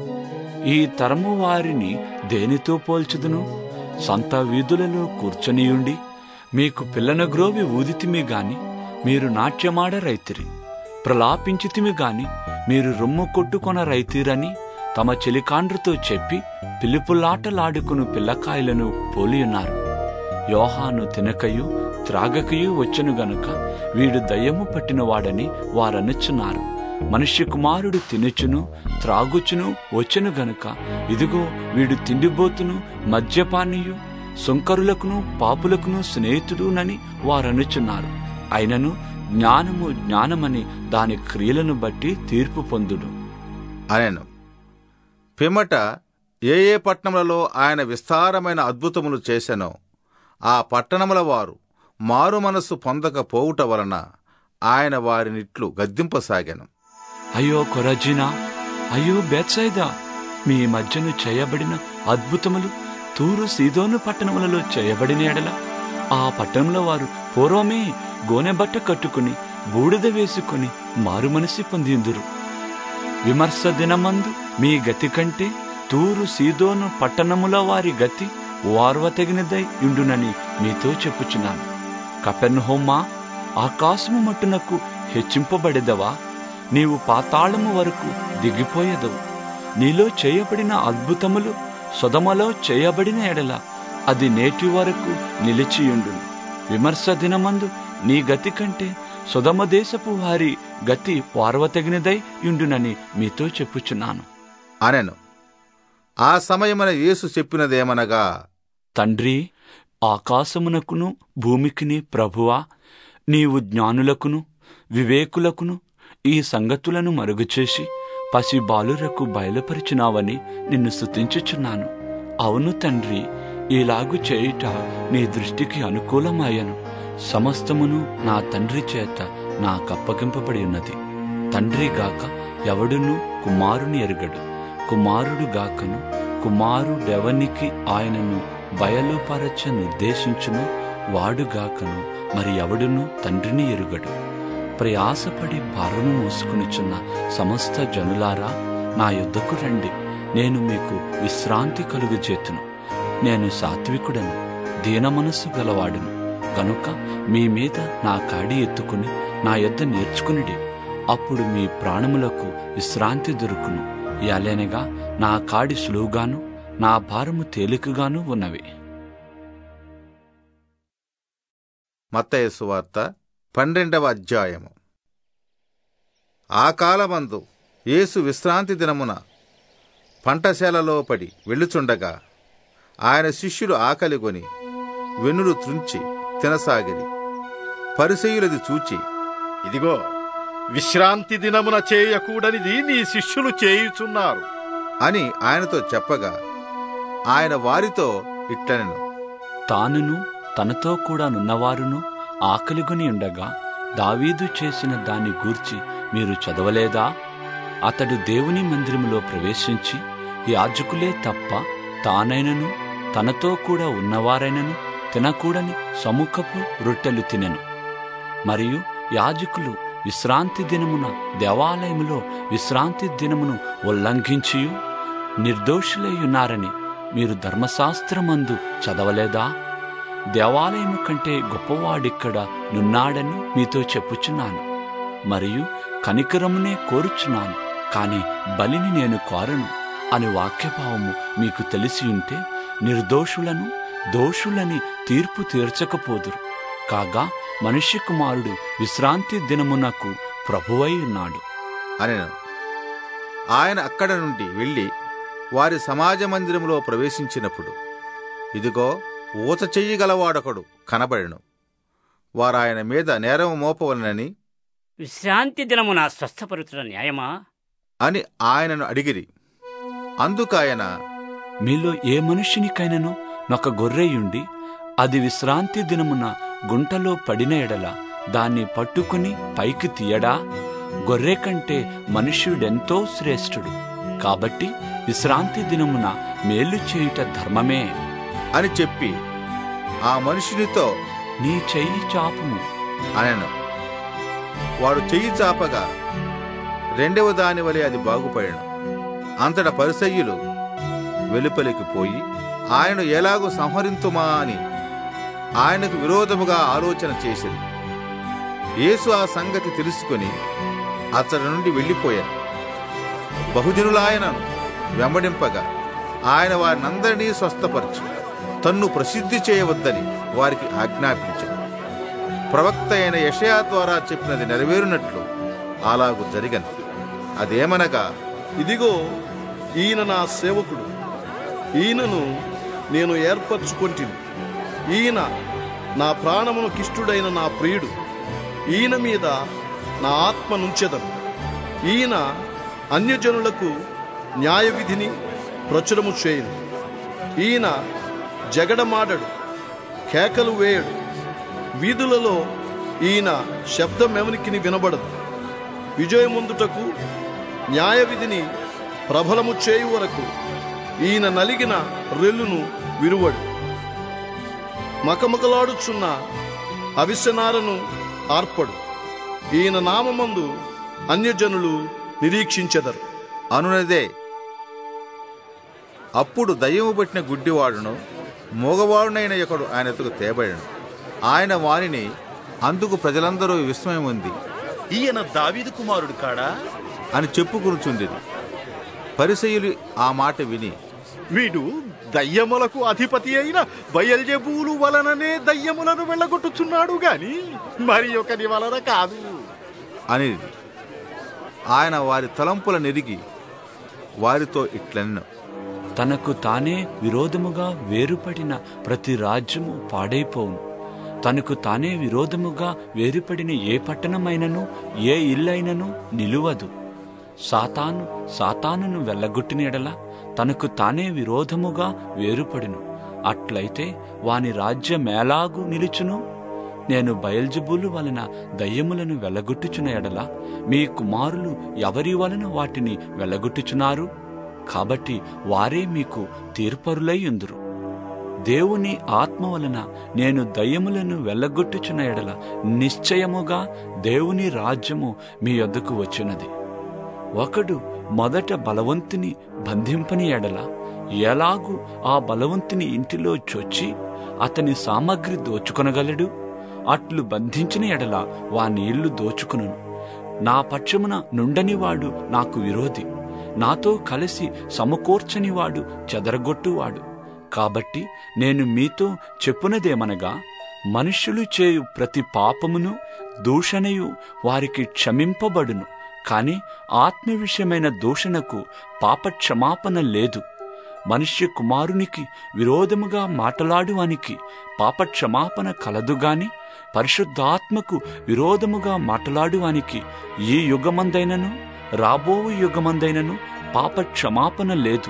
ఈ తరము వారిని దేనితో పోల్చుదును సంత వీధులలో కూర్చొనియుండి మీకు పిల్లన గ్రోవి ఊదితిమి గాని మీరు నాట్యమాడ రైతిరి ప్రలాపించితిమి గాని మీరు రొమ్ము కొట్టుకొన రైతిరని తమ చెలికాండ్రతో చెప్పి పిలుపులాటలాడుకును పిల్లకాయలను పోలియున్నారు యోహాను తినకయు త్రాగకయు వచ్చెను గనుక వీడు దయ్యము పట్టినవాడని వారనుచున్నారు మనుష్య కుమారుడు తినుచును త్రాగుచును వచ్చెను గనుక ఇదిగో వీడు తిండిబోతును మద్యపానీయు సుంకరులకును పాపులకును స్నేహితుడునని వారనుచున్నారు అయినను జ్ఞానము జ్ఞానమని దాని క్రియలను బట్టి తీర్పు పొందుడు అనెను పిమ్మట ఏ ఏ పట్టణములలో ఆయన విస్తారమైన అద్భుతములు చేసెనో ఆ పట్టణముల వారు మారు మనస్సు పొందకపోవుట వలన ఆయన వారినిట్లు గద్దింపసాగాను అయ్యో కొరజీనా అయ్యో బేత్సైదా మీ మధ్యను చేయబడిన అద్భుతములు తూరు సీదోను పట్టణములలో చేయబడిన ఎడల ఆ పట్టణంలో వారు పూర్వమే గోనె బట్ట కట్టుకుని బూడిద వేసుకుని మారుమనసి పొందిందురు విమర్శ దినమందు మీ గతి కంటే తూరు సీదోను పట్టణముల వారి గతి ఓర్వతగినదై ఉండునని మీతో చెప్పుచున్నాను కపెర్నహోమ్మా ఆకాశము మట్టునకు హెచ్చింపబడెదవా నీవు పాతాళము వరకు దిగిపోయేదవు నీలో చేయబడిన అద్భుతములు సుధమలో చేయబడిన ఎడల అది నేటి వరకు నిలిచియుండును విమర్శ దినమందు నీ గతి కంటే సుధమ దేశపు వారి గతి వారవతగినదై యుండునని మీతో చెప్పుచున్నాను అనెను ఆ సమయమున యేసు చెప్పినదేమనగా తండ్రి ఆకాశమునకును భూమికిని ప్రభువా నీవు జ్ఞానులకును వివేకులకును ఈ సంగతులను మరుగుచేసి పసి బాలురకు బయలుపరిచినావని నిన్ను స్తుతించుచున్నాను అవును తండ్రి ఇలాగు చేయుట నీ దృష్టికి అనుకూలమాయను సమస్తమును నా తండ్రి చేత నాకప్పగింపబడి ఉన్నది తండ్రి గాక ఎవడును కుమారుని ఎరుగడు కుమారుడు గాకను కుమారుడెవనికి ఆయనను బయలుపరచ నిర్దేశించును వాడుగాకను మరి ఎవడును తండ్రిని ఎరుగడు ప్రయాసపడి భారము మోసుకునిచున్న సమస్త జనులారా నా యుద్ధకు రండి నేను మీకు విశ్రాంతి కలుగజేతును నేను సాత్వికుడను దీన మనస్సు గలవాడును గనుక మీ మీద నా కాడి ఎత్తుకుని నా యొద్ద నేర్చుకునిడి అప్పుడు మీ ప్రాణములకు విశ్రాంతి దొరుకును యాలేనగా నా కాడి సులువుగాను నా భారము తేలికగాను ఉన్నవి మత్తయి సువార్త పన్నెండవ అధ్యాయము ఆ కాలమందు యేసు విశ్రాంతి దినమున పంటశాలలో పడి వెళ్ళుచుండగా ఆయన శిష్యులు ఆకలిగొని వెన్నులు త్రుంచి తినసాగిరి పరిసయులది చూచి ఇదిగో విశ్రాంతి దినమున చేయకూడనిది నీ శిష్యులు చేయుచున్నారు అని ఆయనతో చెప్పగా ఆయన వారితో ఇట్లనెను తానును తనతో కూడా నున్నవారును ఆకలిగొని ఉండగా దావీదు చేసిన దాన్ని గూర్చి మీరు చదవలేదా అతడు దేవుని మందిరములో ప్రవేశించి యాజకులే తప్ప తానైనను తనతో కూడా ఉన్నవారైనను తినకూడని సముఖపు రొట్టెలు తినెను మరియు యాజకులు విశ్రాంతి దినమున దేవాలయములో విశ్రాంతి దినమును ఉల్లంఘించియు నిర్దోషులై ఉన్నారని మీరు ధర్మశాస్త్రమందు చదవలేదా దేవాలయము కంటే గొప్పవాడిక్కడ నున్నాడని మీతో చెప్పుచున్నాను మరియు కనికరమునే కోరుచున్నాను కాని బలిని నేను కోరను అని వాక్యభావము మీకు తెలిసి ఉంటే నిర్దోషులను దోషులని తీర్పు తీర్చకపోదురు కాగా మనుష్య కుమారుడు విశ్రాంతి దినమునకు ప్రభువై ఉన్నాడు అనెను ఆయన అక్కడ నుండి వెళ్ళి వారి సమాజ మందిరములో ప్రవేశించినప్పుడు ఇదిగో ఊత చెయ్యగలవాడొకడు కనబడెను వారాయన మీద నేరము మోపవలనని విశ్రాంతి దినమున స్వస్థపరుచుట న్యాయమా అని ఆయనను అడిగిరి అందుకాయన మీలో ఏ మనుష్యునికైనను నొక గొర్రెయుండి అది విశ్రాంతి దినమున గుంటలో పడిన ఎడల దాన్ని పట్టుకుని పైకి తీయడా గొర్రె కంటే మనుష్యుడెంతో శ్రేష్ఠుడు కాబట్టి విశ్రాంతి దినమున మేలు చేయుట ధర్మమే అని చెప్పి ఆ మనుషునితో నీ చెయ్యి చాపుము అనెను వాడు చెయ్యి చాపగా రెండవ దాని వలె అది బాగుపడెను అంతట పరిసయ్యులు వెలుపలికి పోయి ఆయనను ఎలాగో సంహరింతుమా అని ఆయనకు విరోధముగా ఆలోచన చేసిరి యేసు ఆ సంగతి తెలుసుకొని అతడి నుండి వెళ్ళిపోయాను బహుజనులాయనను వెంబడింపగా ఆయన వారినందరినీ స్వస్థపరచు తన్ను ప్రసిద్ధి చేయవద్దని వారికి ఆజ్ఞాపించాడు ప్రవక్త అయిన యషయా ద్వారా చెప్పినది నెరవేరునట్లు అలాగు జరిగను అదేమనగా ఇదిగో ఈయన నా సేవకుడు ఈయనను నేను ఏర్పరచుకొంటిని ఈయన నా ప్రాణమును కిష్టుడైన నా ప్రియుడు ఈయన మీద నా ఆత్మ నుంచెదను ఈయన అన్యజనులకు న్యాయ విధిని ప్రచురము చేయను ఈయన జగడమాడడు కేకలు వేయడు వీధులలో ఈయన శబ్దమెవనికిని వినబడదు విజయముందుటకు న్యాయ విధిని ప్రబలము చేయు వరకు ఈయన నలిగిన రెల్లును విరువడు మకమకలాడుచున్న అవిసనారను ఆర్పడు ఈయన నామమందు అన్యజనులు నిరీక్షించెదరు అనునదే అప్పుడు దయ్యము పట్టిన గుడ్డివాడును మూగవాడునైన ఒకడు ఆయన ఎత్తుకు తేబడను ఆయన వారిని అందుకు ప్రజలందరూ విస్మయం ఉంది ఈయన దావీదు కుమారుడు కాడా అని చెప్పుకునుచుండిరి పరిసయులు ఆ మాట విని వీడు దయ్యములకు అధిపతి అయిన బయల్జబూలు వలననే దయ్యములను వెళ్ళగొట్టుచున్నాడు గాని మరి ఒకరి వలన కాదు అని ఆయన వారి తలంపుల నెరిగి వారితో ఇట్లెన్నో తనకు తానే విరోధముగా వేరుపడిన ప్రతి రాజ్యము పాడైపోవును తనకు తానే విరోధముగా వేరుపడిన ఏ పట్టణమైనను ఏ ఇల్లైనను నిలువదు సాతాను సాతానును వెళ్ళగొట్టిన ఎడల తనకు తానే విరోధముగా వేరుపడును అట్లయితే వాని రాజ్యమేలాగు నిలుచును నేను బయల్జబులు వలన దయ్యములను వెళ్ళగొట్టుచున్న ఎడల మీ కుమారులు ఎవరి వలన వాటిని వెళ్ళగొట్టుచున్నారు కాబట్టి వారే మీకు తీర్పరులై ఉందురు దేవుని ఆత్మ వలన నేను దయ్యములను వెళ్ళగొట్టుచున్న ఎడల నిశ్చయముగా దేవుని రాజ్యము మీ యొద్దకు వచ్చినది ఒకడు మొదట బలవంతుని బంధింపని ఎడల ఎలాగూ ఆ బలవంతుని ఇంటిలో చొచ్చి అతని సామగ్రి దోచుకొనగలడు అట్లు బంధించిన ఎడల వాని ఇల్లు దోచుకును నా పక్షమున నుండనివాడు నాకు విరోధి నాతో కలిసి సమకూర్చనివాడు చెదరగొట్టువాడు కాబట్టి నేను మీతో చెప్పునదేమనగా మనుష్యులు చేయు ప్రతి పాపమును దూషణయు వారికి క్షమింపబడును కాని ఆత్మ విషయమైన దూషణకు పాప క్షమాపణ లేదు మనుష్య కుమారునికి విరోధముగా మాటలాడువానికి పాప క్షమాపణ కలదుగాని పరిశుద్ధాత్మకు విరోధముగా మాటలాడువానికి ఈ యుగమందైనను రాబో యుగమందైనను పాప క్షమాపణ లేదు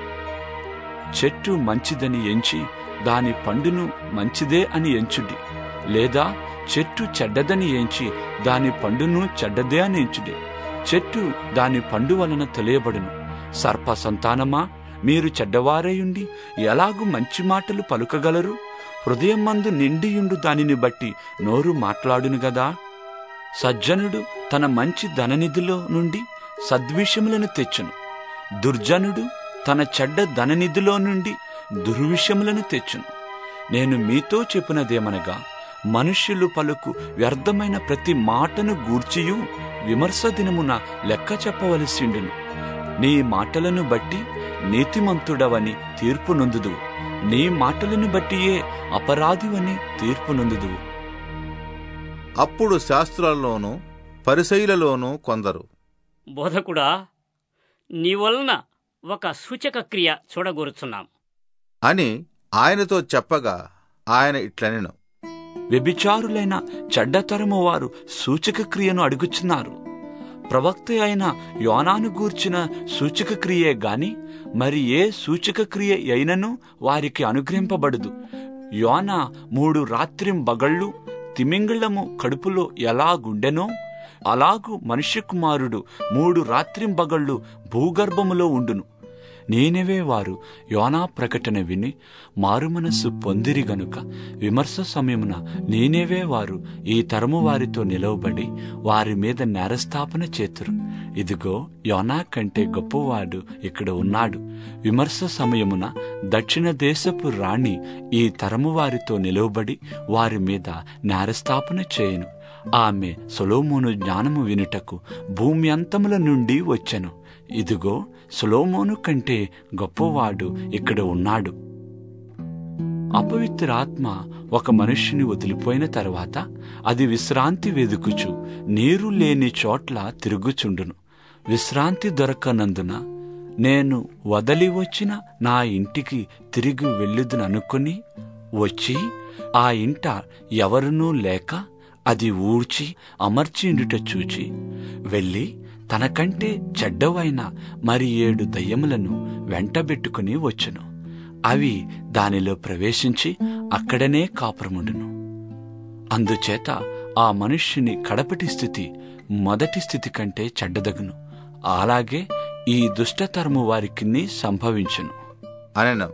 చెట్టు మంచిదని ఎంచి దాని పండును మంచిదే అని ఎంచుడి లేదా చెట్టు చెడ్డదని ఎంచి దాని పండును చెడ్డదే అని ఎంచుడి చెట్టు దాని పండు వలన తెలియబడును సర్ప సంతానమా మీరు చెడ్డవారయుండి ఎలాగు మంచి మాటలు పలుకగలరు హృదయం మందు నిండియుండు దానిని బట్టి నోరు మాట్లాడును గదా సజ్జనుడు తన మంచి ధననిధిలో నుండి సద్విషయములను తెచ్చును దుర్జనుడు తన చెడ్డ ధననిధిలో నుండి దుర్విషయములను తెచ్చును నేను మీతో చెప్పినదేమనగా మనుష్యులు పలుకు వ్యర్థమైన ప్రతి మాటను గూర్చియు విమర్శ దినమున లెక్క చెప్పవలసిండును నీ మాటలను బట్టి నీతిమంతుడవని తీర్పు నొందుదువు నీ మాటలను బట్టియే అపరాధివని తీర్పు నొందుదువు అప్పుడు శాస్త్రాల్లోనూ పరిశైలలోనూ కొందరు బోధకుడా నీ వలన ఒక సూచక క్రియ చూడగోరుచున్నాం అని ఆయనతో చెప్పగా ఆయన ఇట్లనెను వ్యభిచారులైన చెడ్డతరము వారు సూచక క్రియను అడుగుచున్నారు ప్రవక్త అయిన యోనాను గూర్చిన సూచక క్రియే గాని మరి ఏ సూచక క్రియ అయినను వారికి అనుగ్రహింపబడదు యోన మూడు రాత్రిం బగళ్ళు తిమింగళము కడుపులో ఎలాగుండెనో అలాగు మనుష్య కుమారుడు మూడు రాత్రింబగళ్ళు భూగర్భములో ఉండును నేనవే వారు యోనా ప్రకటన విని మారుమనస్సు పొందిరి గనుక విమర్శ సమయమున నేనేవే వారు ఈ తరము వారితో నిలవబడి వారి మీద నేరస్థాపన చేతురు ఇదిగో యోనా కంటే గొప్పవాడు ఇక్కడ ఉన్నాడు విమర్శ సమయమున దక్షిణ దేశపు రాణి ఈ తరము వారితో నిలవబడి వారి మీద నేరస్థాపన చేయను ఆమె సొలోమోను జ్ఞానము వినుటకు భూమి అంతముల నుండి వచ్చెను ఇదిగో సొలోమోను కంటే గొప్పవాడు ఇక్కడ ఉన్నాడు అపవిత్రాత్మ ఒక మనుష్యుని వదిలిపోయిన తర్వాత అది విశ్రాంతి వెదుకుచు నీరు లేని చోట్ల తిరుగుచుండును విశ్రాంతి దొరకనందున నేను వదలి వచ్చిన నా ఇంటికి తిరిగి వెళ్ళుదుననుకొని వచ్చి ఆ ఇంట ఎవరునూ లేక అది ఊడ్చి అమర్చిండుట చూచి వెళ్ళి తనకంటే చెడ్డవైన మరి ఏడు దయ్యములను వెంటబెట్టుకుని వచ్చును అవి దానిలో ప్రవేశించి అక్కడనే కాపురముండును అందుచేత ఆ మనుష్యుని కడపటి స్థితి మొదటి స్థితి కంటే చెడ్డదగును అలాగే ఈ దుష్టతరము వారికి సంభవించును అనెను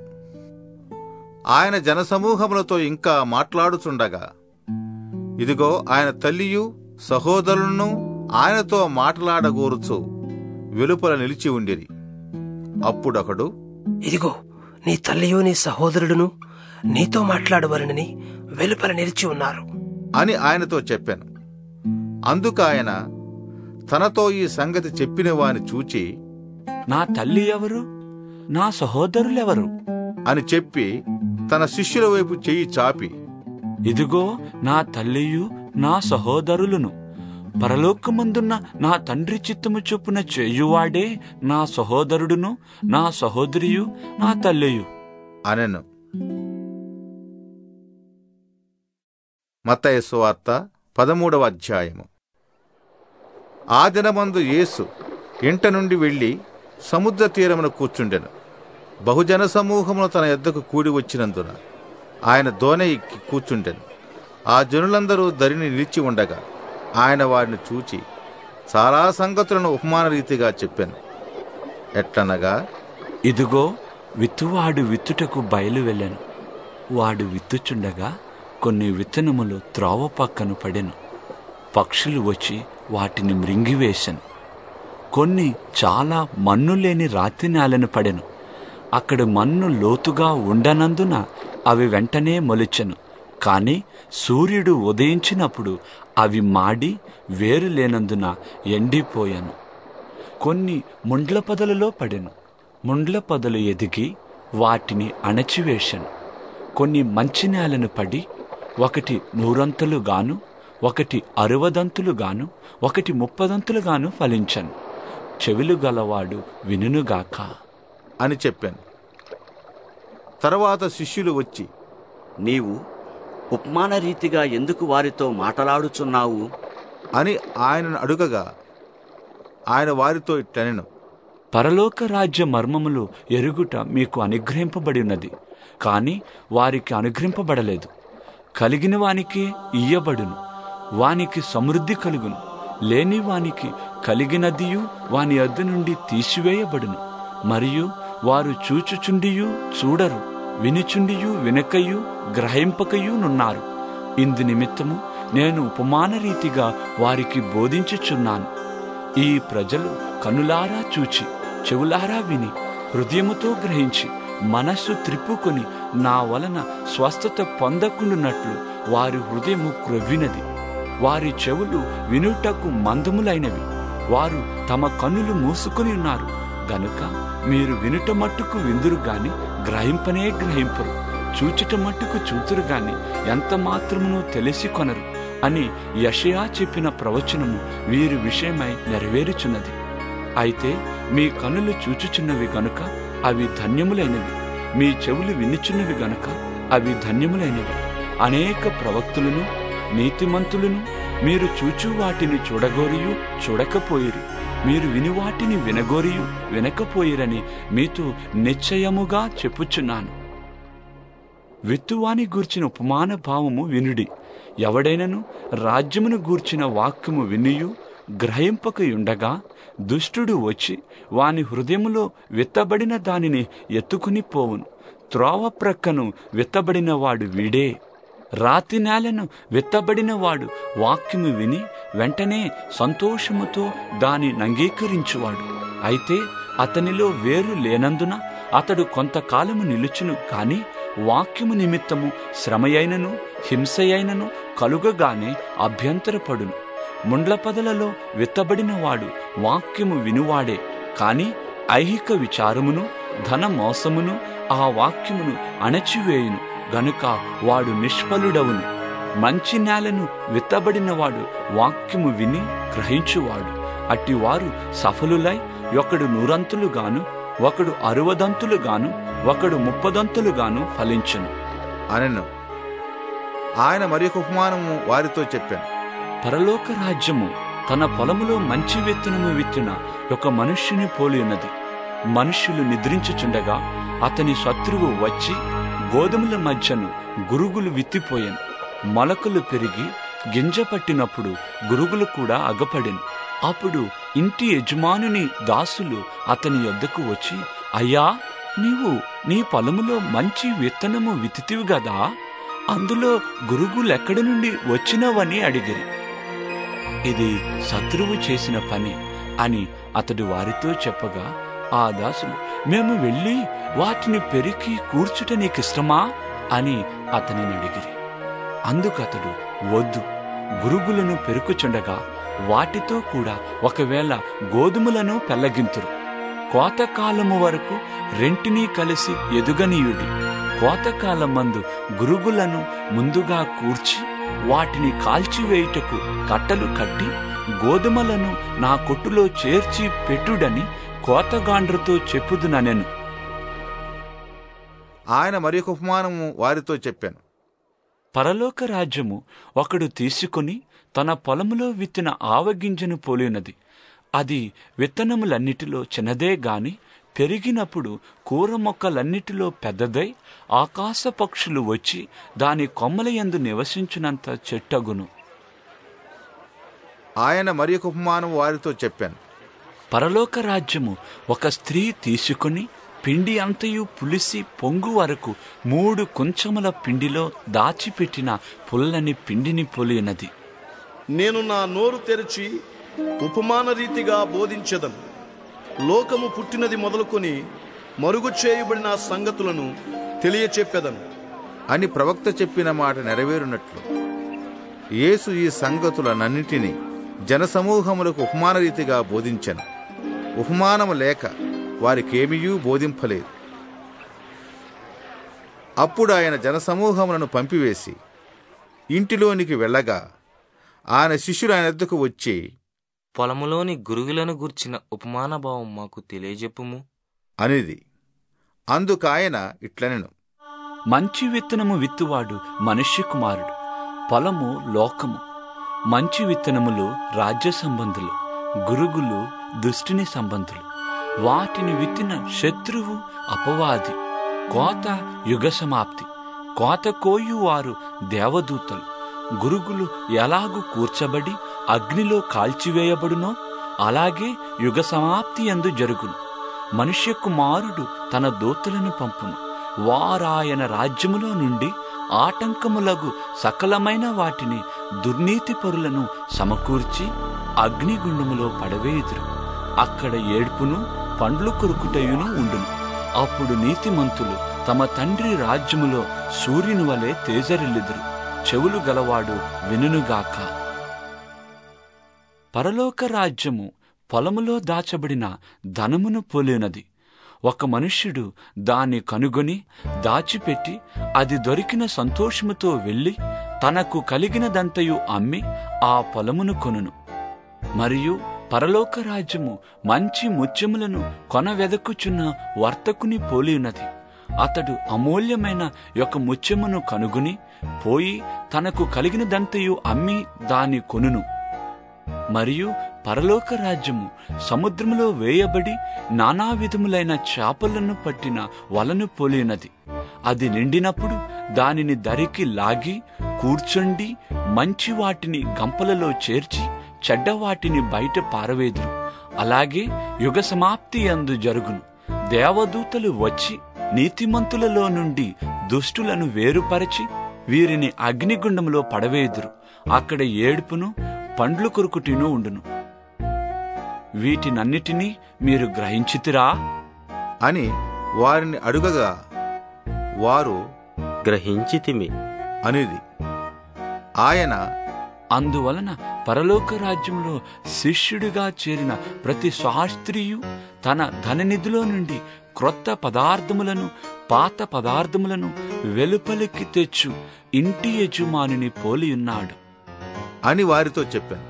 ఆయన జనసమూహములతో ఇంకా మాట్లాడుచుండగా ఇదిగో ఆయన తల్లియు సహోదరులను ఆయనతో మాట్లాడగోరుచు వెలుపల నిలిచి ఉండిరి అప్పుడొకడు ఇదిగో నీ తల్లియు నీ సహోదరుడును నీతో మాట్లాడవలనని వెలుపల నిలిచి ఉన్నారు అని ఆయనతో చెప్పాను అందుకు ఆయన తనతో ఈ సంగతి చెప్పిన వాని చూచి నా తల్లి ఎవరు నా సహోదరులెవరు అని చెప్పి తన శిష్యుల వైపు చెయ్యి చాపి ఇదిగో నా తల్లియు నా సహోదరులను పరలోకమందున్న నా తండ్రి చిత్తము చొప్పున చేయువాడే నా సహోదరుడును నా సహోదరియు నా తల్లియు అనెను మత్తయి సువార్త పదమూడవ అధ్యాయము ఆ దినమందు యేసు ఇంట నుండి వెళ్ళి సముద్ర తీరమున కూర్చుండెను బహుజన సమూహమును తన ఎద్దకు కూడి వచ్చినందున ఆయన దోణె ఎక్కి కూర్చుండెను ఆ జనులందరూ దరిని నిలిచి ఉండగా ఆయన వారిని చూచి చాలా సంగతులను ఉపమాన రీతిగా చెప్పాను ఎట్లనగా ఇదిగో విత్తువాడు విత్తుటకు బయలు వెళ్ళాను వాడు విత్తుచుండగా కొన్ని విత్తనములు త్రోవ పక్కన పడెను పక్షులు వచ్చి వాటిని మృంగివేశను కొన్ని చాలా మన్ను లేని రాతి నేలను పడెను అక్కడ మన్ను లోతుగా ఉండనందున అవి వెంటనే మొలిచెను కాని సూర్యుడు ఉదయించినప్పుడు అవి మాడి వేరు లేనందున ఎండిపోయాను కొన్ని ముండ్ల పొదలలో పడెను ముండ్ల పొదలు ఎదిగి వాటిని అణచివేశాను కొన్ని మంచి నేలను పడి ఒకటి నూరంతులు గాను ఒకటి అరవదంతులు గాను ఒకటి ముప్పదంతులు గాను ఫలించను చెవులు గలవాడు వినుగాక అని చెప్పాను తర్వాత శిష్యులు వచ్చి నీవు ఉపమాన రీతిగా ఎందుకు వారితో మాటలాడుచున్నావు అని ఆయనను అడుగగా ఆయన వారితో ఇట్లనెను పరలోక రాజ్య మర్మములు ఎరుగుట మీకు అనుగ్రహింపబడి ఉన్నది కాని వారికి అనుగ్రహింపబడలేదు కలిగిన వానికి ఇయ్యబడును వానికి సమృద్ధి కలుగును లేని వానికి కలిగినదియు వాని అద్దు నుండి తీసివేయబడును మరియు వారు చూచుచుండియు చూడరు వినుచుండియు వినకయు గ్రహింపకయు నున్నారు ఇందు నిమిత్తము నేను ఉపమాన రీతిగా వారికి బోధించుచున్నాను ఈ ప్రజలు కనులారా చూచి చెవులారా విని హృదయముతో గ్రహించి మనస్సు త్రిప్పుకొని నా వలన స్వస్థత పొందకుండునట్లు వారి హృదయము క్రొవ్వినది వారి చెవులు వినుటకు మందములైనవి వారు తమ కన్నులు మూసుకొని ఉన్నారు గనుక మీరు వినుట మట్టుకు విందురు గాని గ్రహింపనే గ్రహింపరు చూచుట మట్టుకు చూతురు గాని ఎంత మాత్రమును తెలిసి కొనరు అని యషయా చెప్పిన ప్రవచనము వీరి విషయమై నెరవేరుచున్నది అయితే మీ కనులు చూచుచున్నవి గనుక అవి ధన్యములైనవి మీ చెవులు వినుచున్నవి గనుక అవి ధన్యములైనవి అనేక ప్రవక్తులను నీతిమంతులను మీరు చూచు వాటిని చూడగోరియు చూడకపోయిరి మీరు విని వాటిని వినగోరియు వినకపోయిరని మీతో నిశ్చయముగా చెప్పుచున్నాను విత్తువాని గూర్చిన ఉపమాన భావము వినుడి ఎవడైనను రాజ్యమును గూర్చిన వాక్యము వినియు గ్రహింపకయుండగా దుష్టుడు వచ్చి వాని హృదయములో విత్తబడిన దానిని ఎత్తుకుని పోవును త్రోవ ప్రక్కను విత్తబడిన వాడు వీడే రాతి నేలను విత్తబడిన వాడు వాక్యము విని వెంటనే సంతోషముతో దాని అంగీకరించువాడు అయితే అతనిలో వేరు లేనందున అతడు కొంతకాలము నిలుచును కాని వాక్యము నిమిత్తము శ్రమయైనను హింసయైనను కలుగగానే అభ్యంతరపడును ముండ్ల పదలలో విత్తబడిన వాడు వాక్యము వినువాడే కాని ఐహిక విచారమును ధన మోసమును ఆ వాక్యమును అణచివేయును గనుక వాడు నిష్ఫలుడవును మంచి నేలను విత్తబడినవాడు వాక్యము విని గ్రహించువాడు అట్టివారు సఫలులై ఒకడు నూరంతులుగాను ఒకడు అరవదంతులుగాను ఒకడు ముప్పదంతులుగాను ఫలించును అనెను ఆయన మరి ఉపమానము వారితో చెప్పాను పరలోక రాజ్యము తన పొలములో మంచి విత్తనము విత్తిన ఒక మనుష్యుని పోలి ఉన్నది మనుష్యులు నిద్రించుచుండగా అతని శత్రువు వచ్చి గోధుమల మధ్యను గురుగులు విత్తిపోయాను మొలకలు పెరిగి గింజ పట్టినప్పుడు గురుగులు కూడా అగపడెను అప్పుడు ఇంటి యజమానుని దాసులు అతని యొద్దకు వచ్చి అయ్యా నీవు నీ పొలములో మంచి విత్తనము విత్తితివి గదా అందులో గురుగులెక్కడి నుండి వచ్చినవని అడిగిరి ఇది శత్రువు చేసిన పని అని అతడు వారితో చెప్పగా ఆ దాసులు మేము వెళ్ళి వాటిని పెరికి కూర్చుట నీకిష్టమా అని అతనిని అడిగిరి అందుకతడు వద్దు గురుగులను పెరుకుచుండగా వాటితో కూడా ఒకవేళ గోధుమలను పెల్లగింతురు కోతకాలము వరకు రెంటినీ కలిసి ఎదుగనీయుడి కోతకాలమందు గురుగులను ముందుగా కూర్చి వాటిని కాల్చివేయుటకు కట్టలు కట్టి గోధుమలను నా కొట్టులో చేర్చి పెట్టుడని కోతగాండ్రతో చెప్పుదుననెను ఆయన మరి ఉపమానము వారితో చెప్పాను పరలోక రాజ్యము ఒకడు తీసుకుని తన పొలములో విత్తిన ఆవగింజను పోలినది అది విత్తనములన్నిటిలో చిన్నదే గాని పెరిగినప్పుడు కూర మొక్కలన్నిటిలో పెద్దదై ఆకాశ పక్షులు వచ్చి దాని కొమ్మల యందు నివసించినంత చెట్టగును ఆయన మరి ఉపమానం వారితో చెప్పాను పరలోక రాజ్యము ఒక స్త్రీ తీసుకుని పిండి అంతయు పులిసి పొంగు వరకు మూడు కుంచముల పిండిలో దాచిపెట్టిన పుల్లని పిండిని పొలినది నేను నా నోరు తెరిచి ఉపమాన రీతిగా బోధించదను లోకము పుట్టినది మొదలుకొని మరుగు చేయబడిన సంగతులను తెలియచెప్పెదను అని ప్రవక్త చెప్పిన మాట నెరవేరునట్లు యేసు ఈ సంగతులనన్నిటినీ జనసమూహములకు ఉపమానరీతిగా బోధించెను ఉపమానము లేక వారికేమియూ బోధింపలేదు అప్పుడు ఆయన జనసమూహములను పంపివేసి ఇంటిలోనికి వెళ్ళగా ఆయన శిష్యులు ఆయన ఎద్దుకు వచ్చి పొలములోని గురుగులను గుర్చిన ఉపమాన భావం మాకు తెలియజెప్పుము అనేది అందుకాయన ఇట్లనెను మంచి విత్తనము విత్తువాడు మనుష్య కుమారుడు పొలము లోకము మంచి విత్తనములు రాజ్య సంబంధులు గురుగులు దుష్టిని సంబంధులు వాటిని విత్తిన శత్రువు అపవాది కోత యుగ సమాప్తి కోత కోయువారు దేవదూతలు గురుగులు ఎలాగు కూర్చబడి అగ్నిలో కాల్చివేయబడునో అలాగే యుగ సమాప్తి ఎందు జరుగును మనుష్య కుమారుడు తన దూతలను పంపును వారాయన రాజ్యములో నుండి ఆటంకములగు సకలమైన వాటిని దుర్నీతి పరులను సమకూర్చి అగ్నిగుండములో పడవేయుదురు అక్కడ ఏడ్పును పండ్లు కొరుకుటయును ఉండును అప్పుడు నీతిమంతులు తమ తండ్రి రాజ్యములో సూర్యుని వలె తేజరిల్లుదురు చెవులు గలవాడు వినుగాక పరలోక రాజ్యము పొలములో దాచబడిన ధనమును పోలినది ఒక మనుష్యుడు దాన్ని కనుగొని దాచిపెట్టి అది దొరికిన సంతోషముతో వెళ్ళి తనకు కలిగినదంతయు అమ్మి ఆ పొలమును కొనును మరియు పరలోక రాజ్యము మంచి ముత్యములను కొనవెదకుచున్న వర్తకుని పోలియున్నది అతడు అమూల్యమైన యొక్క ముత్యమును కనుగొని పోయి తనకు కలిగినదంతయు అమ్మి దాన్ని కొనును మరియు పరలోక రాజ్యము సముద్రములో వేయబడి నానా విధములైన చేపలను పట్టిన వలను పోలినది అది నిండినప్పుడు దానిని దరికి లాగి కూర్చుండి మంచి వాటిని గంపలలో చేర్చి చెడ్డ వాటిని బయట పారవేదురు అలాగే యుగ సమాప్తి అందు జరుగును దేవదూతలు వచ్చి నీతిమంతులలో నుండి దుష్టులను వేరుపరచి వీరిని అగ్నిగుండంలో పడవేదురు అక్కడ ఏడుపును పండ్లు కొరుకుటిను ఉండును వీటినన్నిటినీ మీరు గ్రహించితిరా అని వారిని అడుగగా వారు గ్రహించితిమి అనేది ఆయన అందువలన పరలోక రాజ్యంలో శిష్యుడిగా చేరిన ప్రతి శాస్త్రీయు తన ధననిధిలో నుండి క్రొత్త పదార్థములను పాత పదార్థములను వెలుపలికి తెచ్చు ఇంటి యజమానిని పోలియున్నాడు అని వారితో చెప్పాను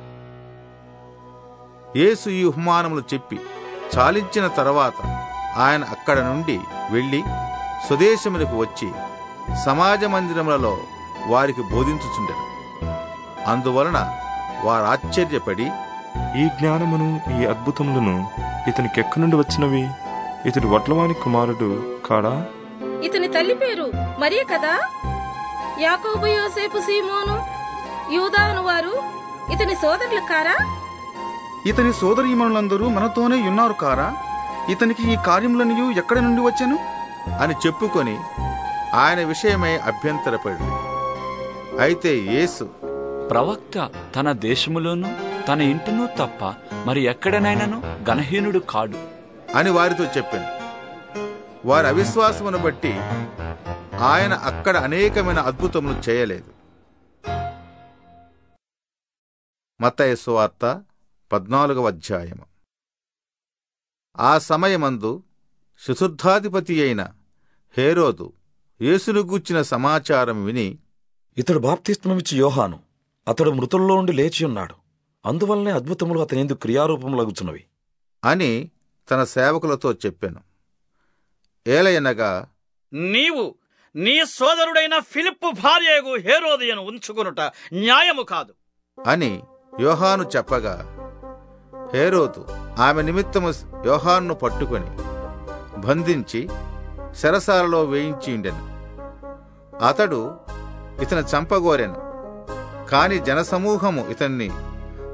యేసు ఈ ఉపమానములు చెప్పి చాలించిన తర్వాత ఆయన అక్కడ నుండి వెళ్ళి స్వదేశములకు వచ్చి సమాజ మందిరములలో వారికి బోధించుచుండెను అందువలన వారు ఆశ్చర్యపడి ఈ జ్ఞానమును ఈ అద్భుతములను ఇతనికి ఎక్కడి నుండి వచ్చినవి ఇతడు వడ్లవాని కుమారుడు కాడా ఇతని తల్లి పేరు మరియ కదా యాకోబు యోసేపు సీమోను యూదా వారు ఇతని సోదరులు కారా ఇతని సోదరీమణులందరూ మనతోనే ఉన్నారు కారా ఇతనికి ఈ కార్యములనియు ఎక్కడి నుండి వచ్చాను అని చెప్పుకొని ఆయన విషయమై అభ్యంతరపడి అయితే యేసు ప్రవక్త తన దేశములోనూ తన ఇంటినూ తప్ప మరి ఎక్కడనైనాను గణహీనుడు కాడు అని వారితో చెప్పాను వారి అవిశ్వాసమును బట్టి ఆయన అక్కడ అనేకమైన అద్భుతములు చేయలేదు మత్తయి సువార్త పద్నాలుగవ అధ్యాయము ఆ సమయమందు శుశుద్ధాధిపతి అయిన హేరోదు యేసును గూర్చిన సమాచారం విని ఇతడు బాప్తిస్మమిచ్చి యోహాను అతడు మృతుల్లో నుండి లేచి ఉన్నాడు అందువల్లనే అద్భుతములు అతని ఎందుకు క్రియారూపములగుచున్నవి అని తన సేవకులతో చెప్పాను ఏలయనగా నీవు నీ సోదరుడైన ఫిలిప్పు భార్యగు హేరోదియను ఉంచుకొనుట న్యాయము కాదు అని యోహాను చెప్పగా హేరోదు ఆమె నిమిత్తము యోహాన్ను పట్టుకొని బంధించి శరసాలలో వేయించి ఉండెను అతడు ఇతని చంపగోరెను కాని జనసమూహము ఇతన్ని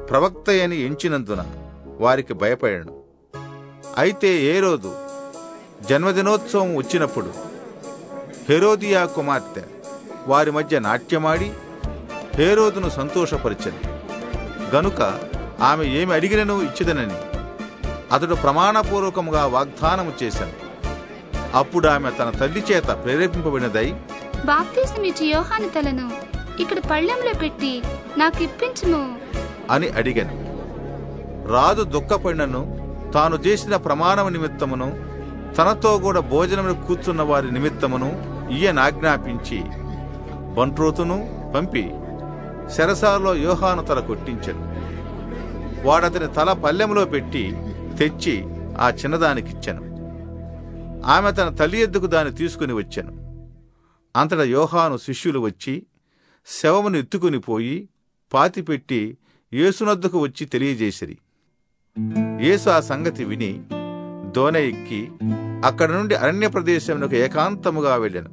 ప్రవక్తయని ఎంచినందున వారికి భయపడాను అయితే ఏ రోజు జన్మదినోత్సవం వచ్చినప్పుడు హెరోదియా కుమార్తె వారి మధ్య నాట్యమాడి హేరోదును సంతోషపరిచింది గనుక ఆమె ఏమి అడిగినను ఇచ్చిదనని అతడు ప్రమాణపూర్వకముగా వాగ్దానము చేశాను అప్పుడు ఆమె తన తల్లి చేత ప్రేరేపింపబడినదై బాప్తీసమిచ్చి యోహాను తలను ఇక్కడ పళ్ళెంలో పెట్టి నాకు ఇప్పించుము అని అడిగాను రాజు దుఃఖపడినను తాను చేసిన ప్రమాణము నిమిత్తమును తనతో కూడా భోజనమును కూర్చున్న వారి నిమిత్తమును ఈయనాజ్ఞాపించి బంట్రోతును పంపి శరసాలలో యోహాను తల కొట్టించాడు వాడతని తల పల్లెములో పెట్టి తెచ్చి ఆ చిన్నదానికిచ్చాను ఆమె తన తల్లి ఎద్దుకు దాన్ని తీసుకుని వచ్చాను అంతటా యోహాను శిష్యులు వచ్చి శవమును ఎత్తుకుని పోయి పాతిపెట్టి యేసునద్దుకు వచ్చి తెలియజేసిరి యేసు ఆ సంగతి విని దోన ఎక్కి అక్కడ నుండి అరణ్య ప్రదేశమునకు ఏకాంతముగా వెళ్ళాను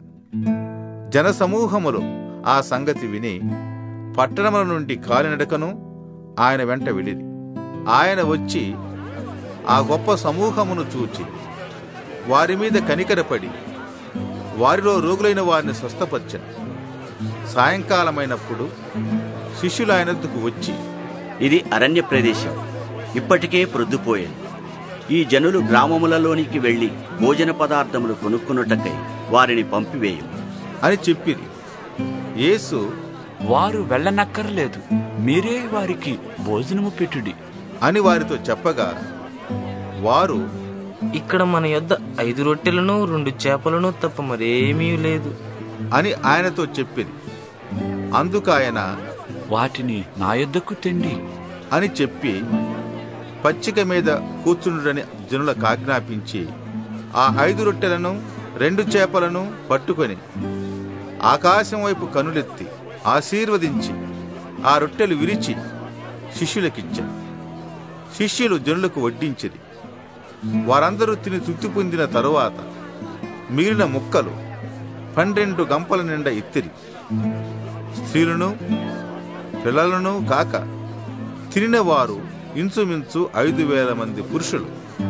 జనసమూహములు ఆ సంగతి విని పట్టణముల నుండి కాలినడకను ఆయన వెంట వెళ్ళిరి ఆయన వచ్చి ఆ గొప్ప సమూహమును చూచి వారి మీద కనికరపడి వారిలో రోగులైన వారిని స్వస్థపరిచను సాయంకాలమైనప్పుడు శిష్యులు ఆయనద్దుకు వచ్చి ఇది అరణ్య ప్రదేశం ఇప్పటికే ప్రొద్దుపోయింది ఈ జనులు గ్రామములలోనికి వెళ్లి భోజన పదార్థములు కొనుక్కున్నటకై వారిని పంపివేయు అని చెప్పిరి యేసు వారు వెళ్ళనక్కర్లేదు మీరే వారికి భోజనము పెట్టుడి అని వారితో చెప్పగా వారు ఇక్కడ మన యొద్ద ఐదు రొట్టెలను రెండు చేపలను తప్ప మరేమీ లేదు అని ఆయనతో చెప్పిరి అందుకు ఆయన వాటిని నా యొద్దకు తెండి అని చెప్పి పచ్చిక మీద కూర్చుండుడని జనులకు ఆజ్ఞాపించి ఆ ఐదు రొట్టెలను రెండు చేపలను పట్టుకొని ఆకాశం వైపు కనులెత్తి ఆశీర్వదించి ఆ రొట్టెలు విరిచి శిష్యులకిచ్చారు శిష్యులు జనులకు వడ్డించిరి వారందరూ తిని తృప్తి పొందిన తరువాత మిగిలిన ముక్కలు పన్నెండు గంపల నిండా ఎత్తిరి స్త్రీలను పిల్లలను కాక తినిన వారు ఇంచుమించు ఐదు వేల మంది పురుషులు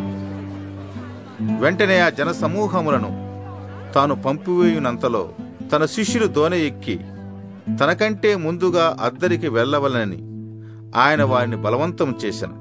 వెంటనే ఆ జన సమూహములను తాను పంపివేయునంతలో తన శిష్యులు దోన ఎక్కి తనకంటే ముందుగా అద్దరికి వెళ్ళవలనని ఆయన వారిని బలవంతం చేశాను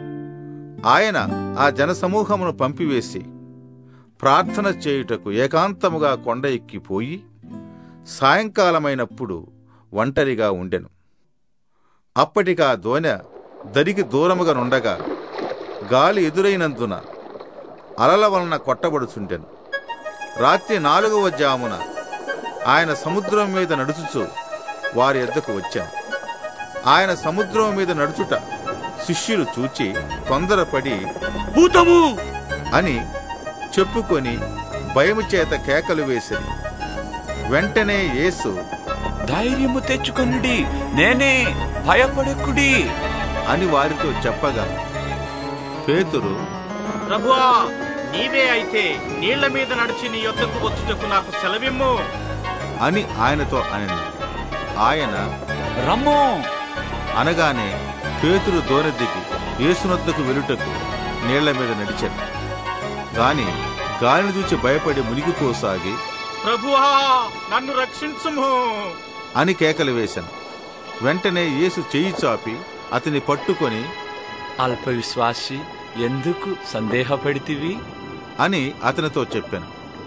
ఆయన ఆ జనసమూహమును పంపివేసి ప్రార్థన చేయుటకు ఏకాంతముగా కొండ ఎక్కిపోయి సాయంకాలమైనప్పుడు ఒంటరిగా ఉండెను అప్పటికా దోణె దరికి దూరముగా నుండగా గాలి ఎదురైనందున అలల వలన కొట్టబడుచుండెను రాత్రి నాలుగవ జామున ఆయన సముద్రం మీద నడుచుచు వారి ఎద్దకు వచ్చాను ఆయన సముద్రం మీద నడుచుట శిష్యులు చూచి తొందరపడి భూతము అని చెప్పుకొని భయము చేత కేకలు వేసిరి వెంటనే యేసు ధైర్యము తెచ్చుకొనుడి నేనే భయపడకుడి అని వారితో చెప్పగా పేతురు ప్రభువా నీవే అయితే నీళ్ల మీద నడిచి నీ యొద్దకు వచ్చుటకు నాకు సెలవిమ్ము అని ఆయనతో అని ఆయన రమ్ము అనగానే పేతురు దూర దిగి యేసునొద్దకు వెలుటకు నీళ్ల మీద నడిచాడు గాని గాలిని చూచి భయపడి మునిగిపోసాగి ప్రభువా నన్ను రక్షించుము అని కేకలు వేశాను వెంటనే యేసు చెయ్యి చాపి అతని పట్టుకొని అల్ప విశ్వాసి ఎందుకు సందేహపడితివి అని అతనితో చెప్పాను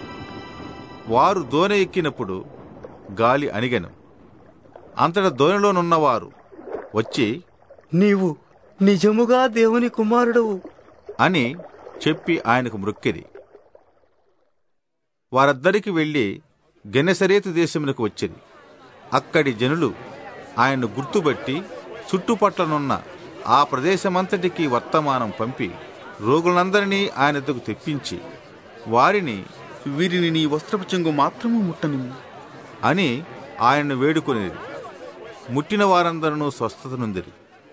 వారు దోణి ఎక్కినప్పుడు గాలి అణిగెను అంతట దోణిలోనున్నవారు వచ్చి నీవు నిజముగా దేవుని కుమారుడవు అని చెప్పి ఆయనకు మృక్కిరి వారద్దరికి వెళ్లి గెనెసరేతు దేశమునకు వచ్చింది అక్కడి జనులు ఆయన్ను గుర్తుబట్టి చుట్టుపట్లనున్న ఆ ప్రదేశమంతటికి వర్తమానం పంపి రోగులందరినీ ఆయన ఎద్దకు తెప్పించి వారిని వీరిని నీ వస్త్రపు చెంగు మాత్రము ముట్టనిమ్ము అని ఆయన్ను వేడుకొనిది ముట్టిన వారందరూ స్వస్థత నొందిరి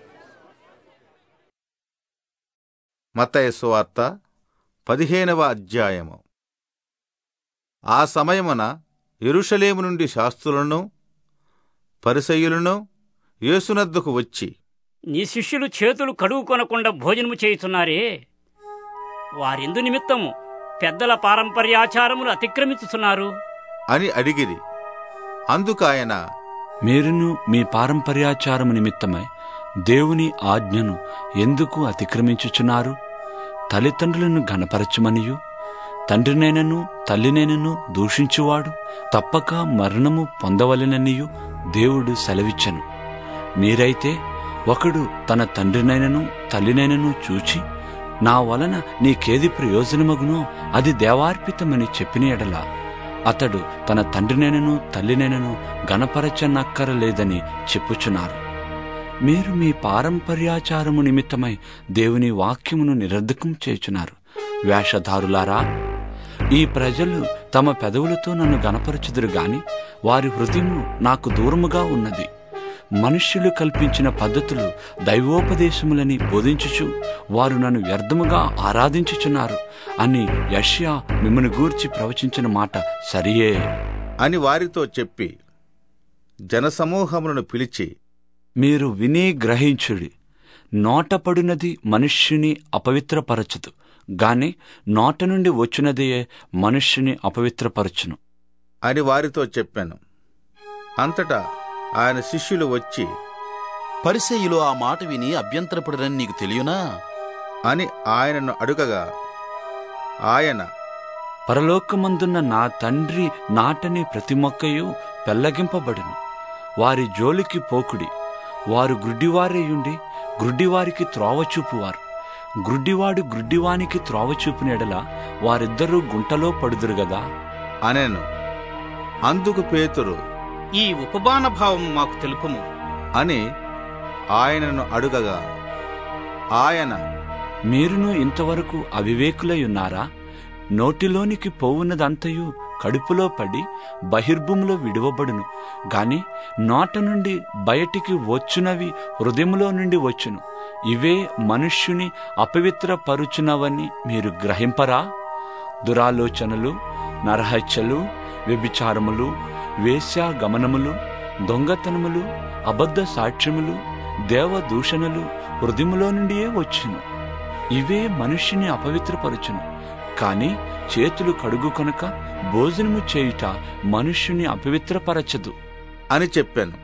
మత్తయి సువార్త పదిహేనవ అధ్యాయము ఆ సమయమున ఎరుషలేము నుండి శాస్త్రులను పరిసయ్యులను యేసునద్దకు వచ్చి నీ శిష్యులు చేతులు కడుగు కొనకుండా భోజనము చేయుచున్నారే వారిందు నిమిత్తము పెద్దల పారంపర్యాచారమును అతిక్రమించుతున్నారు అని అడిగిరి అందుకాయన మీరును మీ పారంపర్యాచారము నిమిత్తమై దేవుని ఆజ్ఞను ఎందుకు అతిక్రమించుచున్నారు తల్లిదండ్రులను గణపరచమనియు తండ్రినైనను తల్లినైనను దూషించువాడు తప్పక మరణము పొందవలెననియు దేవుడు సెలవిచ్చను మీరైతే ఒకడు తన తండ్రినైనను తల్లినైనను చూచి నా వలన నీకేది ప్రయోజనమగునో అది దేవార్పితమని చెప్పిన ఎడల అతడు తన తండ్రినైనను తల్లినైనను గణపరచనక్కరలేదని చెప్పుచున్నారు మీరు మీ పారంపర్యాచారము నిమిత్తమై దేవుని వాక్యమును నిరర్ధకం చేయుచున్నారు వేషధారులారా ఈ ప్రజలు తమ పెదవులతో నన్ను గణపరచుదురు గాని వారి హృదయము నాకు దూరముగా ఉన్నది మనుష్యులు కల్పించిన పద్ధతులు దైవోపదేశములని బోధించుచు వారు నన్ను వ్యర్థముగా ఆరాధించుచున్నారు అని యష్యా మిమ్మల్ని గూర్చి ప్రవచించిన మాట సరియే అని వారితో చెప్పి జనసమూహములను పిలిచి మీరు విని గ్రహించుడి నోటపడినది మనుష్యుని అపవిత్రపరచదు గాని నోట నుండి వచ్చినదియే మనుష్యుని అపవిత్రపరచును అని వారితో చెప్పాను అంతటా ఆయన శిష్యులు వచ్చి పరిసయ్యులు ఆ మాట విని అభ్యంతరపడరని నీకు తెలియనా అని ఆయనను అడుగగా ఆయన పరలోకమందున్న నా తండ్రి నాటని ప్రతి మొక్కయు పెల్లగింపబడును వారి జోలికి పోకుడి వారు గ్రుడ్డివారేయుండి గ్రుడ్డివారికి త్రోవ చూపువారు గ్రుడ్డివాడు గ్రుడ్డివానికి త్రోవ చూపినెడల వారిద్దరూ గుంటలో పడుదురు గదా అనెను అందుకు పేతురు ఈ ఉపమాన భావం మాకు తెలుపుము అని ఆయనను అడుగగా ఆయన మీరును ఇంతవరకు అవివేకులై ఉన్నారా నోటిలోనికి పోవున్నదంతయు కడుపులో పడి బహిర్భూమిలో విడువబడును గాని నోట నుండి బయటికి వచ్చునవి హృదయములో నుండి వచ్చును ఇవే మనుష్యుని అపవిత్రపరుచునవని మీరు గ్రహింపరా దురాలోచనలు నరహత్యలు వ్యభిచారములు వేశ్యాగమనములు దొంగతనములు అబద్ధ సాక్ష్యములు దేవదూషణలు హృదయములో నుండియే వచ్చును ఇవే మనుష్యుని అపవిత్రపరచును కాని చేతులు కడుగు కనుక భోజనము చేయుట మనుష్యుని అపవిత్రపరచదు అని చెప్పాను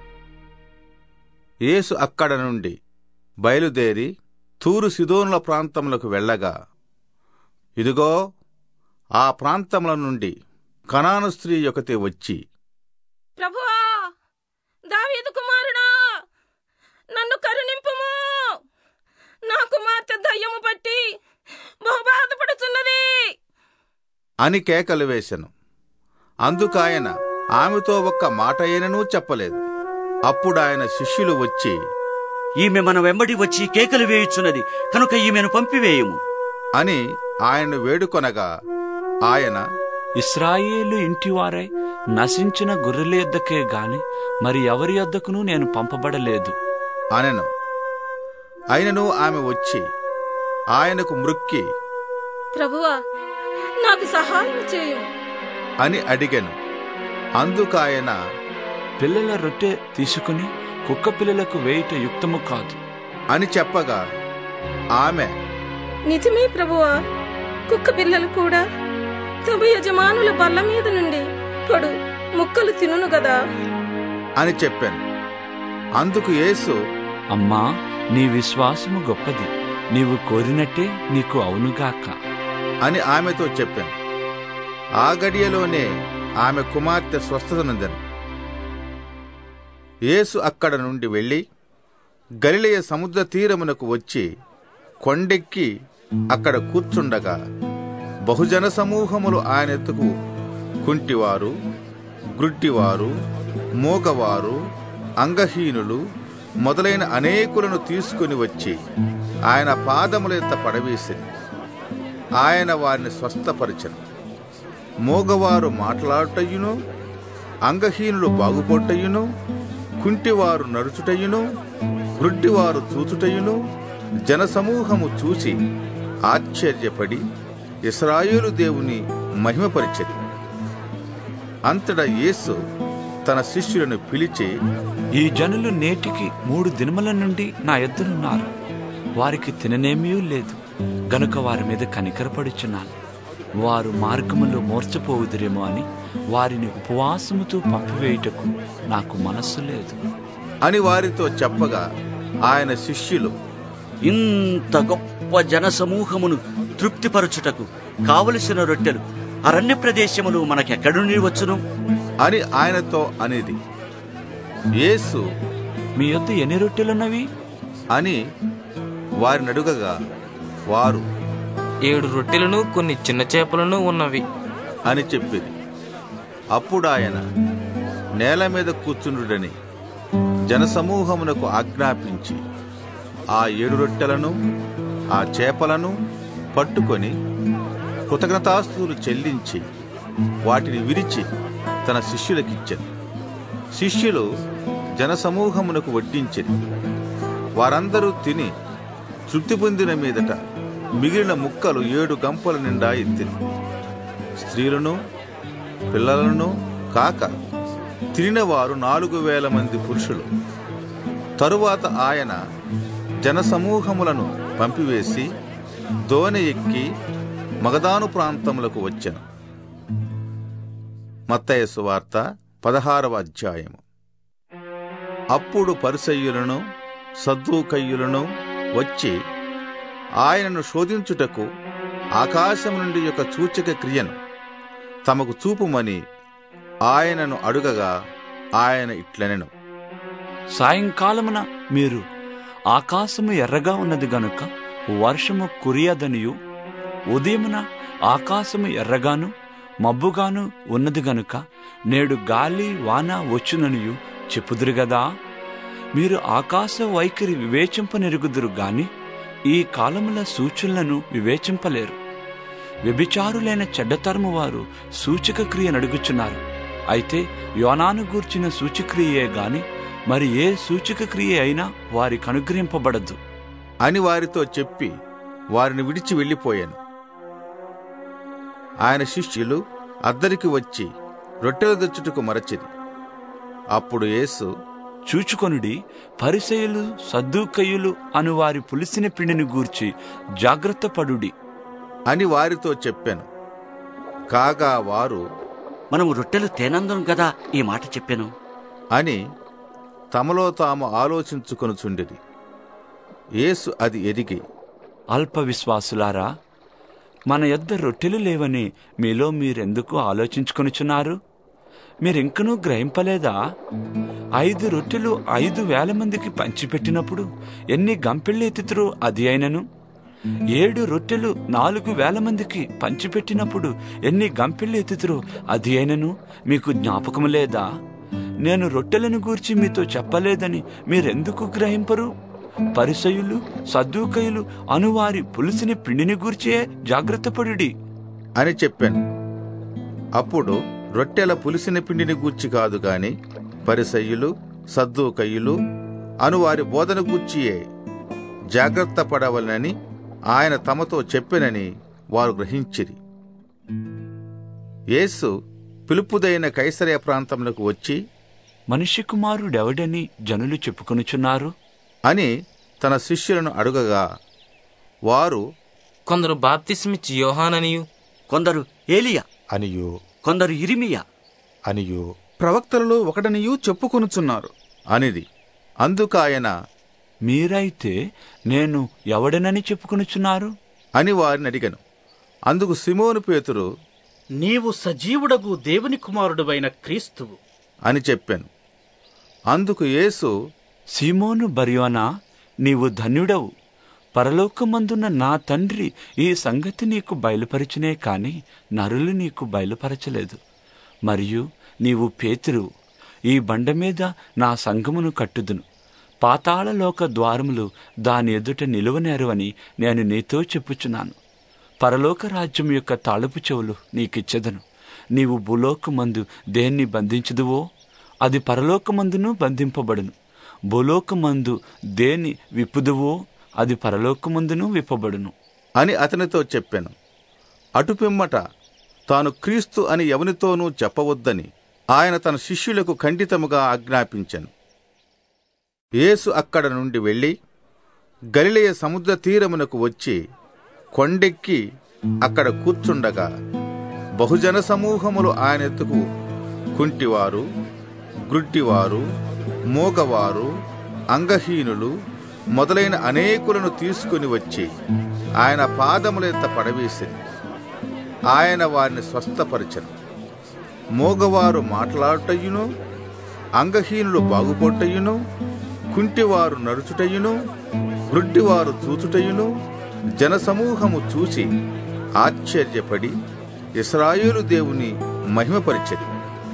యేసు అక్కడ నుండి బయలుదేరి తూరు సిదోనుల ప్రాంతములకు వెళ్ళగా ఇదిగో ఆ ప్రాంతముల నుండి కనాను స్త్రీ ఒకటి వచ్చి ప్రభువా దావీదు కుమారుడా నన్ను కరుణింపుము నా కుమార్తె దయ్యము పట్టి బహు బాధపడుచున్నది అని కేకలు వేశను అందుకాయన ఆమెతో ఒక్క మాట అయిననూ చెప్పలేదు అప్పుడు ఆయన శిష్యులు వచ్చి ఈమె మన వెంబడి వచ్చి కేకలు వేయుచున్నది కనుక ఈమెను పంపివేయము అని ఆయన వేడుకొనగా ఆయన ఇస్రాయేలు ఇంటివారై నశించిన గొర్రెల యొద్దకే గాని మరి ఎవరి యొద్దకును నేను పంపబడలేదు అనెను అయినను ఆమె వచ్చి ఆయనకు మృక్కి ప్రభువా నాకు సహాయం చేయు అని అడిగెను అందుకాయన పిల్లల రొట్టె తీసుకుని కుక్క పిల్లలకు వేయుట యుక్తము కాదు అని చెప్పగా ఆమె నిజమే ప్రభువా కుక్క పిల్లలు కూడా తమ యజమానుల బల్ల మీద నుండి పొడు ముక్కలు తినును గదా అని చెప్పాను అందుకు యేసు అమ్మా నీ విశ్వాసము గొప్పది నీవు కోరినట్టే నీకు అవునుగాక అని ఆమెతో చెప్పాను ఆ గడియలోనే ఆమె కుమార్తె స్వస్థత నందను యేసు అక్కడ నుండి వెళ్ళి గలిలయ సముద్ర తీరమునకు వచ్చి కొండెక్కి అక్కడ కూర్చుండగా బహుజన సమూహములు ఆయన ఎత్తుకు కుంటివారు గ్రుడ్డివారు మూగవారు అంగహీనులు మొదలైన అనేకులను తీసుకుని వచ్చి ఆయన పాదముల ఎత్త పడవేసింది ఆయన వారిని స్వస్థపరిచను మూగవారు మాట్లాడుటయును అంగహీనులు బాగుపొట్టయును కుంటివారు నడుచుటయును గ్రుడ్డివారు చూచుటయును జనసమూహము చూసి ఆశ్చర్యపడి ఇస్రాయేలు దేవుని మహిమపరిచెది అంతటా యేసు తన శిష్యులను పిలిచి ఈ జనులు నేటికి మూడు దినముల నుండి నా ఎద్దునున్నారు వారికి తిననేమీ లేదు గనుక వారి మీద కనికరపడుచున్నాను వారు మార్గములో మోర్చపోవుదురేమో అని వారిని ఉపవాసముతో పంపివేయుటకు నాకు మనస్సు లేదు అని వారితో చెప్పగా ఆయన శిష్యులు ఇంత గొప్ప జన సమూహమును తృప్తిపరచుటకు కావలసిన రొట్టెలు అరణ్య ప్రదేశములు మనకెక్కడి నుండి వచ్చును అని ఆయనతో అనేది యేసు మీ యొద్ద ఎన్ని రొట్టెలున్నవి అని వారిని అడుగగా వారు ఏడు రొట్టెలను కొన్ని చిన్న చేపలను ఉన్నవి అని చెప్పింది అప్పుడు ఆయన నేల మీద కూర్చుండుడని జనసమూహమునకు ఆజ్ఞాపించి ఆ ఏడు రొట్టెలను ఆ చేపలను పట్టుకొని కృతజ్ఞతాస్తులు చెల్లించి వాటిని విరిచి తన శిష్యులకిచ్చాను శిష్యులు జనసమూహమునకు వడ్డించిరి వారందరూ తిని తృప్తి పొందిన మీదట మిగిలిన ముక్కలు ఏడు గంపల నిండా ఎత్తిరి స్త్రీలను పిల్లలను కాక తినిన వారు నాలుగు వేల మంది పురుషులు తరువాత ఆయన జనసమూహములను పంపివేసి దోణి ఎక్కి మగదాను ప్రాంతములకు వచ్చాను మత్తయ సువార్త పదహారవ అధ్యాయము అప్పుడు పరిసయ్యులను సద్దూకయ్యులను వచ్చి ఆయనను శోధించుటకు ఆకాశం నుండి యొక్క సూచక క్రియను తమకు చూపుమని ఆయనను అడుగగా ఆయన ఇట్లనెను సాయంకాలమున మీరు ఆకాశము ఎర్రగా ఉన్నది గనుక వర్షము కురియదనియు ఉదయమున ఆకాశము ఎర్రగాను మబ్బుగాను ఉన్నది గనుక నేడు గాలి వాన వచ్చుననియు చెప్పుదురు గదా మీరు ఆకాశ వైఖరి వివేచింపనెరుగుదురు గాని ఈ కాలముల సూచనలను వివేచింపలేరు వ్యభిచారులైన చెడ్డతరము వారు సూచక క్రియ నడుగుచున్నారు అయితే యోనాను గూర్చిన సూచక్రియే గాని మరి ఏ సూచక క్రియ అయినా వారికి అనుగ్రహింపబడదు అని వారితో చెప్పి వారిని విడిచి వెళ్ళిపోయాను ఆయన శిష్యులు అద్దరికి వచ్చి రొట్టెలు తెచ్చుటకు మరచిరి అప్పుడు యేసు చూచుకొనుడి పరిసయులు సద్దుకయ్యులు అను వారి పులిసిన పిండిని గూర్చి జాగ్రత్త పడుడి అని వారితో చెప్పాను కాగా వారు మనము రొట్టెలు తేనందం కదా ఈ మాట చెప్పాను అని తమలో తాము ఆలోచించుకొనుచుండిరి యేసు అది ఎరిగి అల్ప విశ్వాసులారా మన యొద్ద రొట్టెలు లేవని మీలో మీరెందుకు ఆలోచించుకొనుచున్నారు మీరింకనూ గ్రహింపలేదా ఐదు రొట్టెలు ఐదు వేల మందికి పంచిపెట్టినప్పుడు ఎన్ని గంపెళ్ళు ఎత్తుతురో అది అయినను ఏడు రొట్టెలు నాలుగు వేల మందికి పంచిపెట్టినప్పుడు ఎన్ని గంపెళ్ళు ఎత్తుతురో అది అయినను మీకు జ్ఞాపకం లేదా నేను రొట్టెలను గూర్చి మీతో చెప్పలేదని మీరెందుకు గ్రహింపరు పరిసయులు సద్దూకయులు అనువారి పులుసుని పిండిని గూర్చే జాగ్రత్తపడుడి అని చెప్పాను అప్పుడు రొట్టెల పులిసిన పిండిని గూర్చి కాదు గాని పరిసయ్యులు సద్దూకయ్యులు అను వారి బోధన గూర్చియే జాగ్రత్త పడవలనని ఆయన తమతో చెప్పెనని వారు గ్రహించిరి యేసు పిలుపుదైన కైసరయ ప్రాంతములకు వచ్చి మనిషి కుమారుడెవడని జనులు చెప్పుకొనుచున్నారు అని తన శిష్యులను అడుగగా వారు కొందరు బాప్తిస్మిచ్చి యోహాననియు కొందరు ఏలియా అనియు కొందరు ఇరిమియా అనియు ప్రవక్తలలో ఒకడనియు చెప్పుకొనుచున్నారు అనిది అందుకాయన మీరైతే నేను ఎవడనని చెప్పుకొనుచున్నారు అని వారిని అడిగను అందుకు సిమోను పేతురు నీవు సజీవుడగు దేవుని కుమారుడువైన క్రీస్తువు అని చెప్పాను అందుకు యేసు సీమోను బర్యోనా నీవు ధన్యుడవు పరలోకమందున్న నా తండ్రి ఈ సంగతి నీకు బయలుపరిచినే కాని నరులు నీకు బయలుపరచలేదు మరియు నీవు పేతురు ఈ బండ మీద నా సంఘమును కట్టుదును పాతాళలోక ద్వారములు దాని ఎదుట నిలువనేరువని నేను నీతో చెప్పుచున్నాను పరలోక రాజ్యం యొక్క తాళపు చెవులు నీకిచ్చెదను నీవు భూలోకమందు దేన్ని బంధించుదువో అది పరలోకమందును బంధింపబడును భూలోకమందు దేన్ని విప్పుదువో అది పరలోకమందును విప్పబడును అని అతనితో చెప్పాను అటుపిమ్మట తాను క్రీస్తు అని ఎవనితోనూ చెప్పవద్దని ఆయన తన శిష్యులకు ఖండితముగా ఆజ్ఞాపించెను యేసు అక్కడ నుండి వెళ్ళి గలిలయ సముద్ర తీరమునకు వచ్చి కొండెక్కి అక్కడ కూర్చుండగా బహుజన సమూహములు ఆయన ఎత్తుకు కుంటివారు గ్రుడ్డివారు మూగవారు అంగహీనులు మొదలైన అనేకులను తీసుకుని వచ్చి ఆయన పాదములెత్త పడవేసింది ఆయన వారిని స్వస్థపరిచను మూగవారు మాట్లాడుటయును అంగహీనులు బాగుపొట్టయును కుంటివారు నడుచుటయును గ్రుడ్డివారు చూచుటయును జనసమూహము చూసి ఆశ్చర్యపడి ఇస్రాయేలు దేవుని మహిమపరిచది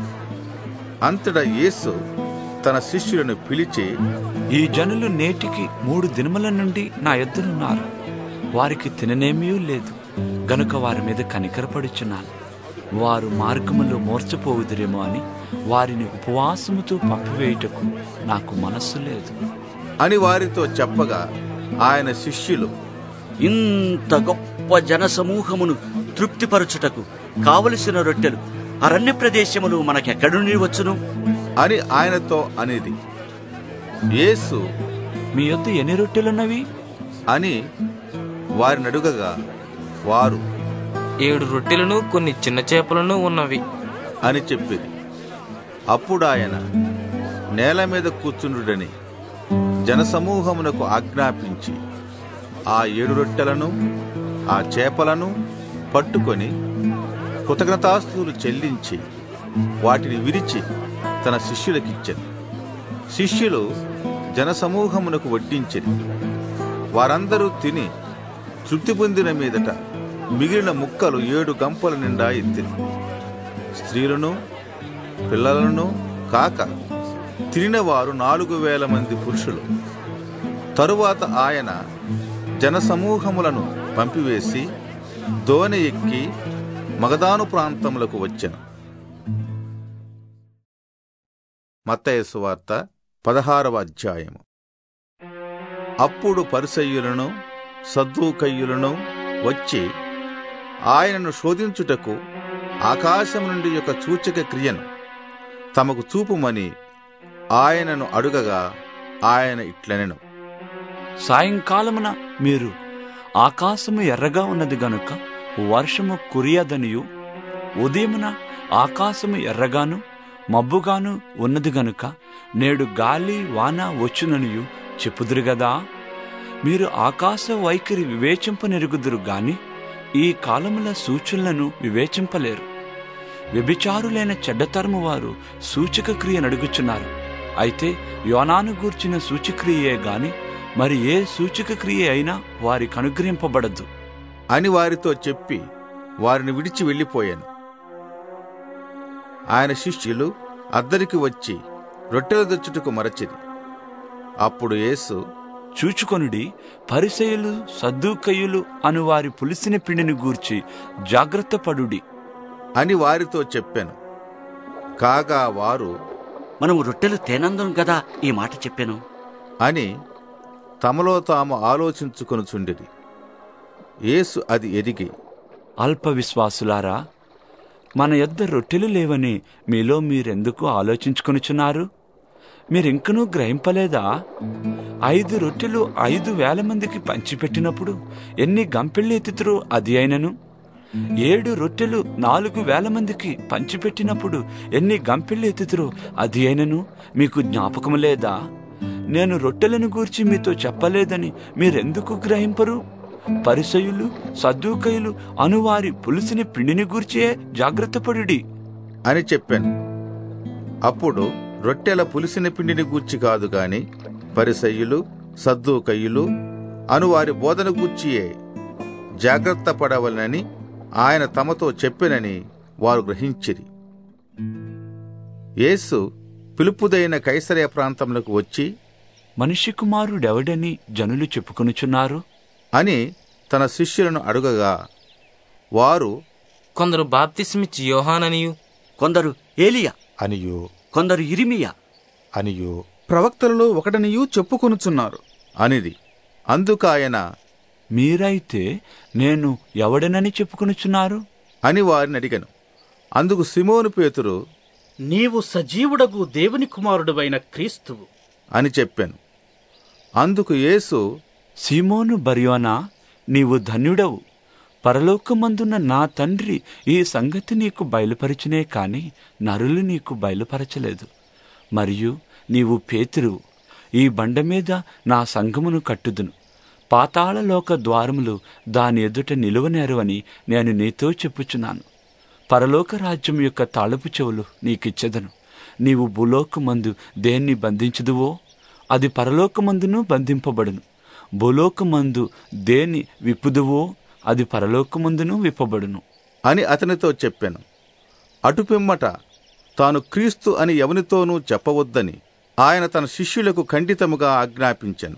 అంతటా యేసు తన శిష్యులను పిలిచి ఈ జనులు నేటికి మూడు దినముల నుండి నా ఎద్దునున్నారు వారికి తిననేమీ లేదు గనుక వారి మీద కనికరపడుచున్నాను వారు మార్గములో మోర్చపోవుదురేమో అని వారిని ఉపవాసముతో పంపివేయుటకు నాకు మనస్సు లేదు అని వారితో చెప్పగా ఆయన శిష్యులు ఇంత గొప్ప జన సమూహమును తృప్తిపరచుటకు కావలసిన రొట్టెలు అరణ్య ప్రదేశములు మనకెక్కడి నుండి వచ్చును అని ఆయనతో అనేది యేసు మీ యొద్ద ఎన్ని రొట్టెలున్నవి అని వారిని అడుగగా వారు ఏడు రొట్టెలను కొన్ని చిన్న చేపలను ఉన్నవి అని చెప్పింది అప్పుడు ఆయన నేల మీద కూర్చుండుడని జనసమూహమునకు ఆజ్ఞాపించి ఆ ఏడు రొట్టెలను ఆ చేపలను పట్టుకొని కృతజ్ఞతాస్తులు చెల్లించి వాటిని విరిచి తన శిష్యులకిచ్చెను శిష్యులు జనసమూహమునకు వడ్డించిరి వారందరూ తిని తృప్తి పొందిన మీదట మిగిలిన ముక్కలు ఏడు గంపల నిండా ఎత్తిరి స్త్రీలను పిల్లలను కాక తినిన వారు నాలుగు వేల మంది పురుషులు తరువాత ఆయన జనసమూహములను పంపివేసి దోణి ఎక్కి మగదాను ప్రాంతములకు వచ్చెను మత్తయసు వార్త పదహారవ అధ్యాయము అప్పుడు పరిసయ్యులను సద్దూకయ్యులను వచ్చి ఆయనను శోధించుటకు ఆకాశం నుండి యొక్క సూచక క్రియను తమకు చూపుమని ఆయనను అడుగగా ఆయన ఇట్లనెను సాయంకాలమున మీరు ఆకాశము ఎర్రగా ఉన్నది గనుక వర్షము కురియదనియు ఉదయమున ఆకాశము ఎర్రగాను మబ్బుగాను ఉన్నది గనుక నేడు గాలి వాన వచ్చుననియు చెప్పుదురు గదా మీరు ఆకాశ వైఖరి వివేచింపనెరుగుదురు గాని ఈ కాలముల సూచనలను వివేచింపలేరు వ్యభిచారులైన చెడ్డతరము వారు సూచక క్రియ నడుగుచున్నారు అయితే యోనాను గూర్చిన సూచక్రియే గాని మరి ఏ సూచక క్రియ అయినా వారికి అనుగ్రహింపబడదు అని వారితో చెప్పి వారిని విడిచి వెళ్ళిపోయాను ఆయన శిష్యులు అద్దరికి వచ్చి రొట్టెలు తెచ్చుటకు మరచిరి అప్పుడు యేసు చూచుకొనుడి పరిసయులు సద్దుకయ్యులు అను వారి పులిసిన పిండిని గూర్చి జాగ్రత్త పడుడి అని వారితో చెప్పాను కాగా వారు మనము రొట్టెలు తేనందం కదా ఈ మాట చెప్పాను అని తమలో తాము ఆలోచించుకొనుచుండిరి యేసు అది ఎరిగి అల్ప విశ్వాసులారా మన యొద్ద రొట్టెలు లేవని మీలో మీరెందుకు ఆలోచించుకొనుచున్నారు మీరింకనూ గ్రహింపలేదా ఐదు రొట్టెలు ఐదు వేల మందికి పంచిపెట్టినప్పుడు ఎన్ని గంపెళ్ళు ఎత్తుతురో అది అయినను ఏడు రొట్టెలు నాలుగు వేల మందికి పంచిపెట్టినప్పుడు ఎన్ని గంపెళ్ళు ఎత్తుతురో అది అయినను మీకు జ్ఞాపకం లేదా నేను రొట్టెలను గూర్చి మీతో చెప్పలేదని మీరెందుకు గ్రహింపరు పరిసయులు సద్దూకయులు అనువారి పులుసుని పిండిని గూర్చే జాగ్రత్తపడుడి అని చెప్పాను అప్పుడు రొట్టెల పులిసిన పిండిని గూర్చి కాదు గాని పరిసయ్యులు సద్దూకయ్యులు అను వారి బోధన గూర్చియే జాగ్రత్త పడవలనని ఆయన తమతో చెప్పినని వారు గ్రహించిరి యేసు పిలుపుదైన కైసరయ ప్రాంతములకు వచ్చి మనిషి కుమారుడెవడని జనులు చెప్పుకొనుచున్నారు అని తన శిష్యులను అడుగగా వారు కొందరు బాప్తిస్మిచ్చి యోహాననియు కొందరు ఏలియా అనియు కొందరు ఇరిమియా అనియు ప్రవక్తలలో ఒకటనియు చెప్పుకొనుచున్నారు అనిది అందుకాయన మీరైతే నేను ఎవడనని చెప్పుకొనుచున్నారు అని వారిని అడిగను అందుకు సిమోను పేతురు నీవు సజీవుడగు దేవుని కుమారుడువైన క్రీస్తువు అని చెప్పాను అందుకు యేసు సీమోను బర్యోనా నీవు ధన్యుడవు పరలోకమందున్న నా తండ్రి ఈ సంగతి నీకు బయలుపరిచినే కాని నరులు నీకు బయలుపరచలేదు మరియు నీవు పేతురు ఈ బండ మీద నా సంఘమును కట్టుదును పాతాళలోక ద్వారములు దాని ఎదుట నిలువనేరవని నేను నీతో చెప్పుచున్నాను పరలోక రాజ్యం యొక్క తాళపు చెవులు నీకిచ్చెదను నీవు భూలోకమందు దేన్ని బంధించుదువో అది పరలోకమందును బంధింపబడును భూలోకమందు దేన్ని విప్పుదువో అది పరలోకమందును విప్పబడును అని అతనితో చెప్పాను అటుపిమ్మట తాను క్రీస్తు అని ఎవనితోనూ చెప్పవద్దని ఆయన తన శిష్యులకు ఖండితముగా ఆజ్ఞాపించాను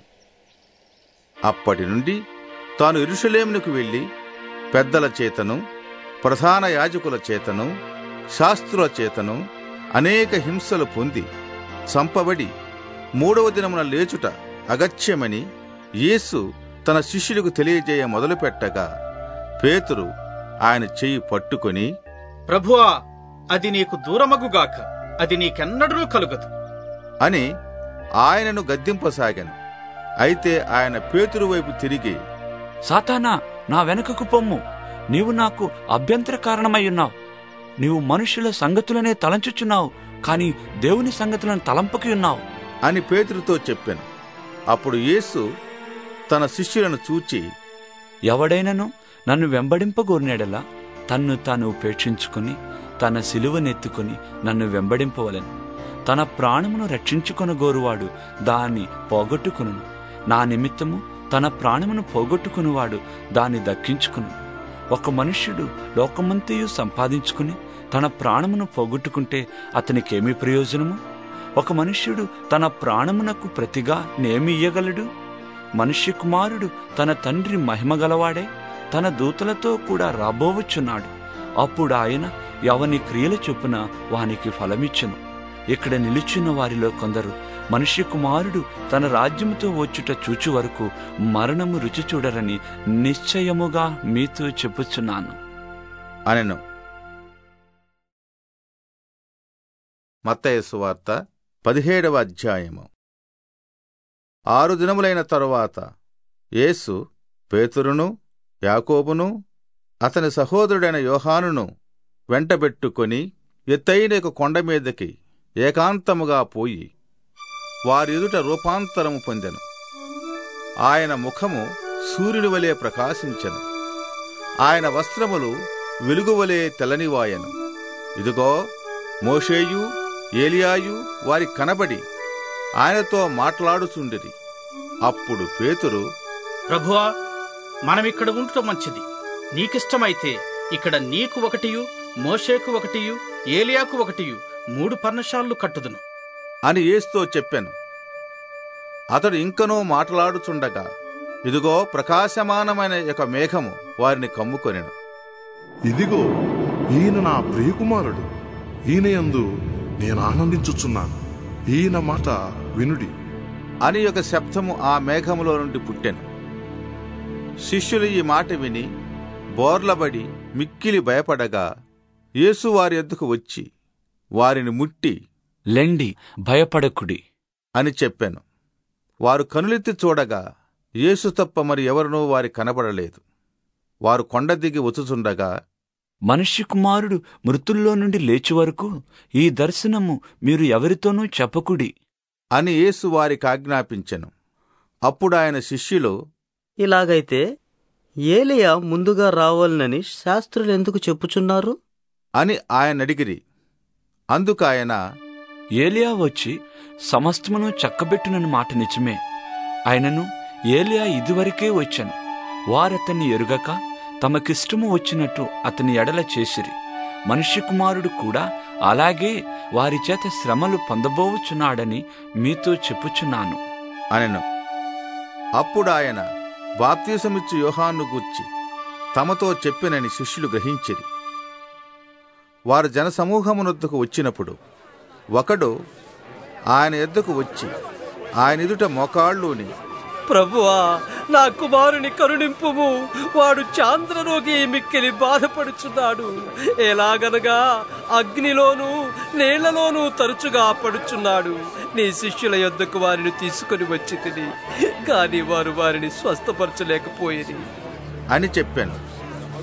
అప్పటి నుండి తాను ఇరుషలేమునకు వెళ్ళి పెద్దల చేతను ప్రధాన యాజకుల చేతను శాస్త్రుల చేతను అనేక హింసలు పొంది చంపబడి మూడవ దినమున లేచుట అగత్యమని యేసు తన శిష్యులకు తెలియజేయ మొదలుపెట్టగా పేతురు ఆయన చెయ్యి పట్టుకొని ప్రభువా అది నీకు దూరమగుగాక అది నీకెన్నడూ కలుగదు అని ఆయనను గద్దింపసాగాను అయితే ఆయన పేతురు వైపు తిరిగి సాతానా నా వెనుకకు పొమ్ము నీవు నాకు అభ్యంతర కారణమై ఉన్నావు నీవు మనుషుల సంగతులనే తలంచుచున్నావు కాని దేవుని సంగతులను తలంపకి ఉన్నావు అని పేతురుతో చెప్పాను అప్పుడు యేసు తన శిష్యులను చూచి ఎవడైనను నన్ను వెంబడింపగోరినాడలా తన్ను తాను ఉపేక్షించుకుని తన సిలువనెత్తుకుని నన్ను వెంబడింపవలెను తన ప్రాణమును రక్షించుకొనగోరువాడు దాన్ని పోగొట్టుకును నా నిమిత్తము తన ప్రాణమును పోగొట్టుకునివాడు దాన్ని దక్కించుకును ఒక మనుష్యుడు లోకమంతయు సంపాదించుకుని తన ప్రాణమును పోగొట్టుకుంటే అతనికేమి ప్రయోజనము ఒక మనుష్యుడు తన ప్రాణమునకు ప్రతిగా నేమి ఇయ్యగలడు మనుష్య కుమారుడు తన తండ్రి మహిమగలవాడే తన దూతలతో కూడా రాబోవచ్చున్నాడు అప్పుడు ఆయన ఎవని క్రియల చొప్పున వానికి ఫలమిచ్చును ఇక్కడ నిలుచున్న వారిలో కొందరు మనుష్య కుమారుడు తన రాజ్యముతో వచ్చుట చూచు వరకు మరణము రుచి చూడరని నిశ్చయముగా మీతో చెప్పుచున్నాను అనెను మత్తయ సువార్త పదిహేడవ అధ్యాయము ఆరు దినములైన తరువాత యేసు పేతురును యాకోబును అతని సహోదరుడైన యోహానును వెంటబెట్టుకొని ఎత్తైన ఒక కొండ మీదకి ఏకాంతముగా పోయి వారి ఎదుట రూపాంతరము పొందెను ఆయన ముఖము సూర్యుని వలె ప్రకాశించెను ఆయన వస్త్రములు వెలుగువలే తెల్లనివాయను ఇదిగో మోషేయు ఏలియాయు వారి కనబడి ఆయనతో మాట్లాడుచుండిరి అప్పుడు పేతురు ప్రభువా మనమిక్కడ ఉండటం మంచిది నీకిష్టమైతే ఇక్కడ నీకు ఒకటియు మోషేకు ఒకటియు ఏలియాకు ఒకటియు మూడు పర్ణశాలలు కట్టుదును అని యేసుతో చెప్పాను అతడు ఇంకనూ మాట్లాడుచుండగా ఇదిగో ప్రకాశమానమైన ఒక మేఘము వారిని కమ్ముకొనెను ఇదిగో ఈయన నా ప్రియకుమారుడు ఈయన యందు నేను ఆనందించుచున్నాను ఈయన మాట వినుడి అని ఒక శబ్దము ఆ మేఘములో నుండి పుట్టెను శిష్యులు ఈ మాట విని బోర్లబడి మిక్కిలి భయపడగా యేసు వారి ఎద్దుకు వచ్చి వారిని ముట్టి లెండి భయపడకుడి అని చెప్పాను వారు కనులెత్తి చూడగా యేసు తప్ప మరి ఎవరినూ వారి కనబడలేదు వారు కొండ దిగి వచ్చుచుండగా మనుష్య కుమారుడు మృతుల్లో నుండి లేచి వరకు ఈ దర్శనము మీరు ఎవరితోనూ చెప్పకుడి అని యేసు వారికి ఆజ్ఞాపించెను అప్పుడు ఆయన శిష్యులు ఇలాగైతే ఏలియా ముందుగా రావాలనని శాస్త్రులు ఎందుకు చెప్పుచున్నారు అని ఆయన అడిగిరి అందుకు ఆయన ఏలియా వచ్చి సమస్తమును చక్కబెట్టునని మాట నిజమే ఆయనను ఏలియా ఇదివరకే వచ్చాను వారతన్ని ఎరుగక తమకిష్టము వచ్చినట్టు అతని ఎడల చేసిరి మనుష్య కుమారుడు కూడా అలాగే వారి చేత శ్రమలు పొందబోవుచున్నాడని మీతో చెప్పుచున్నాను అనెను అప్పుడు ఆయన బాప్తీసమిచ్చు యోహాను గూర్చి తమతో చెప్పినని శిష్యులు గ్రహించిరి వారు జనసమూహమునొద్దకు వచ్చినప్పుడు ఒకడు ఆయన ఎద్దకు వచ్చి ఆయన ఎదుట మోకాళ్ళుని ప్రభువా నా కుమారుని కరుణింపుము వాడు చాంద్రరోగి మిక్కిలి బాధపడుచున్నాడు ఎలాగనగా అగ్నిలోను నీళ్లలోనూ తరచుగా పడుచున్నాడు నీ శిష్యుల యొద్దకు వారిని తీసుకుని వచ్చి తిని కానీ వారు వారిని స్వస్థపరచలేకపోయేది అని చెప్పాను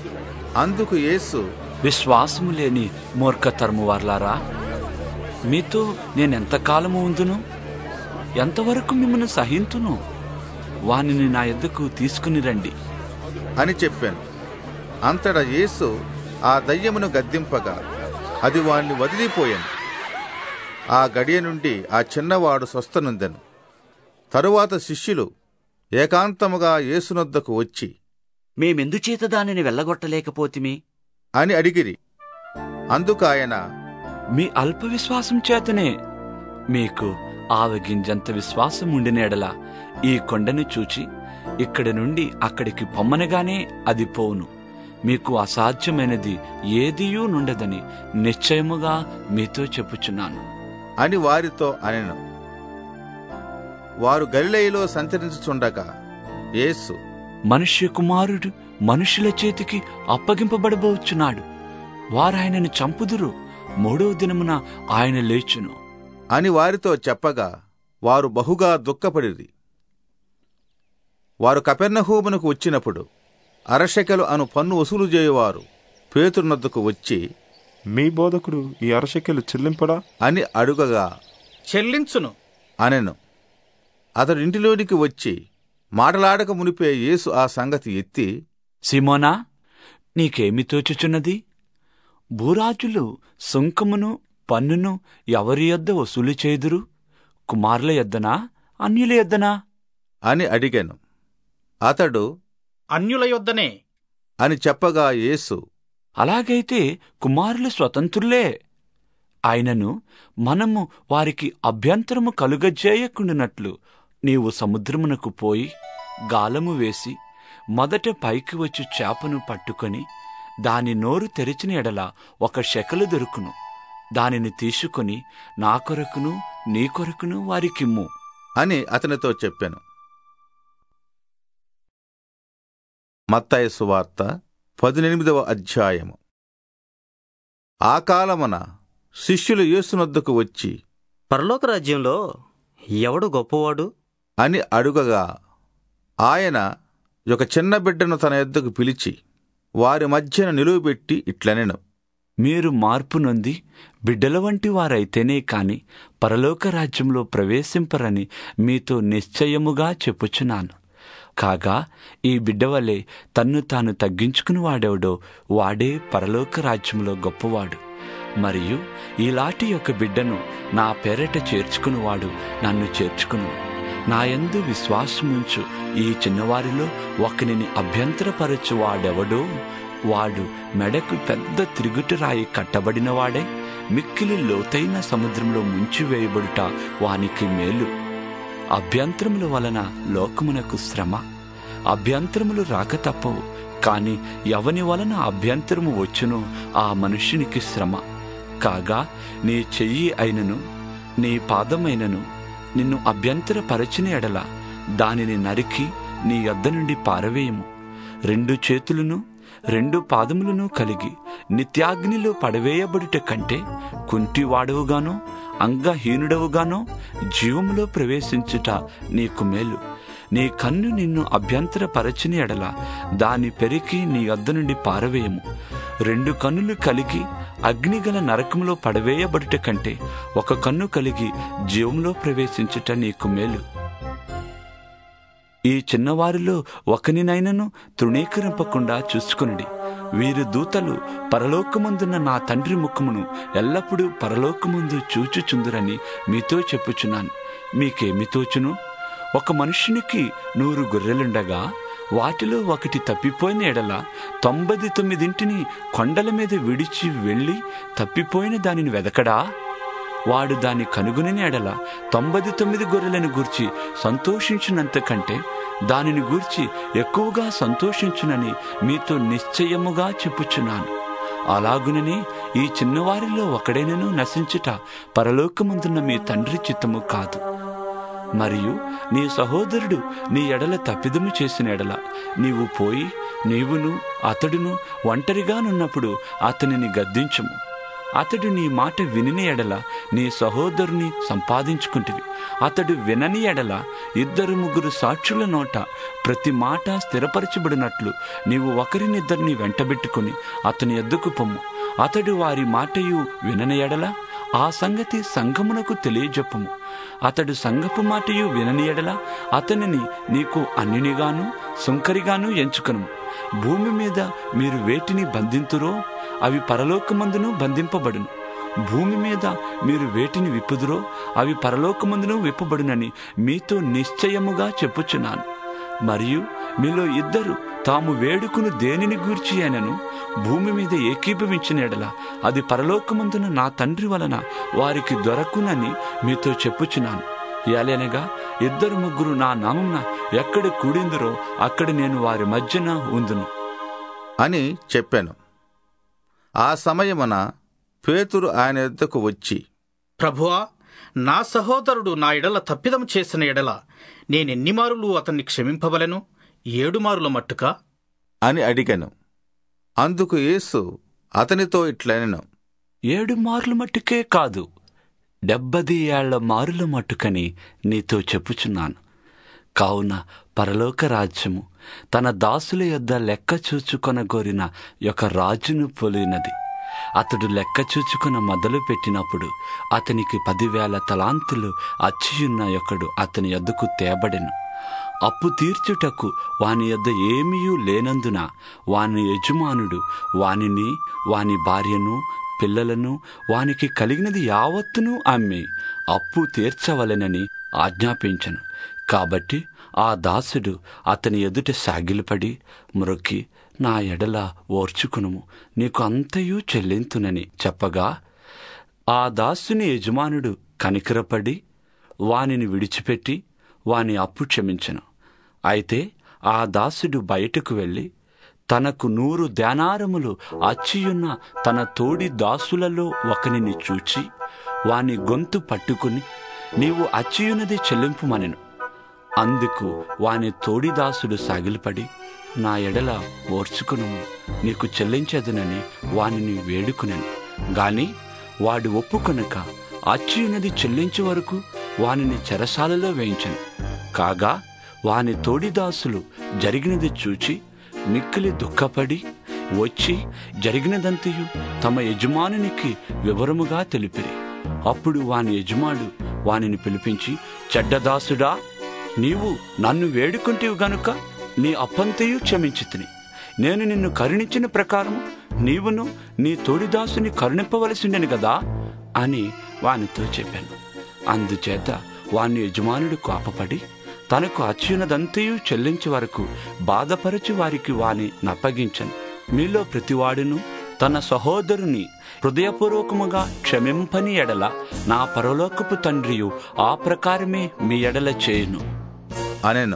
అందుకు యేసు విశ్వాసము లేని మూర్ఖతరము వర్లారా మీతో నేనెంతకాలము ఉందును ఎంతవరకు మిమ్మల్ని సహింతును వానిని నా ఎద్దకు తీసుకుని రండి అని చెప్పాను అంతటా యేసు ఆ దయ్యమును గద్దింపగా అది వాణ్ణి వదిలిపోయాను ఆ గడియ నుండి ఆ చిన్నవాడు స్వస్థనుందెను తరువాత శిష్యులు ఏకాంతముగా యేసునొద్దకు వచ్చి మేమెందుచేత దానిని వెళ్ళగొట్టలేకపోతిమి అని అడిగిరి అందుకు ఆయన మీ అల్ప విశ్వాసం చేతనే మీకు ఆవగింజంత విశ్వాసం ఉండినేడల ఈ కొండను చూచి ఇక్కడి నుండి అక్కడికి పొమ్మనగానే అది పోవును మీకు అసాధ్యమైనది ఏదియూ నుండదని నిశ్చయముగా మీతో చెప్పుచున్నాను అని వారితో అనెను వారు గలిలయలో సంచరించుచుండగా యేసు మనుష్య కుమారుడు మనుషుల చేతికి అప్పగింపబడబోచున్నాడు వారాయనను చంపుదురు మూడవ దినమున ఆయన లేచును అని వారితో చెప్పగా వారు బహుగా దుఃఖపడిరి వారు కపెర్నహూమునకు వచ్చినప్పుడు అరశకెలు అను పన్ను వసూలు చేయువారు పేతురునొద్దకు వచ్చి మీ బోధకుడు ఈ అరశకెలు చెల్లింపడా అని అడుగగా చెల్లించును అనెను అతడు ఇంటిలోనికి వచ్చి మాటలాడక మునిపే యేసు ఆ సంగతి ఎత్తి సిమోనా నీకేమి తోచుచున్నది భూరాజులు సుంకమును పన్నును ఎవరి యొద్ద వసూలు చేదురు కుమారుల యొద్దనా అన్యుల యొద్దనా అని అడిగాను అతడు అన్యుల యొద్దనే అని చెప్పగా యేసు అలాగైతే కుమారులు స్వతంత్రులే ఆయనను మనము వారికి అభ్యంతరము కలుగజేయకుండానట్లు నీవు సముద్రమునకు పోయి గాలము వేసి మొదట పైకి వచ్చి చేపను పట్టుకొని దాని నోరు తెరిచిన ఎడల ఒక శకలు దొరుకును దానిని తీసుకొని నా కొరకును నీ కొరకును వారికిమ్ము అని అతనితో చెప్పాను మత్తయి సువార్త పదినెనిమిదవ అధ్యాయము ఆ కాలమున శిష్యులు యేసునొద్దకు వచ్చి పరలోక రాజ్యంలో ఎవడు గొప్పవాడు అని అడుగగా ఆయన ఒక చిన్న బిడ్డను తన యొద్దకు పిలిచి వారి మధ్యన నిలువబెట్టి ఇట్లనెను మీరు మార్పు నొంది బిడ్డల వంటి వారైతేనే కాని పరలోక రాజ్యంలో ప్రవేశింపరని మీతో నిశ్చయముగా చెప్పుచున్నాను కాగా ఈ బిడ్డవలే తన్ను తాను తగ్గించుకుని వాడెవడో వాడే పరలోక రాజ్యంలో గొప్పవాడు మరియు ఈలాంటి యొక్క బిడ్డను నా పేరట చేర్చుకునివాడు నన్ను చేర్చుకును నాయందు విశ్వాసముంచు ఈ చిన్నవారిలో ఒకనిని అభ్యంతరపరచు వాడెవడో వాడు మెడకు పెద్ద తిరుగుటురాయి కట్టబడినవాడే మిక్కిలి లోతైన సముద్రంలో ముంచివేయబడుట వానికి మేలు అభ్యంతరముల వలన లోకమునకు శ్రమ అభ్యంతరములు రాక తప్పవు కాని ఎవని వలన అభ్యంతరము వచ్చునో ఆ మనుష్యునికి శ్రమ కాగా నీ చెయ్యి అయినను నీ పాదమైనను నిన్ను అభ్యంతరపరచిన ఎడల దానిని నరికి నీ యొద్ద నుండి పారవేయము రెండు చేతులను రెండు పాదములను కలిగి నిత్యాగ్నిలో పడవేయబడుట కంటే కుంటివాడవుగానో అంగహీనుడవుగానో జీవములో ప్రవేశించుట నీకు మేలు నీ కన్ను నిన్ను అభ్యంతరపరచిన ఎడల దాని పెరికి నీ వద్ద నుండి పారవేయము రెండు కన్నులు కలిగి అగ్నిగల నరకంలో పడవేయబడుట కంటే ఒక కన్ను కలిగి జీవంలో ప్రవేశించుట నీకు మేలు ఈ చిన్నవారిలో ఒకనినైనను తృణీకరింపకుండా చూసుకునుడి వీరు దూతలు పరలోకమందున్న నా తండ్రి ముఖమును ఎల్లప్పుడూ పరలోకమందు చూచుచుందురని మీతో చెప్పుచున్నాను మీకేమి తోచును ఒక మనుషునికి నూరు గొర్రెలుండగా వాటిలో ఒకటి తప్పిపోయిన ఎడల తొంభై తొమ్మిదింటిని కొండల మీద విడిచి వెళ్ళి తప్పిపోయిన దానిని వెదకడా వాడు దాన్ని కనుగొని ఎడల తొంభై తొమ్మిది గొర్రెలను గూర్చి సంతోషించినంత కంటే దానిని గూర్చి ఎక్కువగా సంతోషించునని మీతో నిశ్చయముగా చెప్పుచున్నాను అలాగునని ఈ చిన్నవారిలో ఒకడైనను నశించుట పరలోకముందున్న మీ తండ్రి చిత్తము కాదు మరియు నీ సహోదరుడు నీ ఎడల తప్పిదము చేసిన ఎడల నీవు పోయి నీవును అతడును ఒంటరిగానున్నప్పుడు అతనిని గద్దించుము అతడు నీ మాట వినిని ఎడల నీ సహోదరుని సంపాదించుకుంటివి అతడు వినని ఎడల ఇద్దరు ముగ్గురు సాక్షుల నోట ప్రతి మాట స్థిరపరచబడినట్లు నీవు ఒకరినిద్దరిని వెంటబెట్టుకుని అతని ఎద్దుకు పొమ్ము అతడు వారి మాటయు వినని ఎడల ఆ సంగతి సంఘమునకు తెలియజెప్పము అతడు సంఘపు మాటయు వినని ఎడల అతనిని నీకు అన్యునిగాను సుంకరిగాను ఎంచుకను భూమి మీద మీరు వేటిని బంధింతురో అవి పరలోకమందును బంధింపబడును భూమి మీద మీరు వేటిని విప్పుదురో అవి పరలోకమందును విప్పబడునని మీతో నిశ్చయముగా చెప్పుచున్నాను మరియు మీలో ఇద్దరు తాము వేడుకును దేనిని గూర్చి అయినను భూమి మీద ఏకీభవించిన ఎడల అది పరలోకమందున నా తండ్రి వలన వారికి దొరకునని మీతో చెప్పుచున్నాను ఎలనగా ఇద్దరు ముగ్గురు నా నామమున ఎక్కడ కూడిందిరో అక్కడ నేను వారి మధ్యన ఉందును అని చెప్పాను ఆ సమయమున పేతురు ఆయన ఎద్దకు వచ్చి ప్రభువా నా సహోదరుడు నా ఎడల తప్పిదం చేసిన ఎడల నేనెన్ని మారులు అతన్ని క్షమింపవలెను ఏడు మారుల మట్టుకా అని అడిగాను అందుకు యేసు అతనితో ఇట్లనెను ఏడు మార్లు మట్టుకే కాదు డెబ్బది ఏళ్ల మారుల మట్టుకని నీతో చెప్పుచున్నాను కావున పరలోక రాజ్యము తన దాసుల యొద్ద లెక్క చూచుకొనగోరిన యొక్క రాజును పోలినది అతడు లెక్క చూచుకున మొదలు పెట్టినప్పుడు అతనికి పదివేల తలాంతులు అచ్చియున్న ఒకడు అతని యొద్దకు తేబడెను అప్పు తీర్చుటకు వాని యొద్ద ఏమీయూ లేనందున వాని యజమానుడు వానిని వాని భార్యను పిల్లలను వానికి కలిగినది యావత్తును అమ్మి అప్పు తీర్చవలెనని ఆజ్ఞాపించను కాబట్టి ఆ దాసుడు అతని ఎదుట సాగిలపడి మ్రొక్కి నా ఎడల ఓర్చుకునుము నీకు అంతయు చెల్లింతునని చెప్పగా ఆ దాసుని యజమానుడు కనికరపడి వానిని విడిచిపెట్టి వాని అప్పు క్షమించను అయితే ఆ దాసుడు బయటకు వెళ్ళి తనకు నూరు ధ్యానారములు అచ్చియున్న తన తోడి దాసులలో ఒకనిని చూచి వాని గొంతు పట్టుకుని నీవు అచ్చియున్నది చెల్లింపుమనెను అందుకు వాని తోడిదాసుడు సాగిలపడి నా ఎడల ఓర్చుకును నీకు చెల్లించదునని వానిని వేడుకునెను గాని వాడు ఒప్పుకొనక అచ్చియున్నది చెల్లించే వరకు వానిని చెరసాలలో వేయించను కాగా వాని తోడిదాసులు జరిగినది చూచి మిక్కిలి దుఃఖపడి వచ్చి జరిగినదంతయు తమ యజమానునికి వివరముగా తెలిపిరి అప్పుడు వాని యజమాడు వానిని పిలిపించి చెడ్డదాసుడా నీవు నన్ను వేడుకుంటేవు గనుక నీ అప్పంతయు క్షమించితిని నేను నిన్ను కరుణించిన ప్రకారం నీవును నీ తోడిదాసుని కరుణింపవలసిండెను గదా అని వానితో చెప్పాను అందుచేత వాని యజమానుడు కోపపడి తనకు అచ్యునదంతయు చెల్లించే వరకు బాధపరచి వారికి వాని నప్పగించను మీలో ప్రతివాడును తన సహోదరుని హృదయపూర్వకముగా క్షమింపని ఎడల నా పరలోకపు తండ్రియు ఆ ప్రకారమే మీ ఎడల చేయును అనెను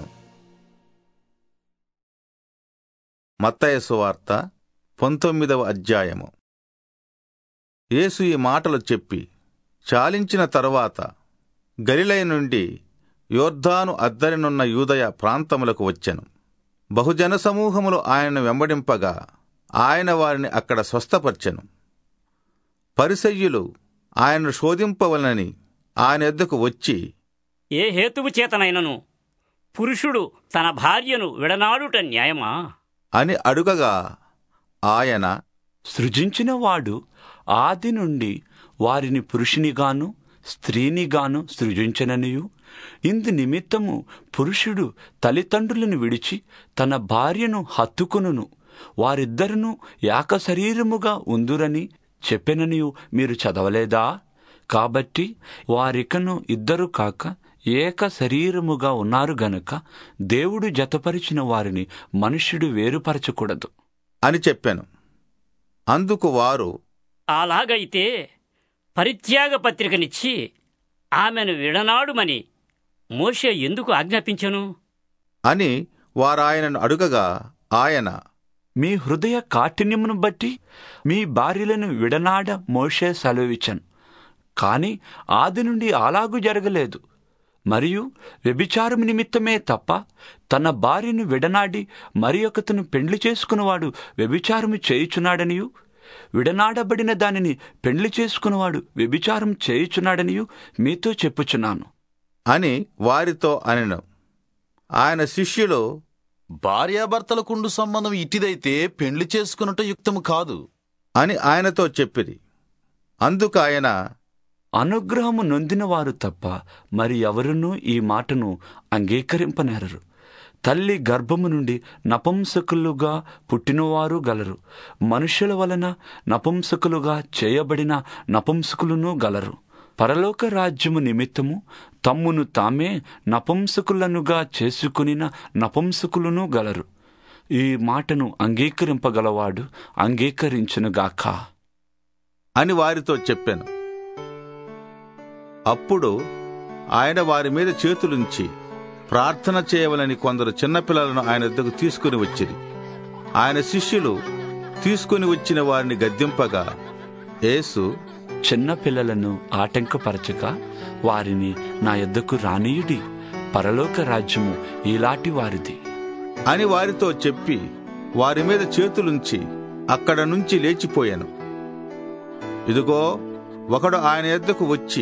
మత్తయ సువార్త పంతొమ్మిదవ అధ్యాయము యేసు ఈ మాటలు చెప్పి చాలించిన తరువాత గలిలయ నుండి యోర్ధాను అద్దరినున్న యూదయ ప్రాంతములకు వచ్చెను బహుజన సమూహములు ఆయనను వెంబడింపగా ఆయన వారిని అక్కడ స్వస్థపర్చెను పరిసయ్యులు ఆయనను శోధింపవలనని ఆయన ఎద్దకు వచ్చి ఏ హేతువు చేతనైనను పురుషుడు తన భార్యను విడనాడుట న్యాయమా అని అడుగగా ఆయన సృజించిన వాడు ఆది నుండి వారిని పురుషునిగాను స్త్రీనిగాను సృజించననియు ఇందు నిమిత్తము పురుషుడు తల్లిదండ్రులను విడిచి తన భార్యను హత్తుకును వారిద్దరును ఏక శరీరముగా ఉందురని చెప్పెననియు మీరు చదవలేదా కాబట్టి వారికను ఇద్దరు కాక ఏక శరీరముగా ఉన్నారు గనుక దేవుడు జతపరిచిన వారిని మనుష్యుడు వేరుపరచకూడదు అని చెప్పాను అందుకు వారు అలాగైతే పరిత్యాగ పత్రికనిచ్చి ఆమెను విడనాడుమని మోషే ఎందుకు ఆజ్ఞాపించను అని వారాయనను అడుగగా ఆయన మీ హృదయ కాఠిన్యమును బట్టి మీ భార్యలను విడనాడ మోషే సెలవిచ్చను కాని ఆది నుండి అలాగూ జరగలేదు మరియు వ్యభిచారం నిమిత్తమే తప్ప తన భార్యను విడనాడి మరి ఒకతను పెండ్లి చేసుకున్నవాడు వ్యభిచారము చేయుచున్నాడనియు విడనాడబడిన దానిని పెండ్లి చేసుకున్నవాడు వ్యభిచారం చేయుచున్నాడనియు మీతో చెప్పుచున్నాను అని వారితో అనెను ఆయన శిష్యులు భార్యాభర్తలకుండు సంబంధం ఇట్టిదైతే పెండ్లి చేసుకున్నట్టు యుక్తము కాదు అని ఆయనతో చెప్పిరి అందుకు ఆయన అనుగ్రహము నొందిన వారు తప్ప మరి ఎవరునూ ఈ మాటను అంగీకరింపనేరరు తల్లి గర్భము నుండి నపుంసకులుగా పుట్టినవారు గలరు మనుషుల వలన నపుంసకులుగా చేయబడిన నపుంసకులను గలరు పరలోక రాజ్యము నిమిత్తము తమ్మును తామే నపుంసకులనుగా చేసుకునిన నపుంసకులను గలరు ఈ మాటను అంగీకరింపగలవాడు అంగీకరించునుగాక అని వారితో చెప్పాను అప్పుడు ఆయన వారి మీద చేతులుంచి ప్రార్థన చేయవలని కొందరు చిన్నపిల్లలను ఆయన వద్దకు తీసుకుని వచ్చిరి ఆయన శిష్యులు తీసుకుని వచ్చిన వారిని గద్దింపగా యేసు చిన్న పిల్లలను ఆటంకపరచక వారిని నా యొద్దకు రానీయుడి పరలోక రాజ్యము ఈలాటి వారిది అని వారితో చెప్పి వారి మీద చేతులుంచి అక్కడ నుంచి లేచిపోయాను ఇదిగో ఒకడు ఆయన యొద్దకు వచ్చి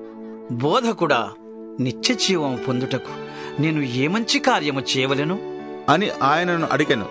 బోధకుడా నిత్య జీవం పొందుటకు నేను ఏ మంచి కార్యము చేయవలెను అని ఆయనను అడిగాను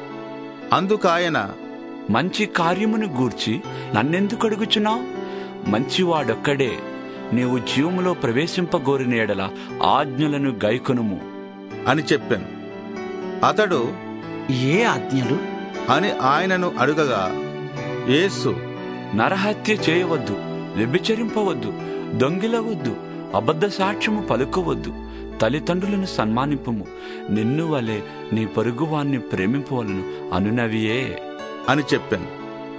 అందుకు ఆయన మంచి కార్యమును గూర్చి నన్నెందుకు అడుగుచున్నావు మంచివాడొక్కడే నీవు జీవములో ప్రవేశింపగోరిన ఎడల ఆజ్ఞలను గైకొనుము అని చెప్పాను అతడు ఏ ఆజ్ఞలు అని ఆయనను అడుగగా యేసు నరహత్య చేయవద్దు వ్యభిచరింపవద్దు దొంగిలవద్దు అబద్ధ సాక్ష్యము పలుకోవద్దు తల్లిదండ్రులను సన్మానింపుము నిన్ను వలె నీ పొరుగువాన్ని ప్రేమింపవలను అనునవియే అని చెప్పాను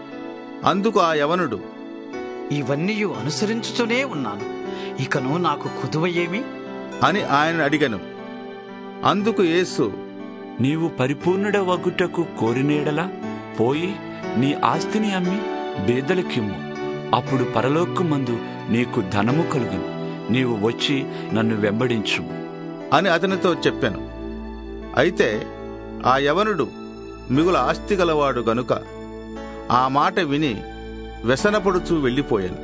అందుకు ఆ యవనుడు ఇవన్నీ అనుసరించుతూనే ఉన్నాను ఇకను నాకు కుదువ ఏమి అని ఆయన అడిగను అందుకు యేసు నీవు పరిపూర్ణుడ వగుటకు కోరినేడలా పోయి నీ ఆస్తిని అమ్మి బేదలకిమ్ము అప్పుడు పరలోకమందు నీకు ధనము కలుగును నీవు వచ్చి నన్ను వెంబడించు అని అతనితో చెప్పాను అయితే ఆ యవనుడు మిగుల ఆస్తి గలవాడు గనుక ఆ మాట విని వ్యసనపడుచూ వెళ్ళిపోయాను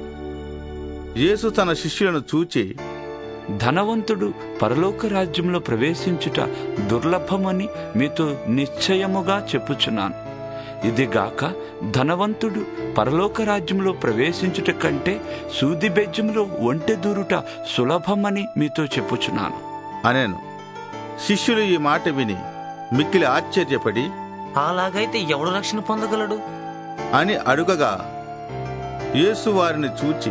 యేసు తన శిష్యులను చూచి ధనవంతుడు పరలోక రాజ్యంలో ప్రవేశించుట దుర్లభమని మీతో నిశ్చయముగా చెప్పుచున్నాను ఇదిగాక ధనవంతుడు పరలోక రాజ్యంలో ప్రవేశించుట కంటే సూది బెజ్జంలో ఒంటె దూరుట సులభమని మీతో చెప్పుచున్నాను అనేను శిష్యులు ఈ మాట విని మిక్కిలి ఆశ్చర్యపడి అలాగైతే ఎవడు రక్షణ పొందగలడు అని అడుగగా యేసు వారిని చూచి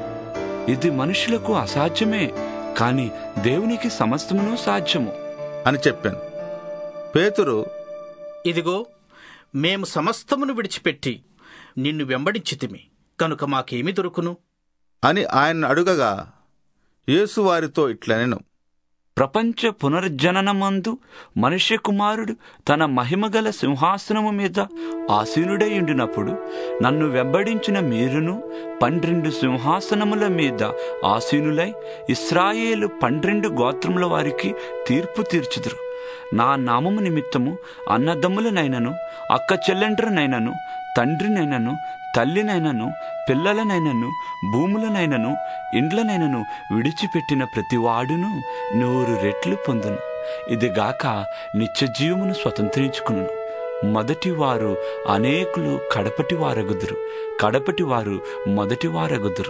ఇది మనుషులకు అసాధ్యమే కాని దేవునికి సమస్తమును సాధ్యము అని చెప్పాను పేతురు ఇదిగో మేము సమస్తమును విడిచిపెట్టి నిన్ను వెంబడించితిమి కనుక మాకేమి దొరుకును అని ఆయన అడుగగా యేసు వారితో ఇట్లనెను ప్రపంచ పునర్జననమందు మనుష్య కుమారుడు తన మహిమగల సింహాసనము మీద ఆసీనుడై ఉండినప్పుడు నన్ను వెంబడించిన మీరును పన్నెండు సింహాసనముల మీద ఆసీనులై ఇస్రాయేలు పన్నెండు గోత్రముల వారికి తీర్పు తీర్చుదురు నా నామము నిమిత్తము అన్నదమ్ములనైనను అక్క చెల్లెండ్రనైనను తండ్రినైనను తల్లినైనను పిల్లలనైనను భూములనైనను ఇండ్లనైనను విడిచిపెట్టిన ప్రతివాడును నూరు రెట్లు పొందును ఇదిగాక నిత్య జీవమును స్వతంత్రించుకును మొదటి వారు అనేకులు కడపటి వారగుదురు కడపటి వారు మొదటి వారగుదురు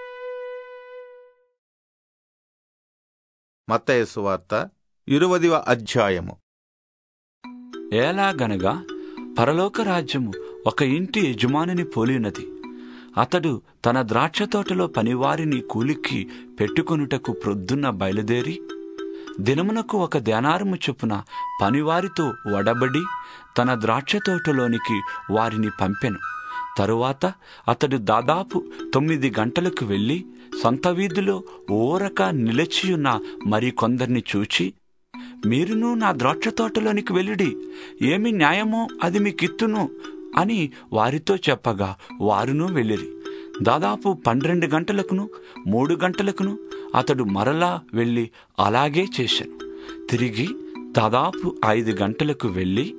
మత్తయి సువార్త ఇరువదివ అధ్యాయము ఎలాగనగా పరలోక రాజ్యము ఒక ఇంటి యజమానిని పోలినది అతడు తన ద్రాక్ష తోటలో పనివారిని కూలికి పెట్టుకొనుటకు ప్రొద్దున్న బయలుదేరి దినమునకు ఒక ధ్యానారము చొప్పున పనివారితో వడబడి తన ద్రాక్ష తోటలోనికి వారిని పంపెను తరువాత అతడు దాదాపు తొమ్మిది గంటలకు వెళ్ళి సొంత వీధిలో ఓరక నిలిచియున్న మరికొందరిని చూచి మీరును నా ద్రాక్ష తోటలోనికి వెళ్ళిడి ఏమి న్యాయమో అది మీకిత్తును అని వారితో చెప్పగా వారును వెళ్ళిరి దాదాపు పన్నెండు గంటలకును మూడు గంటలకును అతడు మరలా వెళ్ళి అలాగే చేశాను తిరిగి దాదాపు ఐదు గంటలకు వెళ్ళి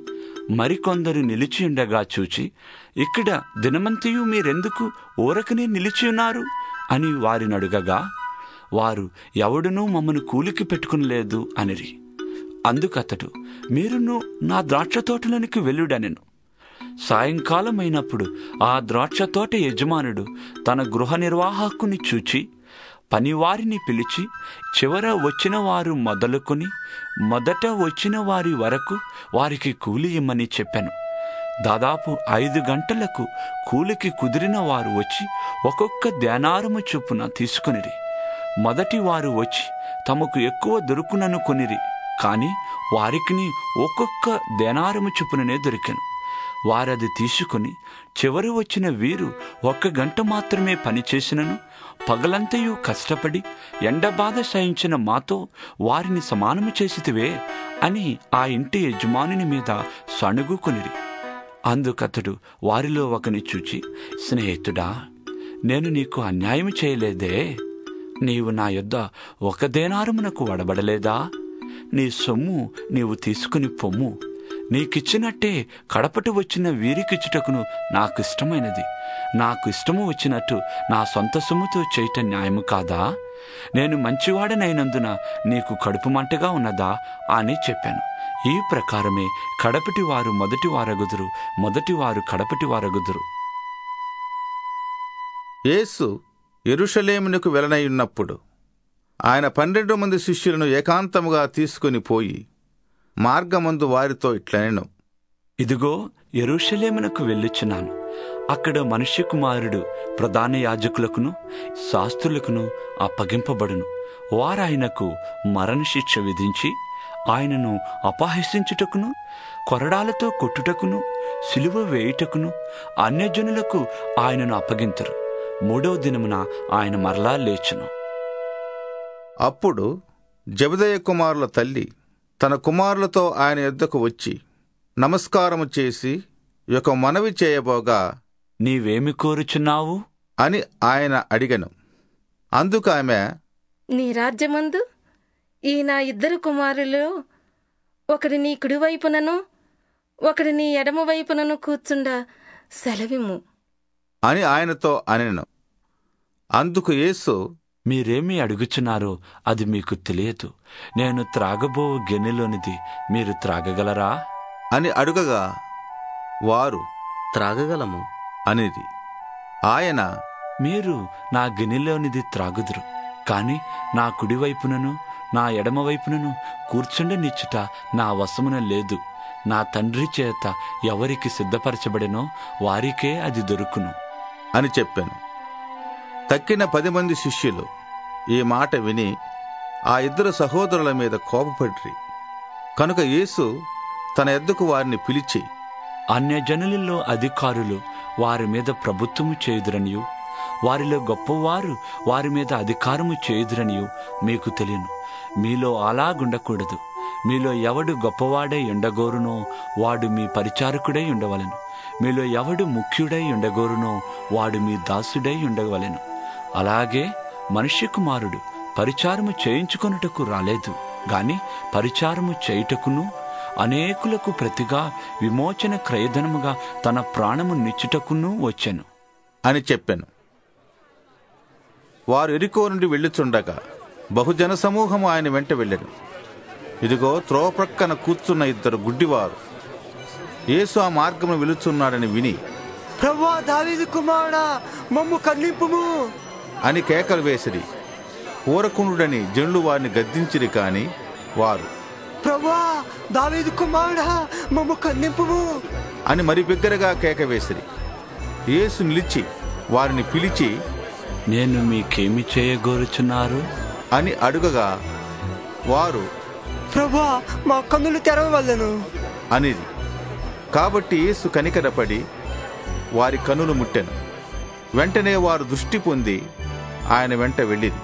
మరికొందరు నిలిచియుండగా చూచి ఇక్కడ దినమంతయు మీరెందుకు ఊరకనే నిలిచియున్నారు అని వారిని అడుగగా వారు ఎవడునూ మమ్మను కూలికి పెట్టుకునలేదు అనిరి అందుకతడు మీరును నా ద్రాక్ష తోటలోనికి వెళ్ళుడనెను సాయంకాలమైనప్పుడు ఆ ద్రాక్ష తోట యజమానుడు తన గృహ నిర్వాహకుని చూచి పనివారిని పిలిచి చివర వచ్చిన వారు మొదలుకొని మొదట వచ్చిన వారి వరకు వారికి కూలి ఇమ్మని చెప్పాను దాదాపు ఐదు గంటలకు కూలికి కుదిరిన వారు వచ్చి ఒక్కొక్క ధ్యానారము చొప్పున తీసుకునిరి మొదటి వారు వచ్చి తమకు ఎక్కువ దొరుకునను కొనిరి కాని వారికిని ఒక్కొక్క దేనారము చొప్పుననే దొరికెను వారది తీసుకుని చివరి వచ్చిన వీరు ఒక్క గంట మాత్రమే పనిచేసినను పగలంతయు కష్టపడి ఎండబాధ సహించిన మాతో వారిని సమానము చేసితివే అని ఆ ఇంటి యజమానుని మీద సణుగుకొనిరి అందుకతడు వారిలో ఒకని చూచి స్నేహితుడా నేను నీకు అన్యాయం చేయలేదే నీవు నా యొద్ద ఒక దేనారమునకు వడబడలేదా నీ సొమ్ము నీవు తీసుకుని పొమ్ము నీకిచ్చినట్టే కడపట వచ్చిన వీరికిచ్చుటకును నాకు ఇష్టమైనది నాకు ఇష్టము వచ్చినట్టు నా సొంత సొమ్ముతో చేయటం న్యాయము కాదా నేను మంచివాడనైనందున నీకు కడుపు మంటగా ఉన్నదా అని చెప్పాను ఈ ప్రకారమే కడపటి వారు మొదటి వారగుదురు మొదటి వారు కడపటి వారగుదురు యేసు ఎరుషలేమునకు వెళ్ళనయున్నప్పుడు ఆయన పన్నెండు మంది శిష్యులను ఏకాంతముగా తీసుకుని పోయి మార్గమందు వారితో ఇట్లనెను ఇదిగో ఎరుషలేమునకు వెళ్ళుచున్నాను అక్కడ మనుష్య కుమారుడు ప్రధాన యాజకులకును శాస్త్రులకును అప్పగింపబడును వారాయనకు మరణశిక్ష విధించి ఆయనను అపహసించుటకును కొరడాలతో కొట్టుటకును సిలువ వేయుటకును అన్యజనులకు ఆయనను అప్పగింతరు మూడవ దినమున ఆయన మరలా లేచును అప్పుడు జబదయ్య కుమారుల తల్లి తన కుమారులతో ఆయన యొద్దకు వచ్చి నమస్కారము చేసి ఒక మనవి చేయబోగా నీవేమి కోరుచున్నావు అని ఆయన అడిగను అందుకు ఆమె నీ రాజ్యమందు ఈ నా ఇద్దరు కుమారులు ఒకడి నీ కుడివైపునను ఒకడి నీ ఎడమ వైపునను కూర్చుండ సెలవిము అని ఆయనతో అనెను అందుకు యేసు మీరేమి అడుగుచున్నారో అది మీకు తెలియదు నేను త్రాగబో గిన్నెలోనిది మీరు త్రాగగలరా అని అడుగగా వారు త్రాగగలము అనేది ఆయన మీరు నా గిన్నెలోనిది త్రాగుదురు కాని నా కుడివైపునను నా ఎడమవైపునను కూర్చుండనిచ్చుట నా వశమున లేదు నా తండ్రి చేత ఎవరికి సిద్ధపరచబడెనో వారికే అది దొరుకును అని చెప్పాను తక్కిన పది మంది శిష్యులు ఈ మాట విని ఆ ఇద్దరు సహోదరుల మీద కోపపడిరి కనుక యేసు తన ఎద్దుకు వారిని పిలిచి అన్యజనులలో అధికారులు వారి మీద ప్రభుత్వము చేయుదురనియు వారిలో గొప్పవారు వారి మీద అధికారము చేయుదురనియు మీకు తెలియను మీలో అలాగుండకూడదు మీలో ఎవడు గొప్పవాడై ఉండగోరునో వాడు మీ పరిచారకుడై ఉండవలెను మీలో ఎవడు ముఖ్యుడై ఉండగోరునో వాడు మీ దాసుడై ఉండవలెను అలాగే మనుష్య కుమారుడు పరిచారము చేయించుకొనుటకు రాలేదు గాని పరిచారము చేయుటకును అనేకులకు ప్రతిగా విమోచన క్రయధనముగా తన ప్రాణము నిచ్చుటకును వచ్చెను అని చెప్పాను వారు ఎరికో నుండి వెళ్ళుచుండగా బహుజన సమూహము ఆయన వెంట వెళ్ళారు ఇదిగో త్రోవ ప్రక్కన కూర్చున్న ఇద్దరు గుడ్డివారు యేసు ఆ మార్గమును వెలుచున్నాడని విని ప్రభా దావీదు కుమారుడా మమ్ము కన్నింపుము అని కేకలు వేసిరి ఊరకుండుడని జనులు వారిని గద్దించిరి కాని వారు ప్రభా దావీదు కుమారుడా మమ్ము కన్నింపుము అని మరి బిగ్గరగా కేక వేసిరి యేసు నిలిచి వారిని పిలిచి నేను మీకేమి చేయగోరుచున్నారు అని అడుగగా వారు ప్రభా మా కన్నులు తెరవవలను అనేది కాబట్టి యేసు కనికరపడి వారి కనులు ముట్టెను వెంటనే వారు దృష్టి పొంది ఆయన వెంట వెళ్ళిరి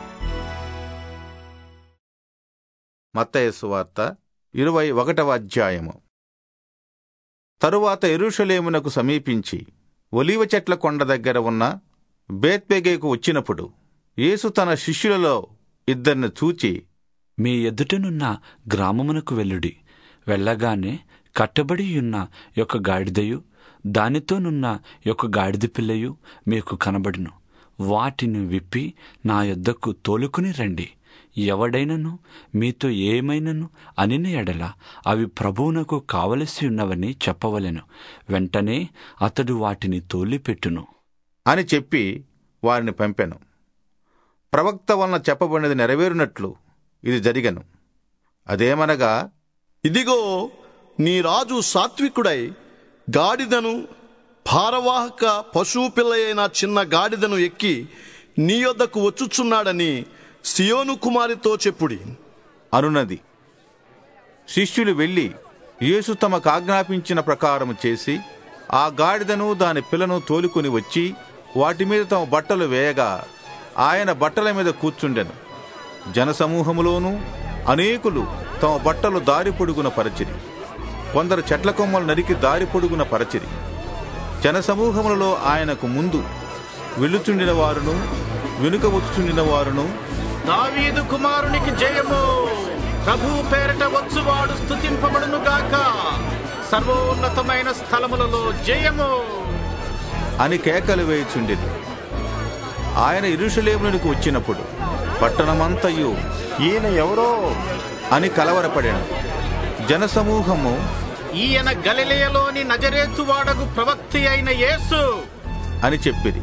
మత్తయసు వార్త ఇరవై ఒకటవ అధ్యాయము తరువాత ఎరుషలేమునకు సమీపించి ఒలీవ చెట్ల కొండ దగ్గర ఉన్న బేత్బెగేకు వచ్చినప్పుడు యేసు తన శిష్యులలో ఇద్దరిని చూచి మీ ఎదుటనున్న గ్రామమునకు వెళ్ళుడి వెళ్ళగానే కట్టబడి ఉన్న యొక్క గాడిదయు దానితోనున్న యొక్క గాడిద పిల్లయు మీకు కనబడును వాటిని విప్పి నా యొద్దకు తోలుకుని రండి ఎవడైనను మీతో ఏమైనను అనిన ఎడల అవి ప్రభువునకు కావలసి ఉన్నవని చెప్పవలెను వెంటనే అతడు వాటిని తోలిపెట్టును అని చెప్పి వారిని పంపెను ప్రవక్త వలన చెప్పబడినది నెరవేరునట్లు ఇది జరిగను అదేమనగా ఇదిగో నీ రాజు సాత్వికుడై గాడిదను భారవాహక పశువు పిల్ల అయిన చిన్న గాడిదను ఎక్కి నీ యొద్దకు వచ్చుచున్నాడని సియోను కుమారితో చెప్పుడి అనున్నది శిష్యులు వెళ్ళి యేసు తమకు ఆజ్ఞాపించిన ప్రకారం చేసి ఆ గాడిదను దాని పిల్లను తోలుకొని వచ్చి వాటి మీద తమ బట్టలు వేయగా ఆయన బట్టల మీద కూర్చుండెను జనసమూహములోనూ అనేకులు తమ బట్టలు దారి పొడుగున పరచిరి కొందరు చెట్ల కొమ్మలు నరికి దారి పొడుగున పరచిరి జనసమూహములలో ఆయనకు ముందు వెళ్ళుచుండిన వారును వెనుక వచ్చుచుండిన వారును దావీదు కుమారునికి జయము ప్రభు పేరట వచ్చువాడు స్తుతింపబడును గాక సర్వోన్నతమైన స్థలములలో జయము అని కేకలు వేయుచుండెను ఆయన ఇరుషలేములకు వచ్చినప్పుడు పట్టణమంతయు ఈయన ఎవరో అని కలవరపడాను జనసమూహము ఈయన గలిలయలోని నజరేతు వాడగు ప్రవక్తి అయిన యేసు అని చెప్పిరి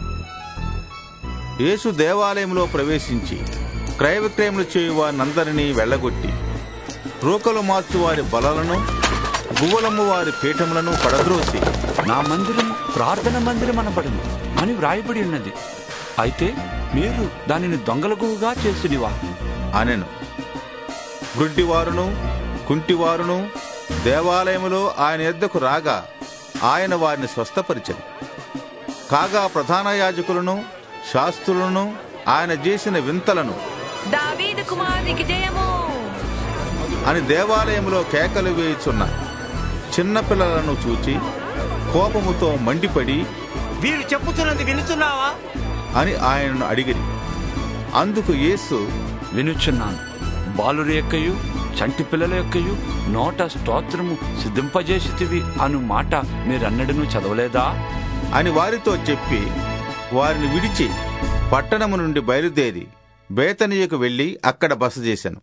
యేసు దేవాలయంలో ప్రవేశించి క్రయ విక్రయములు చేయు వారినందరినీ వెళ్ళగొట్టి రూకలు మార్చు వారి బలలను గువ్వలమ్ము వారి పీఠములను పడద్రోసి నా మందిరము ప్రార్థన మందిరం అనబడును అని వ్రాయబడి ఉన్నది అయితే మీరు దానిని దొంగలగుగా చేసినివా అనెను వృడ్డివారును కుంటివారును దేవాలయములో ఆయన ఎద్దకు రాగా ఆయన వారిని స్వస్థపరిచను కాగా ప్రధాన యాజకులను శాస్త్రులను ఆయన చేసిన వింతలను దావీదు కుమారునికి జయము అని దేవాలయంలో కేకలు వేయుచున్న చిన్నపిల్లలను చూచి కోపముతో మండిపడి వీరు చెప్పుతున్నది వినుతున్నావా అని ఆయనను అడిగిరి అందుకు యేసు వినుచున్నాను బాలురి యొక్కయు చంటి పిల్లల యొక్కయు నోట స్తోత్రము సిద్ధింపజేసితివి అను మాట మీరన్నడను చదవలేదా అని వారితో చెప్పి వారిని విడిచి పట్టణము నుండి బయలుదేరి బేతనీయకు వెళ్లి అక్కడ బస చేశాను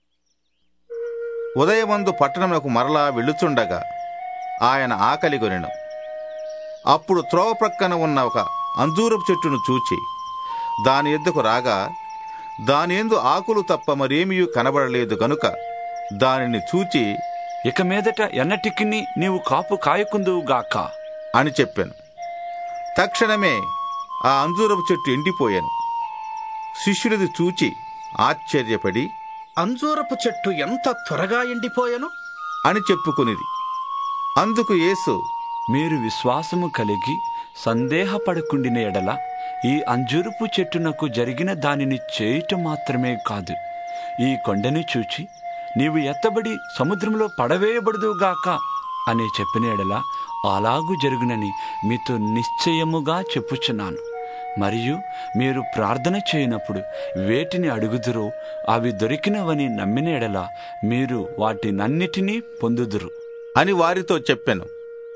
ఉదయమందు పట్టణమునకు మరలా వెళ్ళుచుండగా ఆయన ఆకలి కొనెను అప్పుడు త్రోవ ప్రక్కన ఉన్న ఒక అంజూరపు చెట్టును చూచి దాని ఎద్దుకు రాగా దాని ఎందు ఆకులు తప్ప మరేమీ కనబడలేదు గనుక దానిని చూచి ఇక మీదట ఎన్నటికిని నీవు కాపు కాయకుందువు గాక అని చెప్పాను తక్షణమే ఆ అంజూరపు చెట్టు ఎండిపోయాను శిష్యులది చూచి ఆశ్చర్యపడి అంజూరపు చెట్టు ఎంత త్వరగా ఎండిపోయెను అని చెప్పుకునిది అందుకు యేసు మీరు విశ్వాసము కలిగి సందేహపడకుండిన ఎడల ఈ అంజురుపు చెట్టునకు జరిగిన దానిని చేయుట మాత్రమే కాదు ఈ కొండని చూచి నీవు ఎత్తబడి సముద్రంలో పడవేయబడుదుగాక అని చెప్పిన ఎడల అలాగు జరుగునని మీతో నిశ్చయముగా చెప్పుచున్నాను మరియు మీరు ప్రార్థన చేయనప్పుడు వేటిని అడుగుదురో అవి దొరికినవని నమ్మిన ఎడల మీరు వాటినన్నిటినీ పొందుదురు అని వారితో చెప్పాను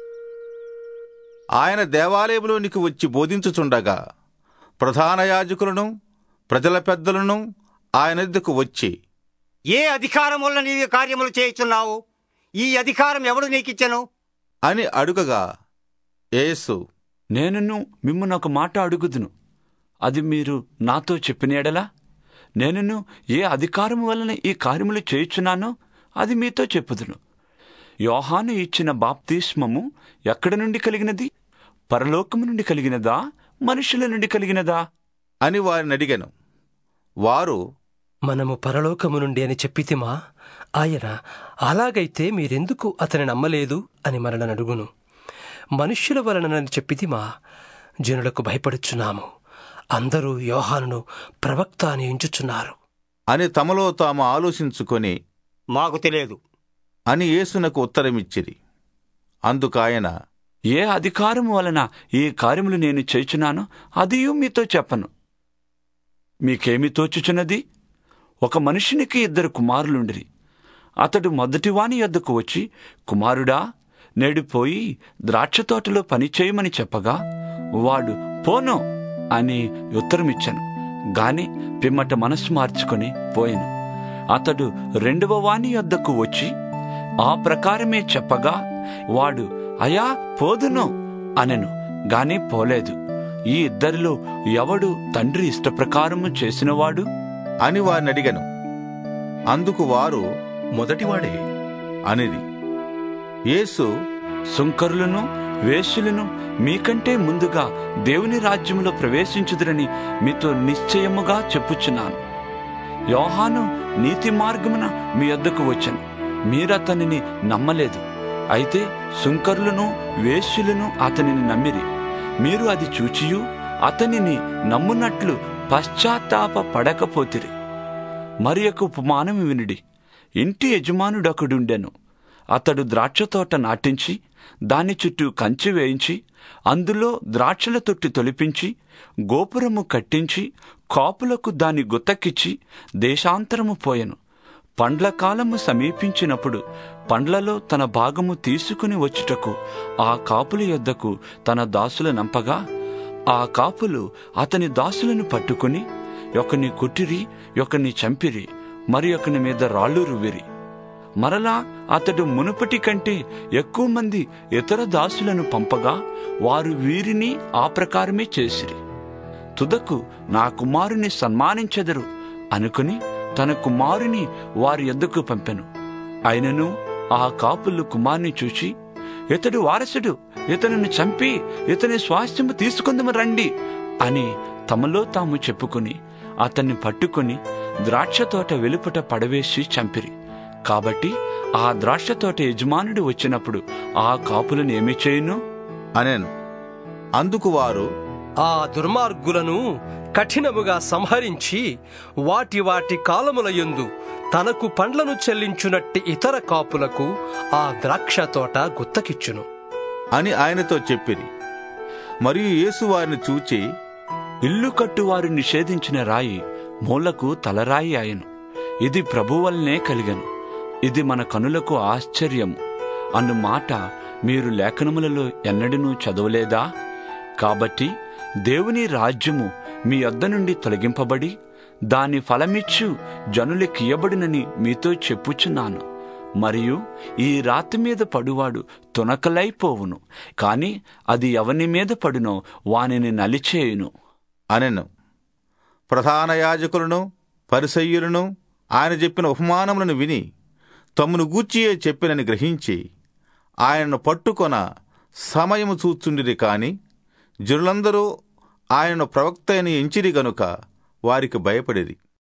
ఆయన దేవాలయంలోనికి వచ్చి బోధించుచుండగా ప్రధాన యాజకులను ప్రజల పెద్దలను ఆయన ఎద్దుకు వచ్చి ఏ అధికారం వల్ల నీవు ఈ కార్యములు చేయుచున్నావు ఈ అధికారం ఎవడు నీకిచ్చెను అని అడుగగా యేసు నేనును మిమ్మల్ని ఒక మాట అడుగుదును అది మీరు నాతో చెప్పిన ఎడలా నేనును ఏ అధికారం వలన ఈ కార్యములు చేయుచున్నానో అది మీతో చెప్పుదును యోహాను ఇచ్చిన బాప్తిస్మము ఎక్కడి నుండి కలిగినది పరలోకము నుండి కలిగినదా మనుషుల నుండి కలిగినదా అని వారిని అడిగాను వారు మనము పరలోకము నుండి అని చెప్పితిమా ఆయన అలాగైతే మీరెందుకు అతని నమ్మలేదు అని మనలను అడుగును మనుష్యుల వలనని చెప్పితిమా జనులకు భయపడుచున్నాము అందరూ యోహానును ప్రవక్త అని ఎంచుచున్నారు అని తమలో తాము ఆలోచించుకొని మాకు తెలియదు అని యేసునకు ఉత్తరమిచ్చిరి అందుకాయన ఏ అధికారము వలన ఈ కార్యములు నేను చేయుచున్నానో అదియు మీతో చెప్పను మీకేమి తోచుచున్నది ఒక మనుషునికి ఇద్దరు కుమారులుండిరి అతడు మొదటివాని యొద్దకు వచ్చి కుమారుడా నేడు పోయి ద్రాక్ష తోటలో పని చేయమని చెప్పగా వాడు పోను అని ఉత్తరమిచ్చాను గాని పిమ్మట మనసు మార్చుకొని పోయాను అతడు రెండవ వాని యొద్దకు వచ్చి ఆ ప్రకారమే చెప్పగా వాడు అయా పోదును అనెను గాని పోలేదు ఈ ఇద్దరిలో ఎవడు తండ్రి ఇష్టప్రకారము చేసినవాడు అని వారిని అడిగను అందుకు వారు మొదటివాడే అనేది యేసు సుంకరులను వేశ్యులను మీకంటే ముందుగా దేవుని రాజ్యములో ప్రవేశించుదురని మీతో నిశ్చయముగా చెప్పుచున్నాను యోహాను నీతి మార్గమున మీ వద్దకు వచ్చాను మీరతనిని నమ్మలేదు అయితే సుంకరులను వేశ్యులను అతనిని నమ్మిరి మీరు అది చూచియు అతనిని నమ్మునట్లు పశ్చాత్తాప పడకపోతిరి మరి యొక్క ఉపమానం వినుడి ఇంటి యజమానుడొకడుండెను అతడు ద్రాక్ష తోట నాటించి దాని చుట్టూ కంచె వేయించి అందులో ద్రాక్షల తొట్టి తొలిపించి గోపురము కట్టించి కాపులకు దాని గుత్తకిచ్చి దేశాంతరము పోయెను పండ్ల కాలము సమీపించినప్పుడు పండ్లలో తన భాగము తీసుకుని వచ్చుటకు ఆ కాపుల యొద్దకు తన దాసుల నంపగా ఆ కాపులు అతని దాసులను పట్టుకుని ఒకని కొట్టిరి ఒకని చంపిరి మరి ఒకని మీద రాళ్ళు రువ్విరి మరలా అతడు మునుపటి కంటే ఎక్కువ మంది ఇతర దాసులను పంపగా వారు వీరిని ఆ ప్రకారమే చేసిరి తుదకు నా కుమారుని సన్మానించెదరు అనుకుని తన కుమారుని వారి ఎద్దుకు పంపెను అయినను ఆ కాపులు కుమారుని చూచి ఇతడు వారసుడు ఇతనిని చంపి ఇతని స్వాస్థ్యము తీసుకుందము రండి అని తమలో తాము చెప్పుకుని అతన్ని పట్టుకుని ద్రాక్ష తోట వెలుపట పడవేసి చంపిరి కాబట్టి ఆ ద్రాక్ష తోట యజమానుడు వచ్చినప్పుడు ఆ కాపులను ఏమి చేయును అనేను అందుకు వారు ఆ దుర్మార్గులను కఠినముగా సంహరించి వాటి వాటి కాలముల యందు తనకు పండ్లను చెల్లించునట్టి ఇతర కాపులకు ఆ ద్రాక్ష తోట గుత్తకిచ్చును అని ఆయనతో చెప్పిరి మరియు యేసు వారిని చూచి ఇల్లు కట్టువారు నిషేధించిన రాయి మూలకు తలరాయి ఆయను ఇది ప్రభువల్నే కలిగను ఇది మన కనులకు ఆశ్చర్యము అను మాట మీరు లేఖనములలో ఎన్నడూ చదవలేదా కాబట్టి దేవుని రాజ్యము మీ వద్ద నుండి తొలగింపబడి దాని ఫలమిచ్చు జనులకియబడినని మీతో చెప్పుచున్నాను మరియు ఈ రాతి మీద పడువాడు తునకలైపోవును కాని అది ఎవని మీద పడునో వానిని నలిచేయును అనెను ప్రధాన యాజకులను పరిసయ్యులను ఆయన చెప్పిన ఉపమానములను విని తమ్మును గూర్చియే చెప్పినని గ్రహించి ఆయనను పట్టుకొన సమయము చూచుండిరి కాని జనులందరూ ఆయనను ప్రవక్త అని ఎంచిరి గనుక వారికి భయపడిరి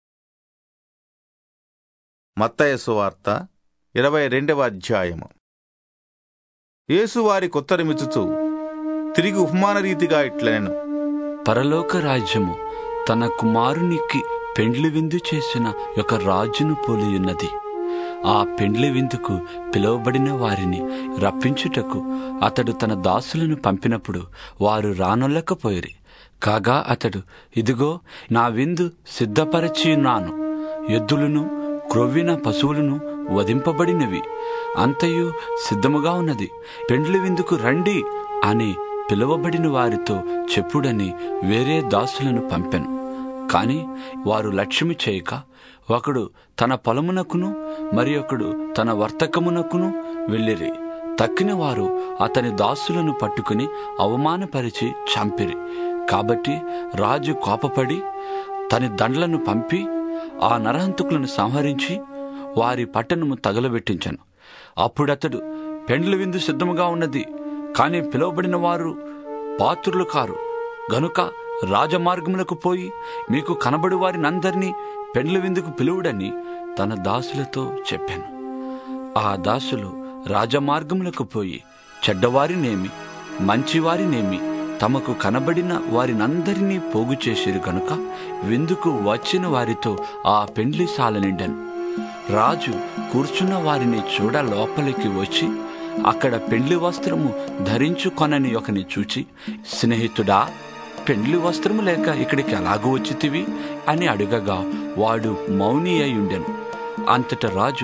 మత్తయసు వార్త ఇరవై రెండవ అధ్యాయము యేసు వారికి ఉత్తరమిచ్చుచు తిరిగి ఉపమాన రీతిగా ఇట్లనెను పరలోక రాజ్యము తన కుమారునికి పెండ్లి విందు చేసిన ఒక రాజును పోలియున్నది ఆ పెండ్లి విందుకు పిలువబడిన వారిని రప్పించుటకు అతడు తన దాసులను పంపినప్పుడు వారు రానొల్లకపోయిరి కాగా అతడు ఇదిగో నా విందు సిద్ధపరచియున్నాను ఎద్దులను క్రొవ్విన పశువులను వధింపబడినవి అంతయు సిద్ధముగా ఉన్నది పెండ్లి విందుకు రండి అని పిలువబడిన వారితో చెప్పుడని వేరే దాసులను పంపెను కాని వారు లక్ష్యము చేయక ఒకడు తన పొలమునకును మరి ఒకడు తన వర్తకమునకును వెళ్ళిరి తక్కిన వారు అతని దాసులను పట్టుకుని అవమానపరిచి చంపిరి కాబట్టి రాజు కోపపడి తన దండ్లను పంపి ఆ నరహంతకులను సంహరించి వారి పట్టణము తగలబెట్టించాను అప్పుడతడు పెండ్ల విందు సిద్ధముగా ఉన్నది కాని పిలువబడిన వారు పాత్రులు కారు గనుక రాజమార్గములకు పోయి మీకు కనబడి వారినందరినీ పెండ్ల విందుకు పిలువుడని తన దాసులతో చెప్పాను ఆ దాసులు రాజమార్గములకు పోయి చెడ్డవారినేమి మంచివారినేమి తమకు కనబడిన వారినందరినీ పోగు చేసిరు గనుక విందుకు వచ్చిన వారితో ఆ పెండ్లి సాల నిండెను రాజు కూర్చున్న వారిని చూడ లోపలికి వచ్చి అక్కడ పెండ్లి వస్త్రము ధరించుకొనని ఒకని చూచి స్నేహితుడా పెండ్లి వస్త్రము లేక ఇక్కడికి ఎలాగూ వచ్చితివి అని అడుగగా వాడు మౌని అయి ఉండెను అంతట రాజు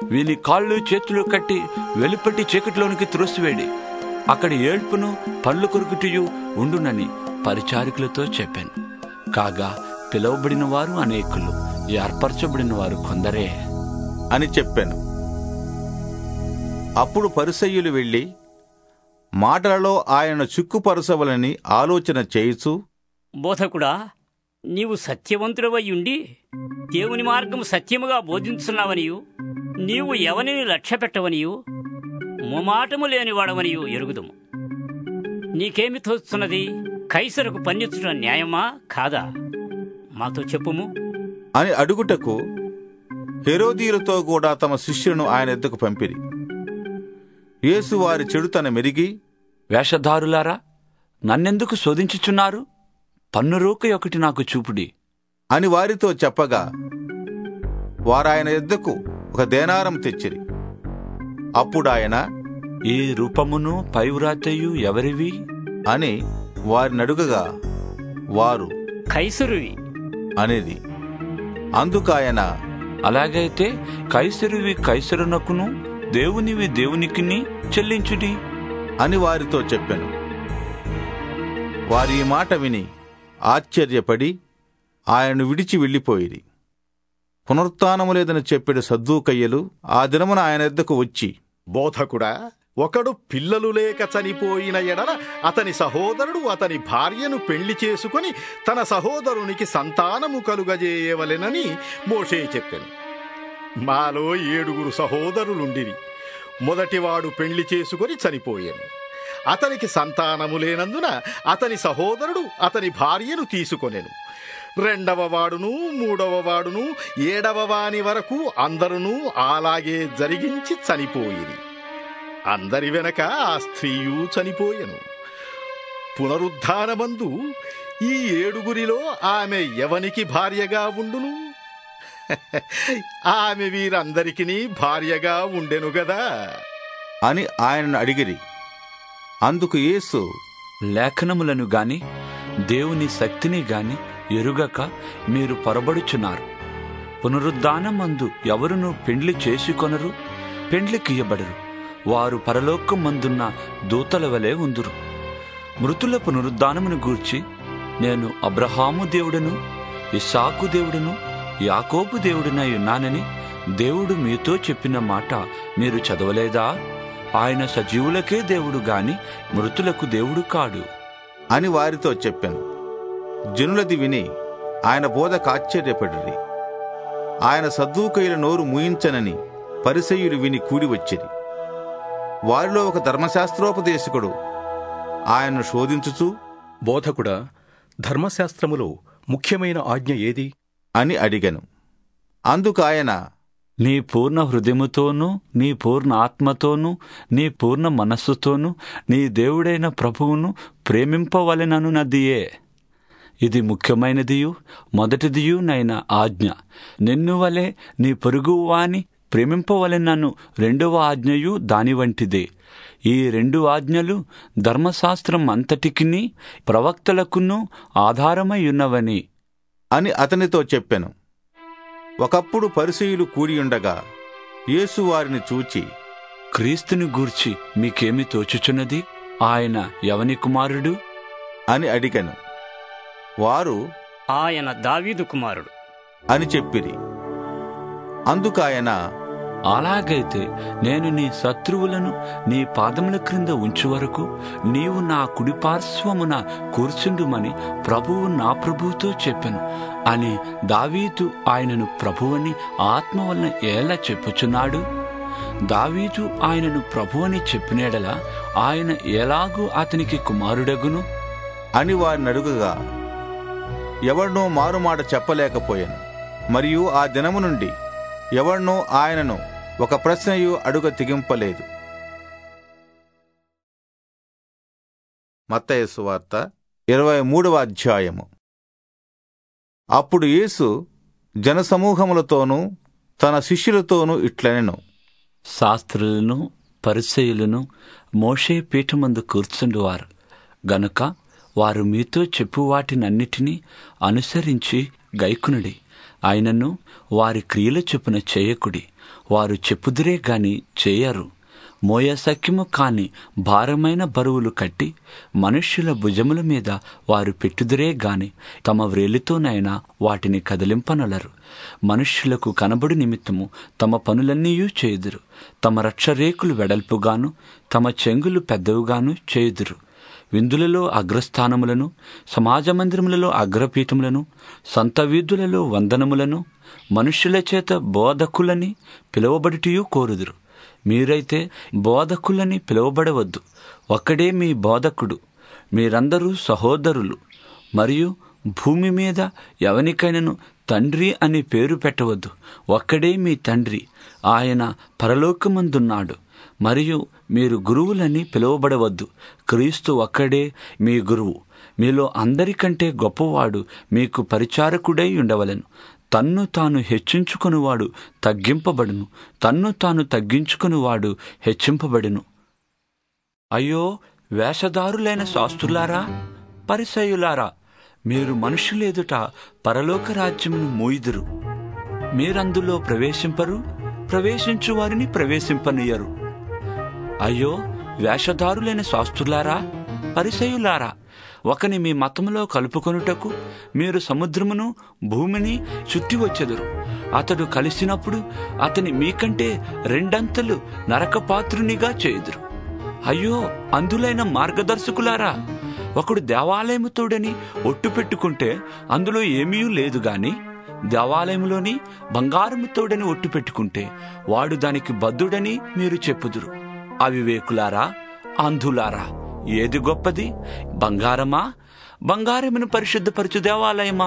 వీని కాళ్ళు చేతులు కట్టి వెలుపటి చీకటిలోనికి త్రోసివేడి అక్కడ ఏడ్పును పళ్ళు కొరుకుటియు ఉండునని పరిచారికులతో చెప్పాను కాగా పిలువబడిన వారు అనేకులు ఏర్పరచబడిన వారు కొందరే అని చెప్పాను అప్పుడు పరిసయ్యులు వెళ్ళి మాటలలో ఆయన చిక్కుపరచవలని ఆలోచన చేయుచు బోధకుడా నీవు సత్యవంతుడవై ఉండి దేవుని మార్గము సత్యముగా బోధించున్నావనియు నీవు ఎవనిని లక్ష్య పెట్టవనియు మొమాటము లేనివాడవనియు ఎరుగుదుము నీకేమి తోస్తున్నది కైసరకు పన్నించడం న్యాయమా కాదా మాతో చెప్పుము అని అడుగుటకు హెరోదీయులతో కూడా తమ శిష్యులను ఆయన ఎద్దకు పంపిరి యేసు వారి చెడుతన మెరిగి వేషధారులారా నన్నెందుకు శోధించుచున్నారు పన్నురూక ఒకటి నాకు చూపుడి అని వారితో చెప్పగా వారాయన ఎద్దకు ఒక దేనారం తెచ్చిరి అప్పుడు ఆయన ఈ రూపమును పైవ్రాతయు ఎవరివి అని వారిని అడుగగా వారు కైసరువి అనేది అందుకాయన అలాగైతే కైసరువి కైసరునకును దేవునివి దేవునికిని చెల్లించుడి అని వారితో చెప్పాను వారి ఈ మాట విని ఆశ్చర్యపడి ఆయనను విడిచి వెళ్ళిపోయిరి పునరుత్నము లేదని చెప్పాడు సద్దూకయ్యలు ఆ దినమున ఆయన ఎద్దకు వచ్చి బోధకుడా ఒకడు పిల్లలు లేక చనిపోయిన ఎడల అతని సహోదరుడు అతని భార్యను పెళ్లి చేసుకుని తన సహోదరునికి సంతానము కలుగజేయవలెనని మోషే చెప్పాను మాలో ఏడుగురు సహోదరులుండిరి మొదటివాడు పెళ్లి చేసుకుని చనిపోయాను అతనికి సంతానము లేనందున అతని సహోదరుడు అతని భార్యను తీసుకొనెను రెండవ వాడును మూడవ వాడును ఏడవ వాని వరకు అందరును అలాగే జరిగించి చనిపోయిరి అందరి వెనక ఆ స్త్రీయు చనిపోయెను పునరుద్ధానమందు ఈ ఏడుగురిలో ఆమె ఎవనికి భార్యగా ఉండును ఆమె వీరందరికీ భార్యగా ఉండెను గదా అని ఆయనను అడిగిరి అందుకు యేసు లేఖనములను గాని దేవుని శక్తిని గాని ఎరుగక మీరు పొరబడుచున్నారు పునరుద్ధానమందు ఎవరును పెండ్లి చేసుకొనరు పెండ్లికియ్యబడరు వారు పరలోకమందున్న దూతల వలె ఉందురు మృతుల పునరుద్ధానమును గూర్చి నేను అబ్రహాము దేవుడను ఇస్సాకు దేవుడను యాకోబు దేవుడినై ఉన్నానని దేవుడు మీతో చెప్పిన మాట మీరు చదవలేదా ఆయన సజీవులకే దేవుడు గాని మృతులకు దేవుడు కాడు అని వారితో చెప్పాను జనులది విని ఆయన బోధకు ఆశ్చర్యపడిరి ఆయన సద్దూకయుల నోరు మూయించనని పరిసయ్యులు విని కూడి వచ్చిరి వారిలో ఒక ధర్మశాస్త్రోపదేశకుడు ఆయన్ను శోధించుచు బోధకుడా ధర్మశాస్త్రములో ముఖ్యమైన ఆజ్ఞ ఏది అని అడిగను అందుకు ఆయన నీ పూర్ణ హృదయముతోనూ నీ పూర్ణ ఆత్మతోనూ నీ పూర్ణ మనస్సుతోనూ నీ దేవుడైన ప్రభువును ప్రేమింపవలెననున్నదియే ఇది ముఖ్యమైనదియు మొదటిదియు నైన ఆజ్ఞ నిన్ను వలె నీ పొరుగువాని ప్రేమింపవలెనను రెండవ ఆజ్ఞయు దాని వంటిదే ఈ రెండు ఆజ్ఞలు ధర్మశాస్త్రం అంతటికిని ప్రవక్తలకును ఆధారమై ఉన్నవని అని అతనితో చెప్పెను ఒకప్పుడు పరిసయులు కూడియుండగా యేసు వారిని చూచి క్రీస్తుని గూర్చి మీకేమి తోచుచున్నది ఆయన ఎవని కుమారుడు అని అడిగను వారు ఆయన దావీదు కుమారుడు అని చెప్పిరి అందుకాయన అలాగైతే నేను నీ శత్రువులను నీ పాదముల క్రింద ఉంచు వరకు నీవు నా కుడిపార్శ్వమున కూర్చుండుమని ప్రభువు నా ప్రభువుతో చెప్పెను అని దావీదు ఆయనను ప్రభువని ఆత్మ వలన ఎలా చెప్పుచున్నాడు దావీదు ఆయనను ప్రభువని చెప్పినేడలా ఆయన ఎలాగూ అతనికి కుమారుడగును అని వారిని అడుగగా ఎవరినో మారుమాట చెప్పలేకపోయాను మరియు ఆ దినము నుండి ఎవరినో ఆయనను ఒక ప్రశ్నయు అడుగ తెగింపలేదు మత్తయసు వార్త ఇరవై మూడవ అధ్యాయము అప్పుడు యేసు జనసమూహములతోనూ తన శిష్యులతోనూ ఇట్లనెను శాస్త్రులను పరిచయులను మోషే పీఠమందు కూర్చుండువారు గనుక వారు మీతో చెప్పు వాటినన్నిటినీ అనుసరించి గైకునుడి ఆయనను వారి క్రియల చొప్పున చేయకుడి వారు చెప్పుదురే గాని చేయరు మోయసఖ్యము కాని భారమైన బరువులు కట్టి మనుష్యుల భుజముల మీద వారు పెట్టుదురే గాని తమ వ్రేలితోనైనా వాటిని కదిలింపనలరు మనుష్యులకు కనబడు నిమిత్తము తమ పనులన్నీయూ చేయుదురు తమ రక్షరేకులు వెడల్పుగాను తమ చెంగులు పెద్దవుగాను చేయుదురు విందులలో అగ్రస్థానములను సమాజ మందిరములలో అగ్రపీఠములను సంత వీధులలో వందనములను మనుష్యుల చేత బోధకులని పిలువబడిటియూ కోరుదురు మీరైతే బోధకులని పిలువబడవద్దు ఒక్కడే మీ బోధకుడు మీరందరూ సహోదరులు మరియు భూమి మీద ఎవనికైనను తండ్రి అని పేరు పెట్టవద్దు ఒక్కడే మీ తండ్రి ఆయన పరలోకమందున్నాడు మరియు మీరు గురువులని పిలువబడవద్దు క్రీస్తు ఒక్కడే మీ గురువు మీలో అందరికంటే గొప్పవాడు మీకు పరిచారకుడై ఉండవలెను తన్ను తాను హెచ్చించుకునివాడు తగ్గింపబడును తన్ను తాను తగ్గించుకునివాడు హెచ్చింపబడును అయ్యో వేషధారులైన శాస్త్రులారా పరిసయులారా మీరు మనుషులేదుట పరలోక రాజ్యమును మూయుదురు మీరందులో ప్రవేశింపరు ప్రవేశించు వారిని ప్రవేశింపనీయరు అయ్యో వేషధారులైన శాస్త్రులారా పరిసయులారా ఒకని మీ మతములో కలుపుకొనుటకు మీరు సముద్రమును భూమిని చుట్టి వచ్చెదరు అతడు కలిసినప్పుడు అతని మీకంటే రెండంతలు నరకపాత్రునిగా చేయుదురు అయ్యో అందులైన మార్గదర్శకులారా ఒకడు దేవాలయముతోడని ఒట్టు పెట్టుకుంటే అందులో ఏమీ లేదు గాని దేవాలయంలోని బంగారముతోడని ఒట్టు పెట్టుకుంటే వాడు దానికి బద్దుడని మీరు చెప్పుదురు అవివేకులారా అంధులారా ఏది గొప్పది బంగారమా బంగారమును పరిశుద్ధపరచు దేవాలయమా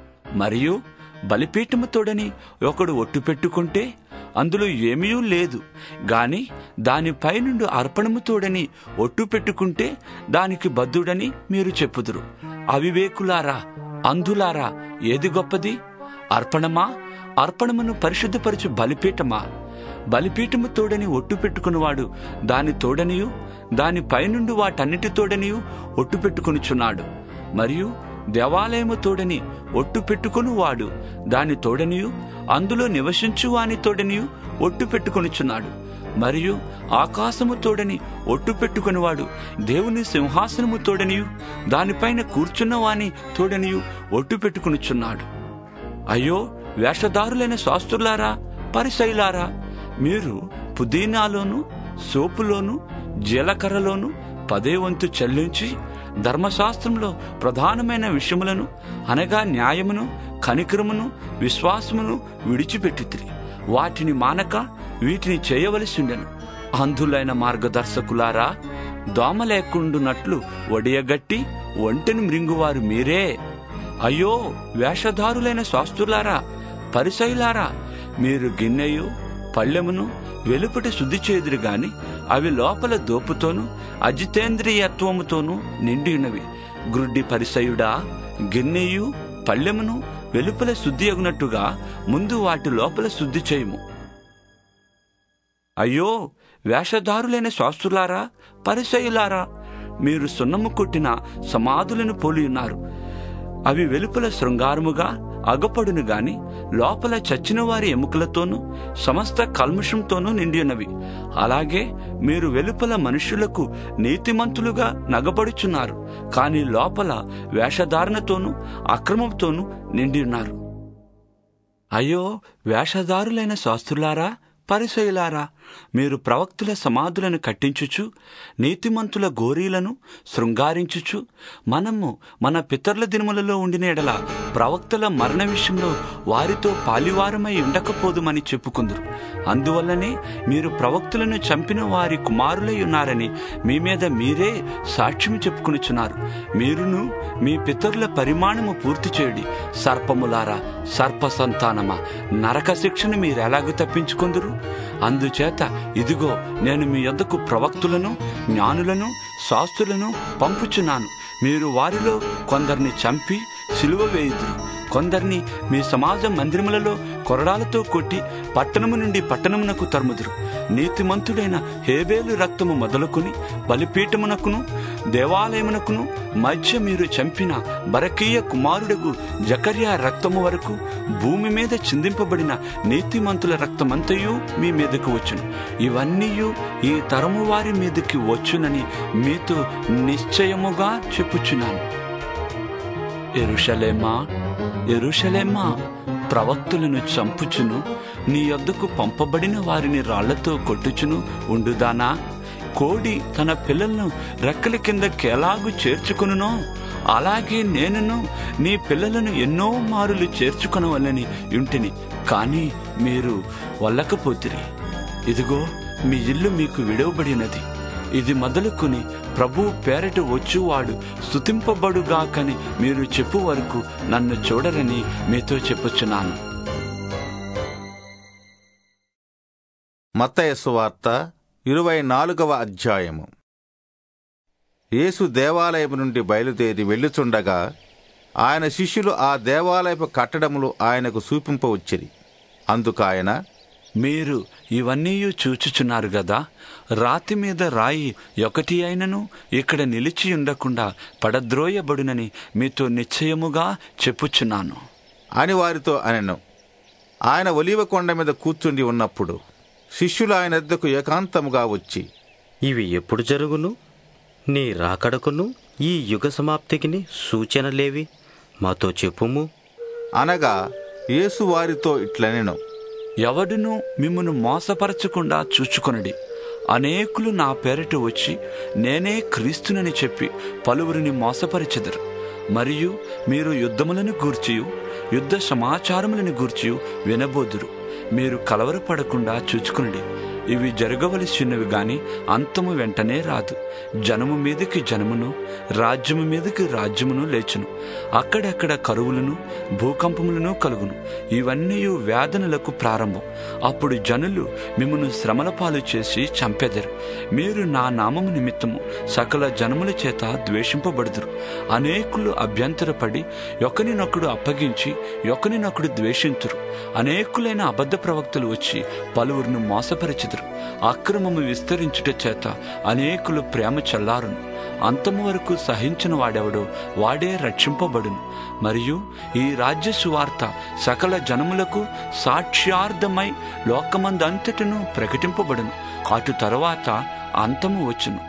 మరియు బలిపీఠముతోడని ఒకడు ఒట్టు పెట్టుకుంటే అందులో ఏమీ లేదు గాని దానిపై నుండి అర్పణముతోడని ఒట్టు పెట్టుకుంటే దానికి బద్దుడని మీరు చెప్పుదురు అవివేకులారా అంధులారా ఏది గొప్పది అర్పణమా అర్పణమును పరిశుద్ధపరచు బలిపీఠమా బలిపీఠము తోడని ఒట్టు పెట్టుకునివాడు దాని తోడనియు దాని పైనుండి వాటన్నిటి తోడనియు ఒట్టు పెట్టుకొనుచున్నాడు మరియు దేవాలయము తోడని ఒట్టు పెట్టుకుని వాడు దాని తోడనియు అందులో నివసించు వాని తోడనియు ఒట్టు పెట్టుకొనుచున్నాడు మరియు ఆకాశము తోడని ఒట్టు పెట్టుకునివాడు దేవుని సింహాసనము తోడనియు దానిపైన కూర్చున్న వాని తోడనియు ఒట్టు పెట్టుకొనుచున్నాడు అయ్యో వేషధారులైన శాస్త్రులారా పరిశైలారా మీరు పుదీనాలోను సోపులోను జీలకర్రలోను పదే వంతు చెల్లించి ధర్మశాస్త్రంలో ప్రధానమైన విషయములను అనగా న్యాయమును కనికరమును విశ్వాసమును విడిచిపెట్టితిరి వాటిని మానక వీటిని చేయవలసిండెను అంధులైన మార్గదర్శకులారా దోమ లేకుండునట్లు ఒడియగట్టి ఒంటెని మృంగువారు మీరే అయ్యో వేషధారులైన శాస్త్రులారా పరిశైలారా మీరు గిన్నెయు పళ్ళెమును వెలుపటి శుద్ధి చేదురు గాని అవి లోపల దోపుతోనూ అజితేంద్రియత్వముతోనూ నిండి ఉన్నవి గ్రుడ్డి పరిసయుడా గిన్నెయు పళ్ళెమును వెలుపల శుద్ధి అగునట్టుగా ముందు వాటి లోపల శుద్ధి చేయము అయ్యో వేషధారులైన శాస్త్రులారా పరిసయులారా మీరు సున్నము కొట్టిన సమాధులను పోలి ఉన్నారు అవి వెలుపల శృంగారముగా అగపడును గాని లోపల చచ్చిన వారి ఎముకలతోనూ సమస్త కల్ముషంతోనూ నిండి ఉన్నవి అలాగే మీరు వెలుపల మనుషులకు నీతిమంతులుగా నగబడుచున్నారు కాని లోపల వేషధారణతోనూ అక్రమంతోనూ నిండి ఉన్నారు అయ్యో వేషధారులైన శాస్త్రులారా పరిశైలారా మీరు ప్రవక్తుల సమాధులను కట్టించుచు నీతిమంతుల గోరీలను శృంగారించుచు మనము మన పితరుల దినములలో ఉండిన ఎడల ప్రవక్తల మరణ విషయంలో వారితో పాలివారమై ఉండకపోదుమని చెప్పుకుందరు అందువల్లనే మీరు ప్రవక్తులను చంపిన వారి కుమారులై ఉన్నారని మీ మీద మీరే సాక్ష్యం చెప్పుకొనుచున్నారు మీరును మీ పితరుల పరిమాణము పూర్తి చేయడి సర్పములారా సర్ప సంతానమా నరక శిక్షను మీరెలాగూ తప్పించుకుందరు అందుచేత ఇదిగో నేను మీ యొద్దకు ప్రవక్తులను జ్ఞానులను శాస్త్రులను పంపుచున్నాను మీరు వారిలో కొందరిని చంపి సిలువ వేయుదురు కొందరిని మీ సమాజ మందిరములలో కొరడాలతో కొట్టి పట్టణము నుండి పట్టణమునకు తరుముదురు నీతిమంతుడైన హేబేలు రక్తము మొదలుకొని బలిపీఠమునకును దేవాలయమునకును మధ్య మీరు చంపిన బరకీయ కుమారుడగు జకర్యా రక్తము వరకు భూమి మీద చిందింపబడిన నీతిమంతుల రక్తమంతయు మీ మీదకు వచ్చును ఇవన్నీ ఈ తరము వారి మీదకి వచ్చునని మీతో నిశ్చయముగా చెప్పుచున్నాను ఎరుషలేమా ఎరుషలేమా ప్రవక్తులను చంపుచును నీ యొద్దకు పంపబడిన వారిని రాళ్లతో కొట్టుచును ఉండుదానా కోడి తన పిల్లలను రెక్కల కింద కేలాగు చేర్చుకునునో అలాగే నేనును నీ పిల్లలను ఎన్నో మారులు చేర్చుకొనవలని యుంటిని కానీ మీరు వల్లకపోతిరి ఇదిగో మీ ఇల్లు మీకు విడవబడినది ఇది మొదలుకొని ప్రభు పేరట వచ్చువాడు స్తుతింపబడుగాకని మీరు చెప్పు వరకు నన్ను చూడరని మీతో చెప్పుచున్నాను మత్తయ సువార్త ఇరవై నాలుగవ అధ్యాయము యేసు దేవాలయం నుండి బయలుదేరి వెళ్ళుచుండగా ఆయన శిష్యులు ఆ దేవాలయపు కట్టడములు ఆయనకు చూపింపవచ్చిరి అందుకాయన మీరు ఇవన్నీ చూచుచున్నారు గదా రాతి మీద రాయి ఒకటి అయినను ఇక్కడ నిలిచి ఉండకుండా పడద్రోయబడునని మీతో నిశ్చయముగా చెప్పుచున్నాను అని వారితో అనెను ఆయన ఒలీవ కొండ మీద కూర్చుండి ఉన్నప్పుడు శిష్యులు ఆయన వద్దకు ఏకాంతముగా వచ్చి ఇవి ఎప్పుడు జరుగును నీ రాకడకును ఈ యుగ సమాప్తికిని సూచనలేవి మాతో చెప్పుము అనగా యేసు వారితో ఇట్లనెను ఎవడును మిమ్మను మోసపరచకుండా చూచుకొనడి అనేకులు నా పేరిట వచ్చి నేనే క్రీస్తునని చెప్పి పలువురిని మోసపరిచెదరు మరియు మీరు యుద్ధములను గూర్చియు యుద్ధ సమాచారములను గూర్చియు వినబోదురు మీరు కలవరపడకుండా చూచుకునడి ఇవి జరగవలసినవి గాని అంతము వెంటనే రాదు జనము మీదకి జనమును రాజ్యము మీదకి రాజ్యమును లేచును అక్కడక్కడ కరువులను భూకంపములను కలుగును ఇవన్నీ వేదనలకు ప్రారంభం అప్పుడు జనులు మిమ్మను శ్రమల పాలు చేసి చంపెదరు మీరు నా నామము నిమిత్తము సకల జనముల చేత ద్వేషింపబడుదురు అనేకులు అభ్యంతరపడి ఒకరినొకడు అప్పగించి ఒకరినొకడు ద్వేషింతురు అనేకులైన అబద్ధ ప్రవక్తలు వచ్చి పలువురిని మోసపరిచిదురు అక్రమము విస్తరించుట చేత అనేకులు ప్రేమ చల్లారును అంతము వరకు సహించిన వాడెవడో వాడే రక్షింపబడును మరియు ఈ రాజ్య సువార్త సకల జనములకు సాక్ష్యార్థమై లోకమందంతటను ప్రకటింపబడును అటు తరువాత అంతము వచ్చును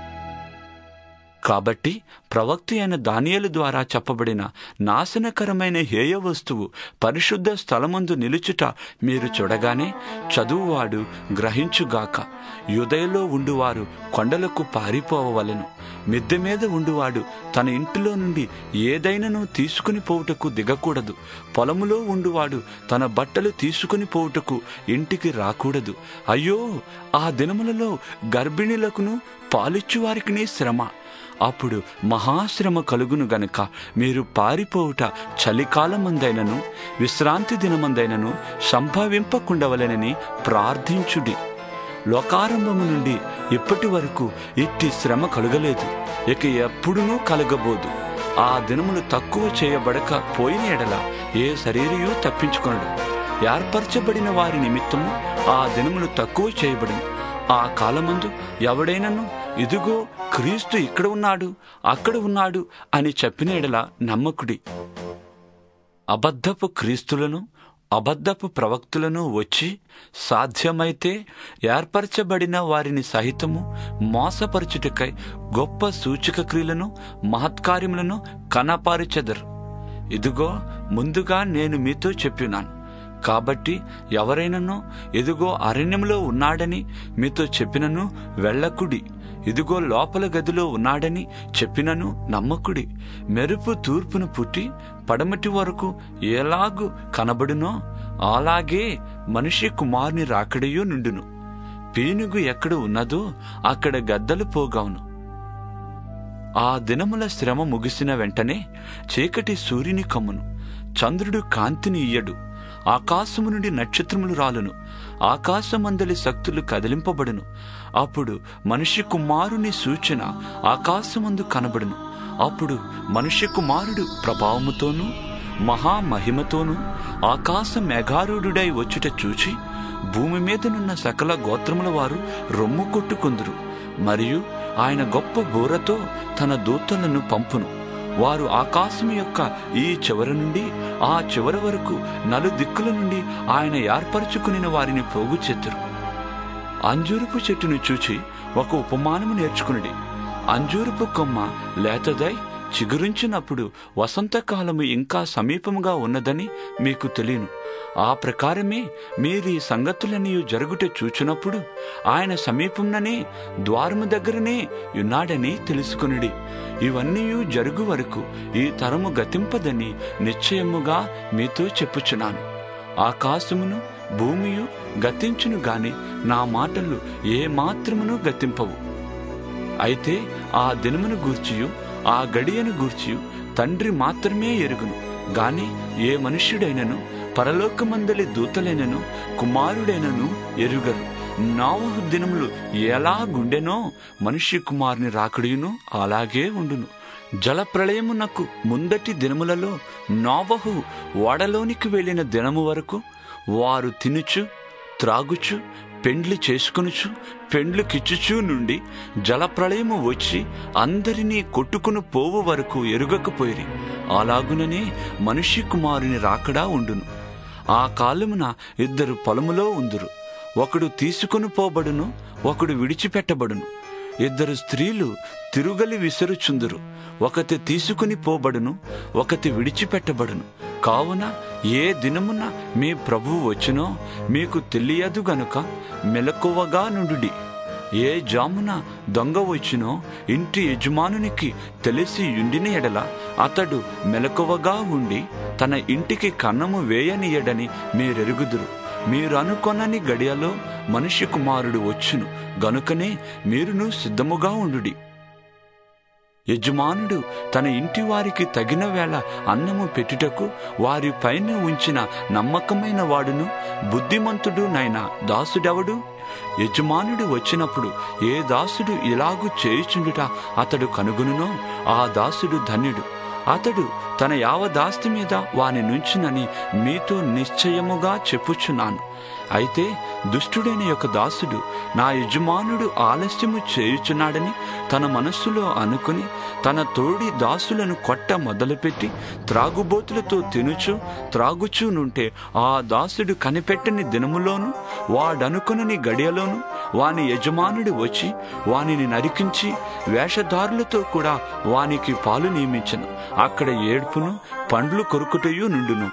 కాబట్టి ప్రవక్త అయిన దానియలు ద్వారా చెప్పబడిన నాశనకరమైన హేయ వస్తువు పరిశుద్ధ స్థలమందు నిలుచుట మీరు చూడగానే చదువువాడు గ్రహించుగాక యుదయలో ఉండువారు కొండలకు పారిపోవవలెను మిద్దె మీద ఉండువాడు తన ఇంటిలో నుండి ఏదైనను తీసుకుని పోవుటకు దిగకూడదు పొలములో ఉండువాడు తన బట్టలు తీసుకుని పోవుటకు ఇంటికి రాకూడదు అయ్యో ఆ దినములలో గర్భిణీలకును పాలిచ్చువారికి శ్రమ అప్పుడు మహాశ్రమ కలుగును గనుక మీరు పారిపోవుట చలికాలమందైనను విశ్రాంతి దినమందైనను సంభవింపకుండవలెనని ప్రార్థించుడి లోకారంభము నుండి ఇప్పటి వరకు ఇట్టి శ్రమ కలుగలేదు ఇక ఎప్పుడునూ కలగబోదు ఆ దినములు తక్కువ చేయబడక పోయిన ఎడల ఏ శరీరయూ తప్పించుకొనడు ఏర్పరచబడిన వారి నిమిత్తము ఆ దినములు తక్కువ చేయబడిన ఆ కాలమందు ఎవడైనను ఇదిగో క్రీస్తు ఇక్కడ ఉన్నాడు అక్కడ ఉన్నాడు అని చెప్పిన ఎడల నమ్మకుడి అబద్ధపు క్రీస్తులను అబద్ధపు ప్రవక్తులను వచ్చి సాధ్యమైతే ఏర్పరచబడిన వారిని సహితము మోసపరచుటకై గొప్ప సూచక క్రియలను మహత్కార్యములను కనపారిచెదరు ఇదిగో ముందుగా నేను మీతో చెప్పినాను కాబట్టి ఎవరైనను ఇదిగో అరణ్యంలో ఉన్నాడని మీతో చెప్పినను వెళ్ళకుడి ఇదిగో లోపల గదిలో ఉన్నాడని చెప్పినను నమ్మకుడి మెరుపు తూర్పును పుట్టి పడమటి వరకు ఎలాగు కనబడునో అలాగే మనిషి కుమారుని రాకడయో నుండును పీనుగు ఎక్కడ ఉన్నదో అక్కడ గద్దలు పోగావును ఆ దినముల శ్రమ ముగిసిన వెంటనే చీకటి సూర్యుని కమ్మును చంద్రుడు కాంతిని ఇయ్యడు ఆకాశము నుండి నక్షత్రములు రాలును ఆకాశమందలి శక్తులు కదిలింపబడును అప్పుడు మనిషి కుమారుని సూచన ఆకాశమందు కనబడును అప్పుడు మనిషి కుమారుడు ప్రభావముతోనూ మహామహిమతోనూ ఆకాశ మేఘారూఢుడై వచ్చుట చూచి భూమి మీదనున్న సకల గోత్రముల వారు రొమ్ము కొట్టుకుందురు మరియు ఆయన గొప్ప బోరతో తన దూతలను పంపును వారు ఆకాశం యొక్క ఈ చివర నుండి ఆ చివరి వరకు నలు దిక్కుల నుండి ఆయన ఏర్పరచుకుని వారిని పోగు చేతురు అంజూరపు చెట్టును చూచి ఒక ఉపమానము నేర్చుకునిడి అంజూరపు కొమ్మ లేతదై చిగురించినప్పుడు వసంతకాలము ఇంకా సమీపముగా ఉన్నదని మీకు తెలియను ఆ ప్రకారమే మీరు ఈ సంగతులని జరుగుట చూచినప్పుడు ఆయన సమీపంననే ద్వారము దగ్గరనే ఉన్నాడని తెలుసుకునిడి ఇవన్నీ జరుగు వరకు ఈ తరము గతింపదని నిశ్చయముగా మీతో చెప్పుచున్నాను ఆకాశమును భూమియు గతించును గాని నా మాటలు ఏ మాత్రమును గతింపవు అయితే ఆ దినమును గూర్చియు ఆ గడియను గూర్చియు తండ్రి మాత్రమే ఎరుగును గాని ఏ మనుష్యుడైనను పరలోకమందలి దూతలైనను కుమారుడైనను ఎరుగరు నావహు దినములు ఎలా గుండెనో మనుష్య కుమారుని రాకడియును అలాగే ఉండును జలప్రళయమునకు ముందటి దినములలో నావహు ఓడలోనికి వెళ్ళిన దినము వరకు వారు తినుచు త్రాగుచు పెండ్లి చేసుకొనుచు పెండ్లు కిచ్చుచూ నుండి జలప్రళయము వచ్చి అందరినీ కొట్టుకుని పోవు వరకు ఎరుగకపోయిరి అలాగుననే మనుష్య కుమారుని రాకడా ఉండును ఆ కాలమున ఇద్దరు పొలములో ఉందురు ఒకడు తీసుకుని పోబడును ఒకడు విడిచిపెట్టబడును ఇద్దరు స్త్రీలు తిరుగలి విసరుచుందురు ఒకటి తీసుకుని పోబడును ఒకటి విడిచిపెట్టబడును కావున ఏ దినమున మీ ప్రభువు వచ్చినో మీకు తెలియదు గనుక మెలకువగా నుండుడి ఏ జామున దొంగ వచ్చినో ఇంటి యజమానునికి తెలిసి యుండిన ఎడల అతడు మెలకువగా ఉండి తన ఇంటికి కన్నము వేయనియడని మీరెరుగుదురు మీరు అనుకొనని గడియలో మనుష్య కుమారుడు వచ్చును గనుకనే మీరును సిద్ధముగా ఉండుడి యజమానుడు తన ఇంటి వారికి తగిన వేళ అన్నము పెట్టుటకు వారి పైన ఉంచిన నమ్మకమైన వాడును బుద్ధిమంతుడు నైనా దాసుడెవడు యజమానుడు వచ్చినప్పుడు ఏ దాసుడు ఇలాగు చేయుచుండుట అతడు కనుగొనునో ఆ దాసుడు ధన్యుడు అతడు తన యావదాస్తి మీద వాని నుంచునని మీతో నిశ్చయముగా చెప్పుచున్నాను అయితే దుష్టుడైన యొక్క దాసుడు నా యజమానుడు ఆలస్యము చేయుచున్నాడని తన మనస్సులో అనుకుని తన తోడి దాసులను కొట్ట మొదలుపెట్టి త్రాగుబోతులతో తినుచు త్రాగుచూ నుంటే ఆ దాసుడు కనిపెట్టని దినములోను వాడనుకునని గడియలోను వాని యజమానుడు వచ్చి వానిని నరికించి వేషధారులతో కూడా వానికి పాలు నియమించను అక్కడ ఏడ్పును పండ్లు కొరుకుటయు నుండును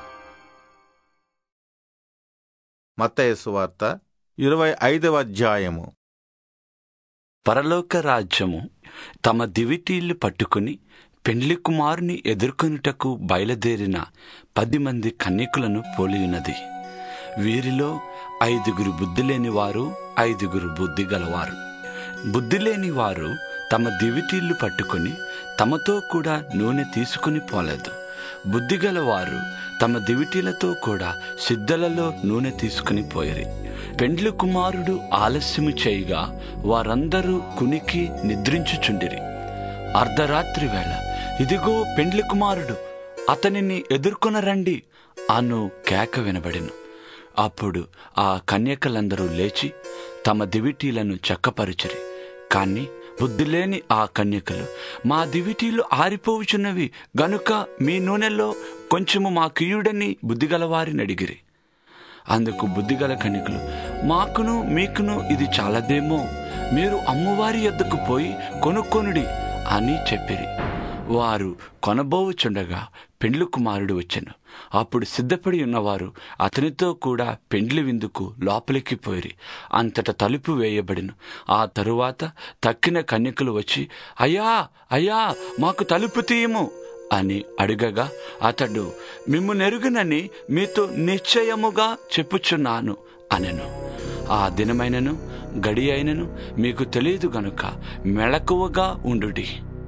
మత్తయి వార్త ఇరవై ఐదవ అధ్యాయము పరలోక రాజ్యము తమ దివిటీళ్లు పట్టుకుని పెండ్లి కుమారుని ఎదుర్కొనుటకు బయలుదేరిన పది మంది కన్యకులను పోలియున్నది వీరిలో ఐదుగురు బుద్ధి లేని వారు ఐదుగురు బుద్ధి గలవారు బుద్ధి లేని వారు తమ దివిటీళ్లు పట్టుకుని తమతో కూడా నూనె తీసుకుని పోలేదు బుద్ధిగల వారు తమ దివిటీలతో కూడా సిద్ధలలో నూనె తీసుకుని పోయిరి పెండ్లి కుమారుడు ఆలస్యము చేయగా వారందరూ కునికి నిద్రించుచుండిరి అర్ధరాత్రి వేళ ఇదిగో పెండ్లి కుమారుడు అతనిని ఎదుర్కొనరండి అను కేక వినబడెను అప్పుడు ఆ కన్యకలందరూ లేచి తమ దివిటీలను చెక్కపరిచిరి కాని బుద్ధిలేని ఆ కన్యకలు మా దివిటీలు ఆరిపోవుచున్నవి గనుక మీ నూనెలో కొంచెము మా కియుడని బుద్ధిగలవారిని అడిగిరి అందుకు బుద్ధిగల కన్యకలు మాకును మీకును ఇది చాలదేమో మీరు అమ్మవారి యొద్దకు పోయి కొనుక్కొనుడి అని చెప్పిరి వారు కొనబోవుచుండగా పెండ్లి కుమారుడు వచ్చెను అప్పుడు సిద్ధపడి ఉన్నవారు అతనితో కూడా పెండ్లి విందుకు లోపలికి పోయిరి అంతట తలుపు వేయబడిను ఆ తరువాత తక్కిన కన్యకులు వచ్చి అయ్యా అయ్యా మాకు తలుపు తీయము అని అడగగా అతడు మిమ్ము నెరుగునని మీతో నిశ్చయముగా చెప్పుచున్నాను అనెను ఆ దినమైనను గడి అయినను మీకు తెలియదు గనుక మెళకువగా ఉండుడి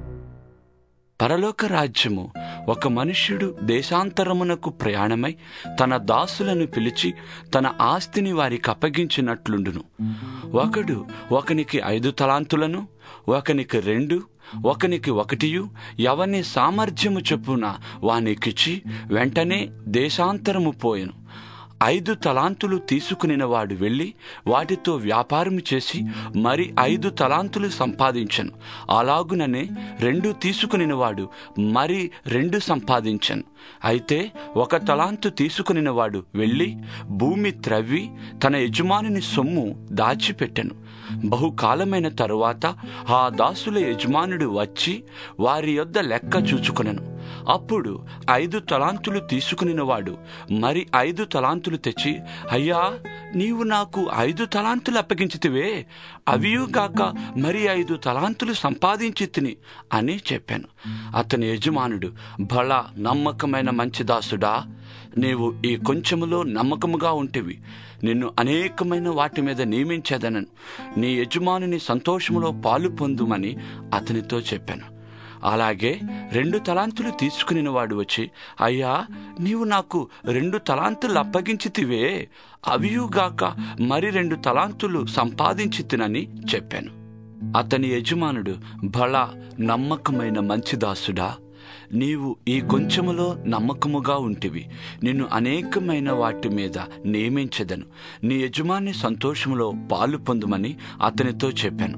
పరలోక రాజ్యము ఒక మనుష్యుడు దేశాంతరమునకు ప్రయాణమై తన దాసులను పిలిచి తన ఆస్తిని వారికి అప్పగించినట్లుండును ఒకడు ఒకనికి ఐదు తలాంతులను ఒకనికి రెండు ఒకనికి ఒకటియు ఎవని సామర్థ్యము చొప్పున వానికిచ్చి వెంటనే దేశాంతరము పోయెను ఐదు తలాంతులు తీసుకునిన వాడు వెళ్ళి వాటితో వ్యాపారం చేసి మరి ఐదు తలాంతులు సంపాదించను అలాగుననే రెండు తీసుకునిన వాడు మరి రెండు సంపాదించను అయితే ఒక తలాంతు తీసుకునిన వాడు వెళ్ళి భూమి త్రవ్వి తన యజమానుని సొమ్ము దాచిపెట్టెను బహుకాలమైన తరువాత ఆ దాసుల యజమానుడు వచ్చి వారి యొద్ద లెక్క చూచుకొనెను అప్పుడు ఐదు తలాంతులు తీసుకునిన వాడు మరి ఐదు తలాంతులు తెచ్చి అయ్యా నీవు నాకు ఐదు తలాంతులు అప్పగించితివే అవియు కాక మరి ఐదు తలాంతులు సంపాదించి తిని అని చెప్పాను అతని యజమానుడు బల నమ్మకమైన మంచి దాసుడా నీవు ఈ కొంచెములో నమ్మకముగా ఉంటివి నిన్ను అనేకమైన వాటి మీద నియమించేదనను నీ యజమానుని సంతోషములో పాలు పొందుమని అతనితో చెప్పాను అలాగే రెండు తలాంతులు తీసుకుని వాడు వచ్చి అయ్యా నీవు నాకు రెండు తలాంతులు అప్పగించితివే అవియుగాక మరి రెండు తలాంతులు సంపాదించి తినని చెప్పాను అతని యజమానుడు బళ నమ్మకమైన మంచి దాసుడా నీవు ఈ కొంచెములో నమ్మకముగా ఉంటివి నిన్ను అనేకమైన వాటి మీద నియమించదను నీ యజమాని సంతోషములో పాలు పొందుమని అతనితో చెప్పాను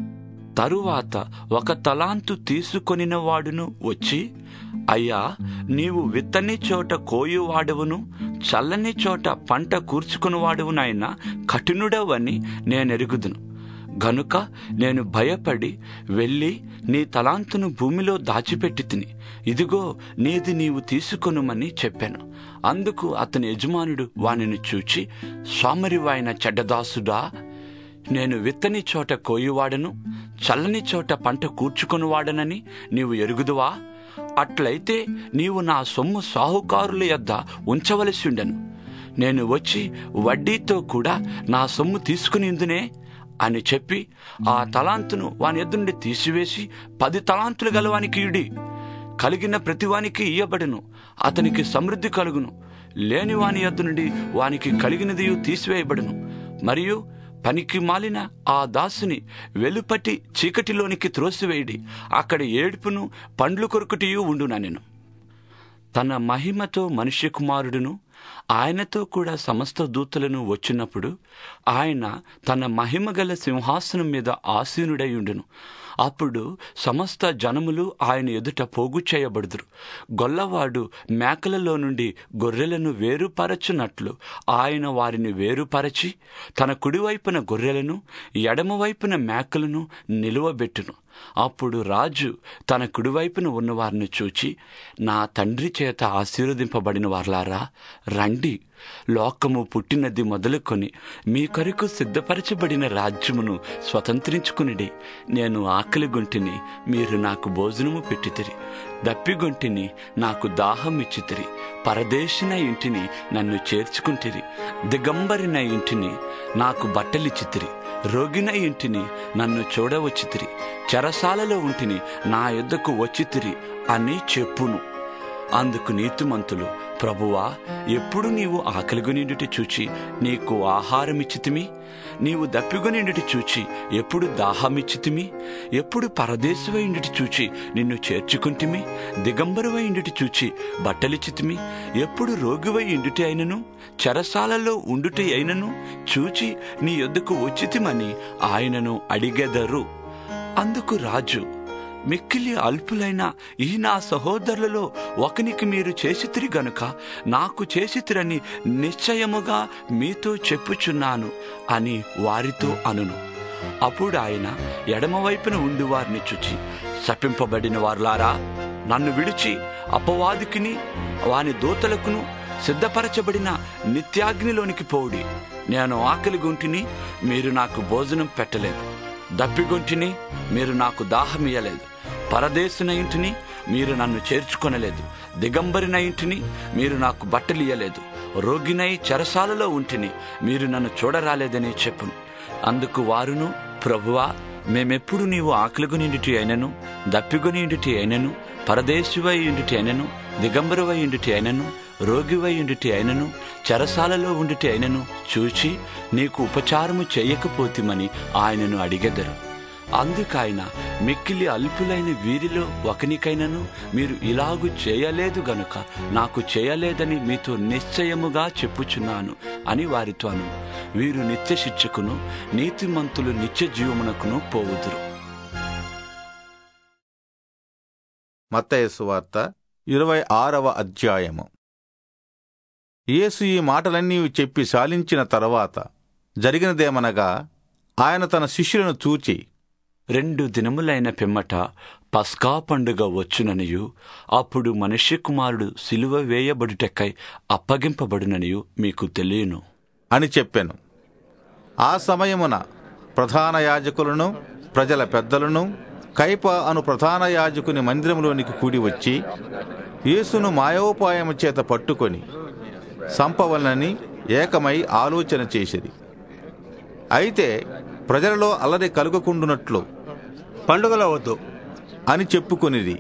తరువాత ఒక తలాంతు తీసుకొనిన వాడును వచ్చి అయ్యా నీవు విత్తని చోట కోయువాడవును చల్లని చోట పంట కూర్చుకునివాడవునైనా కఠినుడవని నేనెరుగుదును గనుక నేను భయపడి వెళ్ళి నీ తలాంతును భూమిలో దాచిపెట్టి తిని ఇదిగో నీది నీవు తీసుకొనుమని చెప్పాను అందుకు అతని యజమానుడు వానిని చూచి స్వామరివాయన చెడ్డదాసుడా నేను విత్తని చోట కోయువాడను చల్లని చోట పంట కూర్చుకొనివాడనని నీవు ఎరుగుదువా అట్లయితే నీవు నా సొమ్ము సాహుకారుల యొద్ద ఉంచవలసి ఉండను నేను వచ్చి వడ్డీతో కూడా నా సొమ్ము తీసుకుని ఉందునే అని చెప్పి ఆ తలాంతును వాని ఎద్దుండి తీసివేసి పది తలాంతులు గలవానికి ఇడి కలిగిన ప్రతివానికి ఇయ్యబడును అతనికి సమృద్ధి కలుగును లేని వాని యొద్ద నుండి వానికి కలిగినది తీసివేయబడును మరియు పనికి మాలిన ఆ దాసుని వెలుపటి చీకటిలోనికి త్రోసివేయడి అక్కడ ఏడుపును పండ్లు కొరుకుటియు ఉండునా నేను తన మహిమతో మనుష్య కుమారుడును ఆయనతో కూడా సమస్త దూతలను వచ్చినప్పుడు ఆయన తన మహిమగల సింహాసనం మీద ఆసీనుడై ఉండును అప్పుడు సమస్త జనములు ఆయన ఎదుట పోగు చేయబడుదురు గొల్లవాడు మేకలలో నుండి గొర్రెలను వేరుపరచునట్లు ఆయన వారిని వేరుపరచి తన కుడివైపున గొర్రెలను ఎడమవైపున మేకలను నిలువబెట్టును అప్పుడు రాజు తన కుడివైపున ఉన్నవారిని చూచి నా తండ్రి చేత ఆశీర్వదింపబడిన వార్లారా రండి లోకము పుట్టినది మొదలుకొని మీ కొరకు సిద్ధపరచబడిన రాజ్యమును స్వతంత్రించుకునిడి నేను ఆకలి గుంటిని మీరు నాకు భోజనము పెట్టితిరి దప్పిగొంటిని నాకు దాహం ఇచ్చితిరి పరదేశిన ఇంటిని నన్ను చేర్చుకుంటిరి దిగంబరిన ఇంటిని నాకు బట్టలిచ్చితిరి రోగిన ఇంటిని నన్ను చూడవచ్చితిరి చెరసాలలో ఉంటిని నా యొద్దకు వచ్చితిరి అని చెప్పును అందుకు నీతిమంతులు ప్రభువా ఎప్పుడు నీవు ఆకలిగొనిండుటి చూచి నీకు ఆహారమిచ్చితిమి నీవు దప్పిగొనిండుటి చూచి ఎప్పుడు దాహమిచ్చితిమి ఎప్పుడు పరదేశమైండుటి చూచి నిన్ను చేర్చుకుంటిమి దిగంబరువై ఇండుటి చూచి బట్టలిచ్చితిమి ఎప్పుడు రోగివై ఇండుటి అయినను చెరసాలలో ఉండుటి అయినను చూచి నీ యొద్దకు వచ్చితిమని ఆయనను అడిగెదరు అందుకు రాజు మిక్కిలి అల్పులైన ఈ నా సహోదరులలో ఒకనికి మీరు చేసితిరి గనుక నాకు చేసితిరని నిశ్చయముగా మీతో చెప్పుచున్నాను అని వారితో అనును అప్పుడు ఆయన ఎడమవైపున ఉండి వారిని చూచి శపింపబడిన వారులారా నన్ను విడిచి అపవాదికిని వాని దూతలకును సిద్ధపరచబడిన నిత్యాగ్నిలోనికి పోవుడి నేను ఆకలి గుంటిని మీరు నాకు భోజనం పెట్టలేదు దప్పిగొంటిని మీరు నాకు దాహమియ్యలేదు పరదేశున ఇంటిని మీరు నన్ను చేర్చుకొనలేదు దిగంబరిన ఇంటిని మీరు నాకు బట్టలియ్యలేదు రోగినై చెరసాలలో ఉంటిని మీరు నన్ను చూడరాలేదని చెప్పును అందుకు వారును ప్రభువా మేమెప్పుడు నీవు ఆకలిగొనిండిటి అయినను దప్పిగొనిండిటి అయినను పరదేశివై ఇండిటి అయినను దిగంబరువై ఇండిటి అయినను రోగివై ఇండిటి అయినను చెరసాలలో ఉండిటి అయినను చూచి నీకు ఉపచారము చేయకపోతిమని ఆయనను అడిగెదరు అందుకాయన మిక్కిలి అల్పులైన వీరిలో ఒకనికైనను మీరు ఇలాగు చేయలేదు గనుక నాకు చేయలేదని మీతో నిశ్చయముగా చెప్పుచున్నాను అని వారితో అను వీరు నిత్య శిక్షకును నీతిమంతులు నిత్య జీవమునకును పోవుదురు మత్తయి సువార్త ఇరవై ఆరవ అధ్యాయము యేసు ఈ మాటలన్నీ చెప్పి శాలించిన తర్వాత జరిగినదేమనగా ఆయన తన శిష్యులను చూచి రెండు దినములైన పిమ్మట పస్కా పండుగ వచ్చుననియు అప్పుడు మనుష్య కుమారుడు సిలువ వేయబడుటకై అప్పగింపబడుననియు మీకు తెలియను అని చెప్పాను ఆ సమయమున ప్రధాన యాజకులను ప్రజల పెద్దలను కైప అను ప్రధాన యాజకుని మందిరంలోనికి కూడి వచ్చి యేసును మాయోపాయము చేత పట్టుకొని సంపవలనని ఏకమై ఆలోచన చేసిరి అయితే ప్రజలలో అల్లరి కలుగకుండునట్లు పండుగలో వద్దు అని చెప్పుకొనిది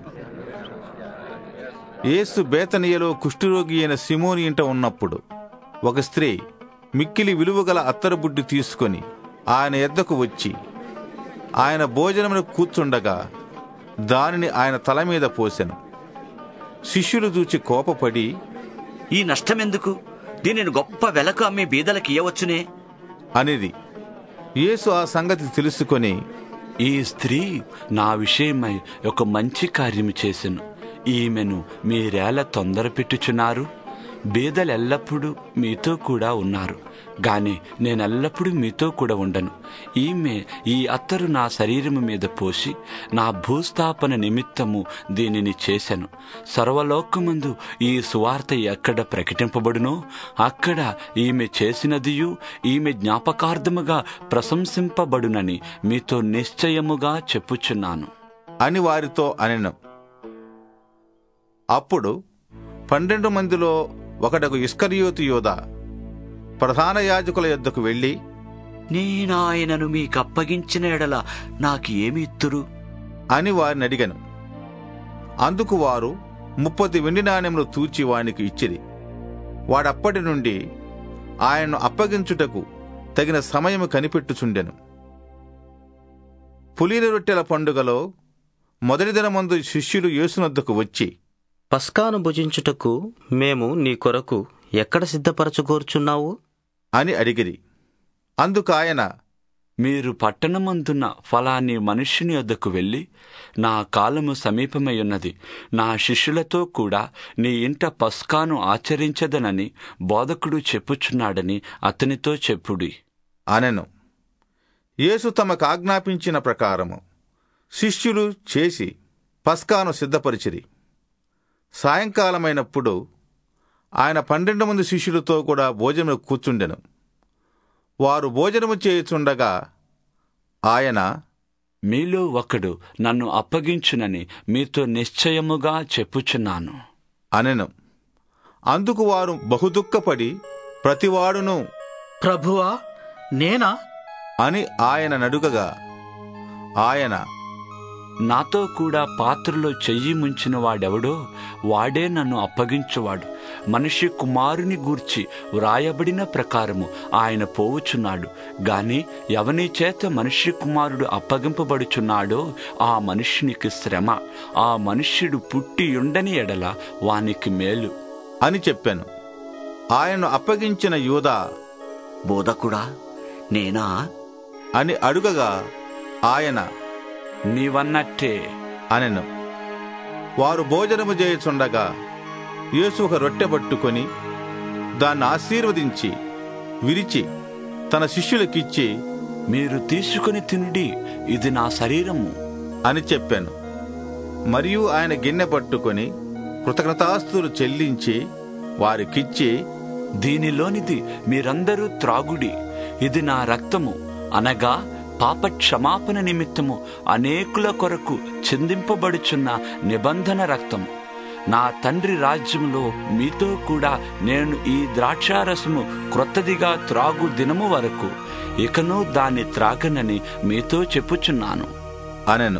యేసు బేతనియలో కుష్ఠరోగి అయిన సిమోని ఇంట ఉన్నప్పుడు ఒక స్త్రీ మిక్కిలి విలువగల అత్తరబుడ్డి తీసుకొని ఆయన ఎద్దకు వచ్చి ఆయన భోజనమును కూర్చుండగా దానిని ఆయన తల మీద పోసెను శిష్యులు చూచి కోపపడి ఈ నష్టమెందుకు దీనిని గొప్ప వెలకు అమ్మి బీదలకి ఇయ్యవచ్చునే అనిది యేసు ఆ సంగతి తెలుసుకొని ఈ స్త్రీ నా విషయమై ఒక మంచి కార్యము చేసెను ఈమెను మీరేల తొందర పెట్టుచున్నారు బీదలెల్లప్పుడూ మీతో కూడా ఉన్నారు గాని నేనెల్లప్పుడూ మీతో కూడా ఉండను ఈమె ఈ అత్తరు నా శరీరము మీద పోసి నా భూస్థాపన నిమిత్తము దీనిని చేశాను సర్వలోకమందు ఈ సువార్త ఎక్కడ ప్రకటింపబడునో అక్కడ ఈమె చేసినదియు ఈమె జ్ఞాపకార్థముగా ప్రశంసింపబడునని మీతో నిశ్చయముగా చెప్పుచున్నాను అని వారితో అనెను అప్పుడు పన్నెండు మందిలో ఒకడకు ఇస్కరియోతు యోధ ప్రధాన యాజకుల యొద్దకు వెళ్ళి నేనాయనను మీకు అప్పగించిన ఎడల నాకు ఏమి ఇత్తురు అని వారిని అడిగాను అందుకు వారు ముప్పది వెండి నాణెములు తూచి వానికి ఇచ్చిరి వాడప్పటి నుండి ఆయన్ను అప్పగించుటకు తగిన సమయము కనిపెట్టుచుండెను పులీల రొట్టెల పండుగలో మొదటి దినమందు శిష్యులు యేసునొద్దకు వచ్చి పస్కాను భుజించుటకు మేము నీ కొరకు ఎక్కడ సిద్ధపరచుకోరుచున్నావు అని అడిగిరి అందుకాయన మీరు పట్టణమందున్న ఫలాని మనుష్యుని వద్దకు వెళ్ళి నా కాలము సమీపమై ఉన్నది నా శిష్యులతో కూడా నీ ఇంట పస్కాను ఆచరించదనని బోధకుడు చెప్పుచున్నాడని అతనితో చెప్పుడి అనెను యేసు తమకు ఆజ్ఞాపించిన ప్రకారము శిష్యులు చేసి పస్కాను సిద్ధపరిచిరి సాయంకాలమైనప్పుడు ఆయన పన్నెండు మంది శిష్యులతో కూడా భోజనం కూర్చుండెను వారు భోజనము చేయుచుండగా ఆయన మీలో ఒకడు నన్ను అప్పగించునని మీతో నిశ్చయముగా చెప్పుచున్నాను అనెను అందుకు వారు బహుదుఃఖపడి ప్రతివాడును ప్రభువా నేనా అని ఆయన నడుగగా ఆయన నాతో కూడా పాత్రలో చెయ్యి ముంచిన వాడెవడో వాడే నన్ను అప్పగించువాడు మనిషి కుమారుని గూర్చి వ్రాయబడిన ప్రకారము ఆయన పోవుచున్నాడు గాని ఎవని చేత మనిషి కుమారుడు అప్పగింపబడుచున్నాడో ఆ మనుష్యునికి శ్రమ ఆ మనుష్యుడు పుట్టి ఉండని ఎడల వానికి మేలు అని చెప్పాను ఆయన్ను అప్పగించిన యూదా బోధకుడా నేనా అని అడుగగా ఆయన నీవన్నట్టే అనెను వారు భోజనము చేయుచుండగా యేసు ఒక రొట్టె పట్టుకొని దాన్ని ఆశీర్వదించి విరిచి తన శిష్యులకిచ్చి మీరు తీసుకుని తినుడి ఇది నా శరీరము అని చెప్పాను మరియు ఆయన గిన్నె పట్టుకొని కృతజ్ఞతాస్తులు చెల్లించి వారికిచ్చి దీనిలోనిది మీరందరూ త్రాగుడి ఇది నా రక్తము అనగా పాప క్షమాపణ నిమిత్తము అనేకుల కొరకు చిందింపబడుచున్న నిబంధన రక్తము నా తండ్రి రాజ్యములో మీతో కూడా నేను ఈ ద్రాక్షారసము క్రొత్తదిగా త్రాగు దినము వరకు ఇకను దాన్ని త్రాగనని మీతో చెప్పుచున్నాను అనెను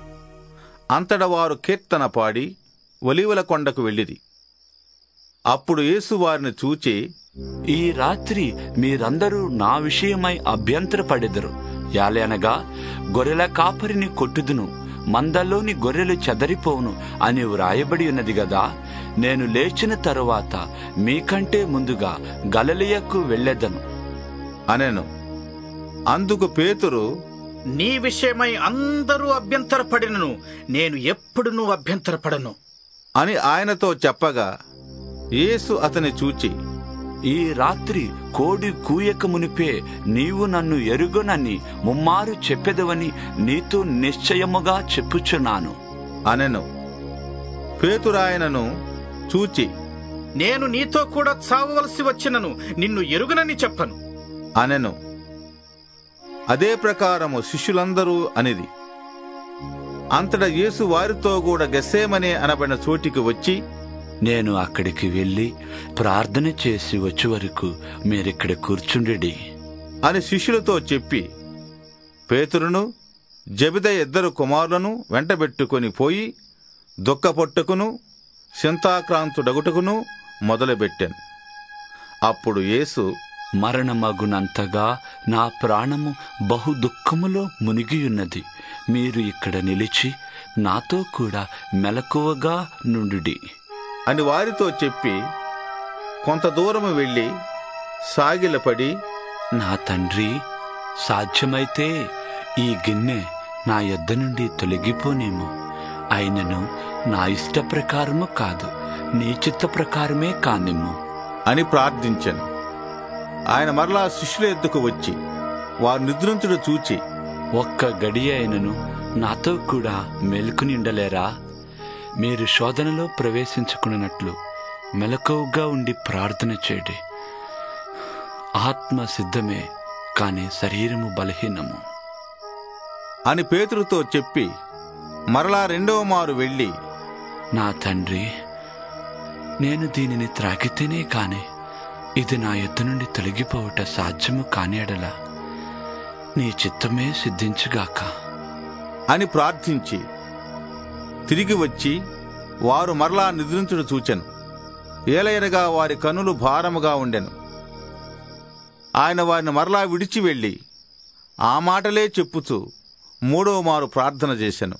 అంతట వారు కీర్తన పాడి ఒలివల కొండకు వెళ్ళిరి అప్పుడు యేసు వారిని చూచి ఈ రాత్రి మీరందరూ నా విషయమై అభ్యంతరపడెదరు యాలనగా గొర్రెల కాపరిని కొట్టుదును మందలోని గొర్రెలు చెదరిపోవును అని వ్రాయబడి ఉన్నది గదా నేను లేచిన తరువాత మీకంటే ముందుగా గలలియకు వెళ్ళెదను అనెను అందుకు పేతురు నీ విషయమై అందరూ అభ్యంతరపడినను నేను ఎప్పుడునూ అభ్యంతరపడను అని ఆయనతో చెప్పగా యేసు అతని చూచి ఈ రాత్రి కోడి కూయక మునిపే నీవు నన్ను ఎరుగనని ముమ్మారు చెప్పెదవని నీతో నిశ్చయముగా చెప్పుచున్నాను అనెను పేతురాయనను చూచి నేను నీతో కూడా చావవలసి వచ్చినను నిన్ను ఎరుగనని చెప్పను అనెను అదే ప్రకారము శిష్యులందరూ అనిది అంతటా యేసు వారితో కూడా గెస్సేమనే అనబడిన చోటికి వచ్చి నేను అక్కడికి వెళ్ళి ప్రార్థన చేసి వచ్చే వరకు మీరిక్కడ కూర్చుండెడి అని శిష్యులతో చెప్పి పేతురును జబిద ఇద్దరు కుమారులను వెంటబెట్టుకొని పోయి దుఃఖపొట్టుకును చింతాక్రాంతుడగుటకును మొదలుపెట్టాను అప్పుడు యేసు మరణమగునంతగా నా ప్రాణము బహు దుఃఖములో మునిగియున్నది మీరు ఇక్కడ నిలిచి నాతో కూడా మెలకువగా నుండుడి అని వారితో చెప్పి కొంత దూరము వెళ్ళి సాగిలపడి నా తండ్రి సాధ్యమైతే ఈ గిన్నె నా యొద్ద నుండి తొలగిపోనేమో అయినను నా ఇష్ట ప్రకారము కాదు నీ చిత్త ప్రకారమే కానిమ్ము అని ప్రార్థించాను ఆయన మరలా శిష్యుల ఎద్దుకు వచ్చి వారు నిద్రించుడు చూచి ఒక్క గడియ అయినను నాతో కూడా మెలుకుని ఉండలేరా మీరు శోధనలో ప్రవేశించుకున్నట్లు మెలకువగా ఉండి ప్రార్థన చేయండి ఆత్మ సిద్ధమే కాని శరీరము బలహీనము అని పేతురుతో చెప్పి మరలా రెండవ మారు వెళ్ళి నా తండ్రి నేను దీనిని త్రాగితేనే కాని ఇది నా ఎద్దు నుండి తొలగిపోవట సాధ్యము కానేడలా నీ చిత్తమే సిద్ధించుగాక అని ప్రార్థించి తిరిగి వచ్చి వారు మరలా నిద్రించుడు చూచెను ఏలయనగా వారి కన్నులు భారముగా ఉండెను ఆయన వారిని మరలా విడిచి వెళ్ళి ఆ మాటలే చెప్పుచూ మూడవ మారు ప్రార్థన చేశాను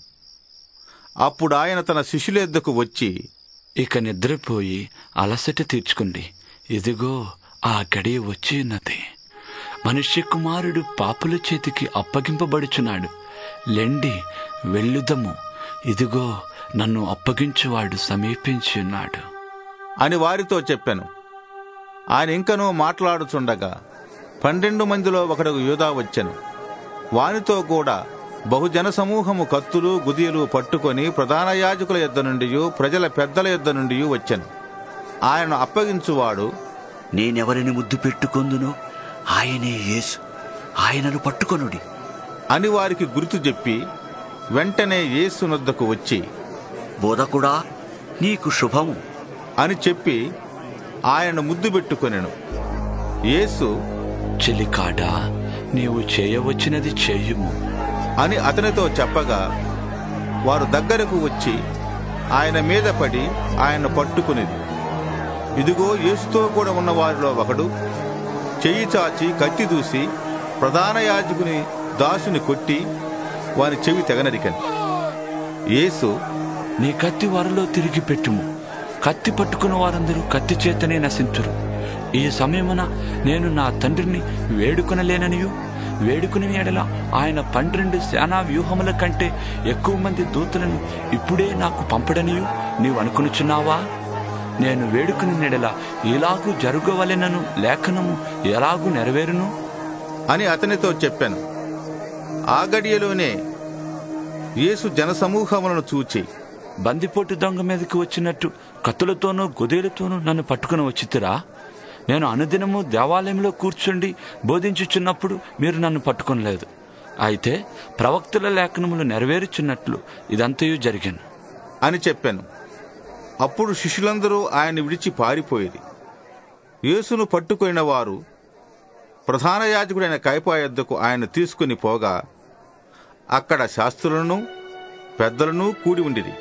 అప్పుడు ఆయన తన శిష్యులెద్దకు వచ్చి ఇక నిద్రపోయి అలసట తీర్చుకోండి ఇదిగో ఆ గడియ వచ్చి ఉన్నది మనుష్య కుమారుడు పాపుల చేతికి అప్పగింపబడుచున్నాడు లెండి వెళ్ళుదము ఇదిగో నన్ను అప్పగించువాడు సమీపించి ఉన్నాడు అని వారితో చెప్పాను ఆయన ఇంకనూ మాట్లాడుచుండగా పన్నెండు మందిలో ఒకడు యూదా వచ్చెను వానితో కూడా బహుజన సమూహము కత్తులు గుదియలు పట్టుకొని ప్రధాన యాజకుల యొద్ద నుండి ప్రజల పెద్దల యొద్ద నుండి వచ్చెను ఆయనను అప్పగించువాడు నేనెవరిని ముద్దు పెట్టుకొందునో ఆయనే యేసు ఆయనను పట్టుకొనుడి అని వారికి గుర్తు చెప్పి వెంటనే యేసు నొద్దకు వచ్చి బోధకుడా నీకు శుభము అని చెప్పి ఆయన ముద్దు పెట్టుకొనెను యేసు చెలికాడా నీవు చేయవచ్చినది చేయుము అని అతనితో చెప్పగా వారు దగ్గరకు వచ్చి ఆయన మీద పడి ఆయన పట్టుకునేది ఇదిగో యేసుతో కూడా ఉన్న వారిలో ఒకడు చెయ్యి చాచి కత్తి దూసి ప్రధాన యాజకుని దాసుని కొట్టి వాని చెవి తెగనరికని యేసు నీ కత్తి వారిలో తిరిగి పెట్టుము కత్తి పట్టుకున్న వారందరూ కత్తి చేతనే నశించురు ఈ సమయమున నేను నా తండ్రిని వేడుకొనలేననియు వేడుకుని ఎడల ఆయన పన్నెండు సేనా వ్యూహముల కంటే ఎక్కువ మంది దూతలను ఇప్పుడే నాకు పంపడనియు నీవు అనుకునుచున్నావా నేను వేడుకుని నెడల ఇలాగూ జరుగవలెనను లేఖనము ఎలాగూ నెరవేరును అని అతనితో చెప్పాను ఆ గడియలోనే యేసు జనసమూహములను చూచి బందిపోటు దొంగ మీదకి వచ్చినట్టు కత్తులతోనూ గుదేలతోనూ నన్ను పట్టుకుని వచ్చితురా నేను అనుదినము దేవాలయంలో కూర్చుండి బోధించుచున్నప్పుడు మీరు నన్ను పట్టుకొనలేదు అయితే ప్రవక్తుల లేఖనములు నెరవేరుచున్నట్లు ఇదంతయు జరిగాను అని చెప్పాను అప్పుడు శిష్యులందరూ ఆయన విడిచి పారిపోయేది యేసును పట్టుకొనిన వారు ప్రధాన యాజకుడైన కైపా యొద్దకు ఆయన తీసుకుని పోగా అక్కడ శాస్త్రులను పెద్దలను కూడి ఉండిరి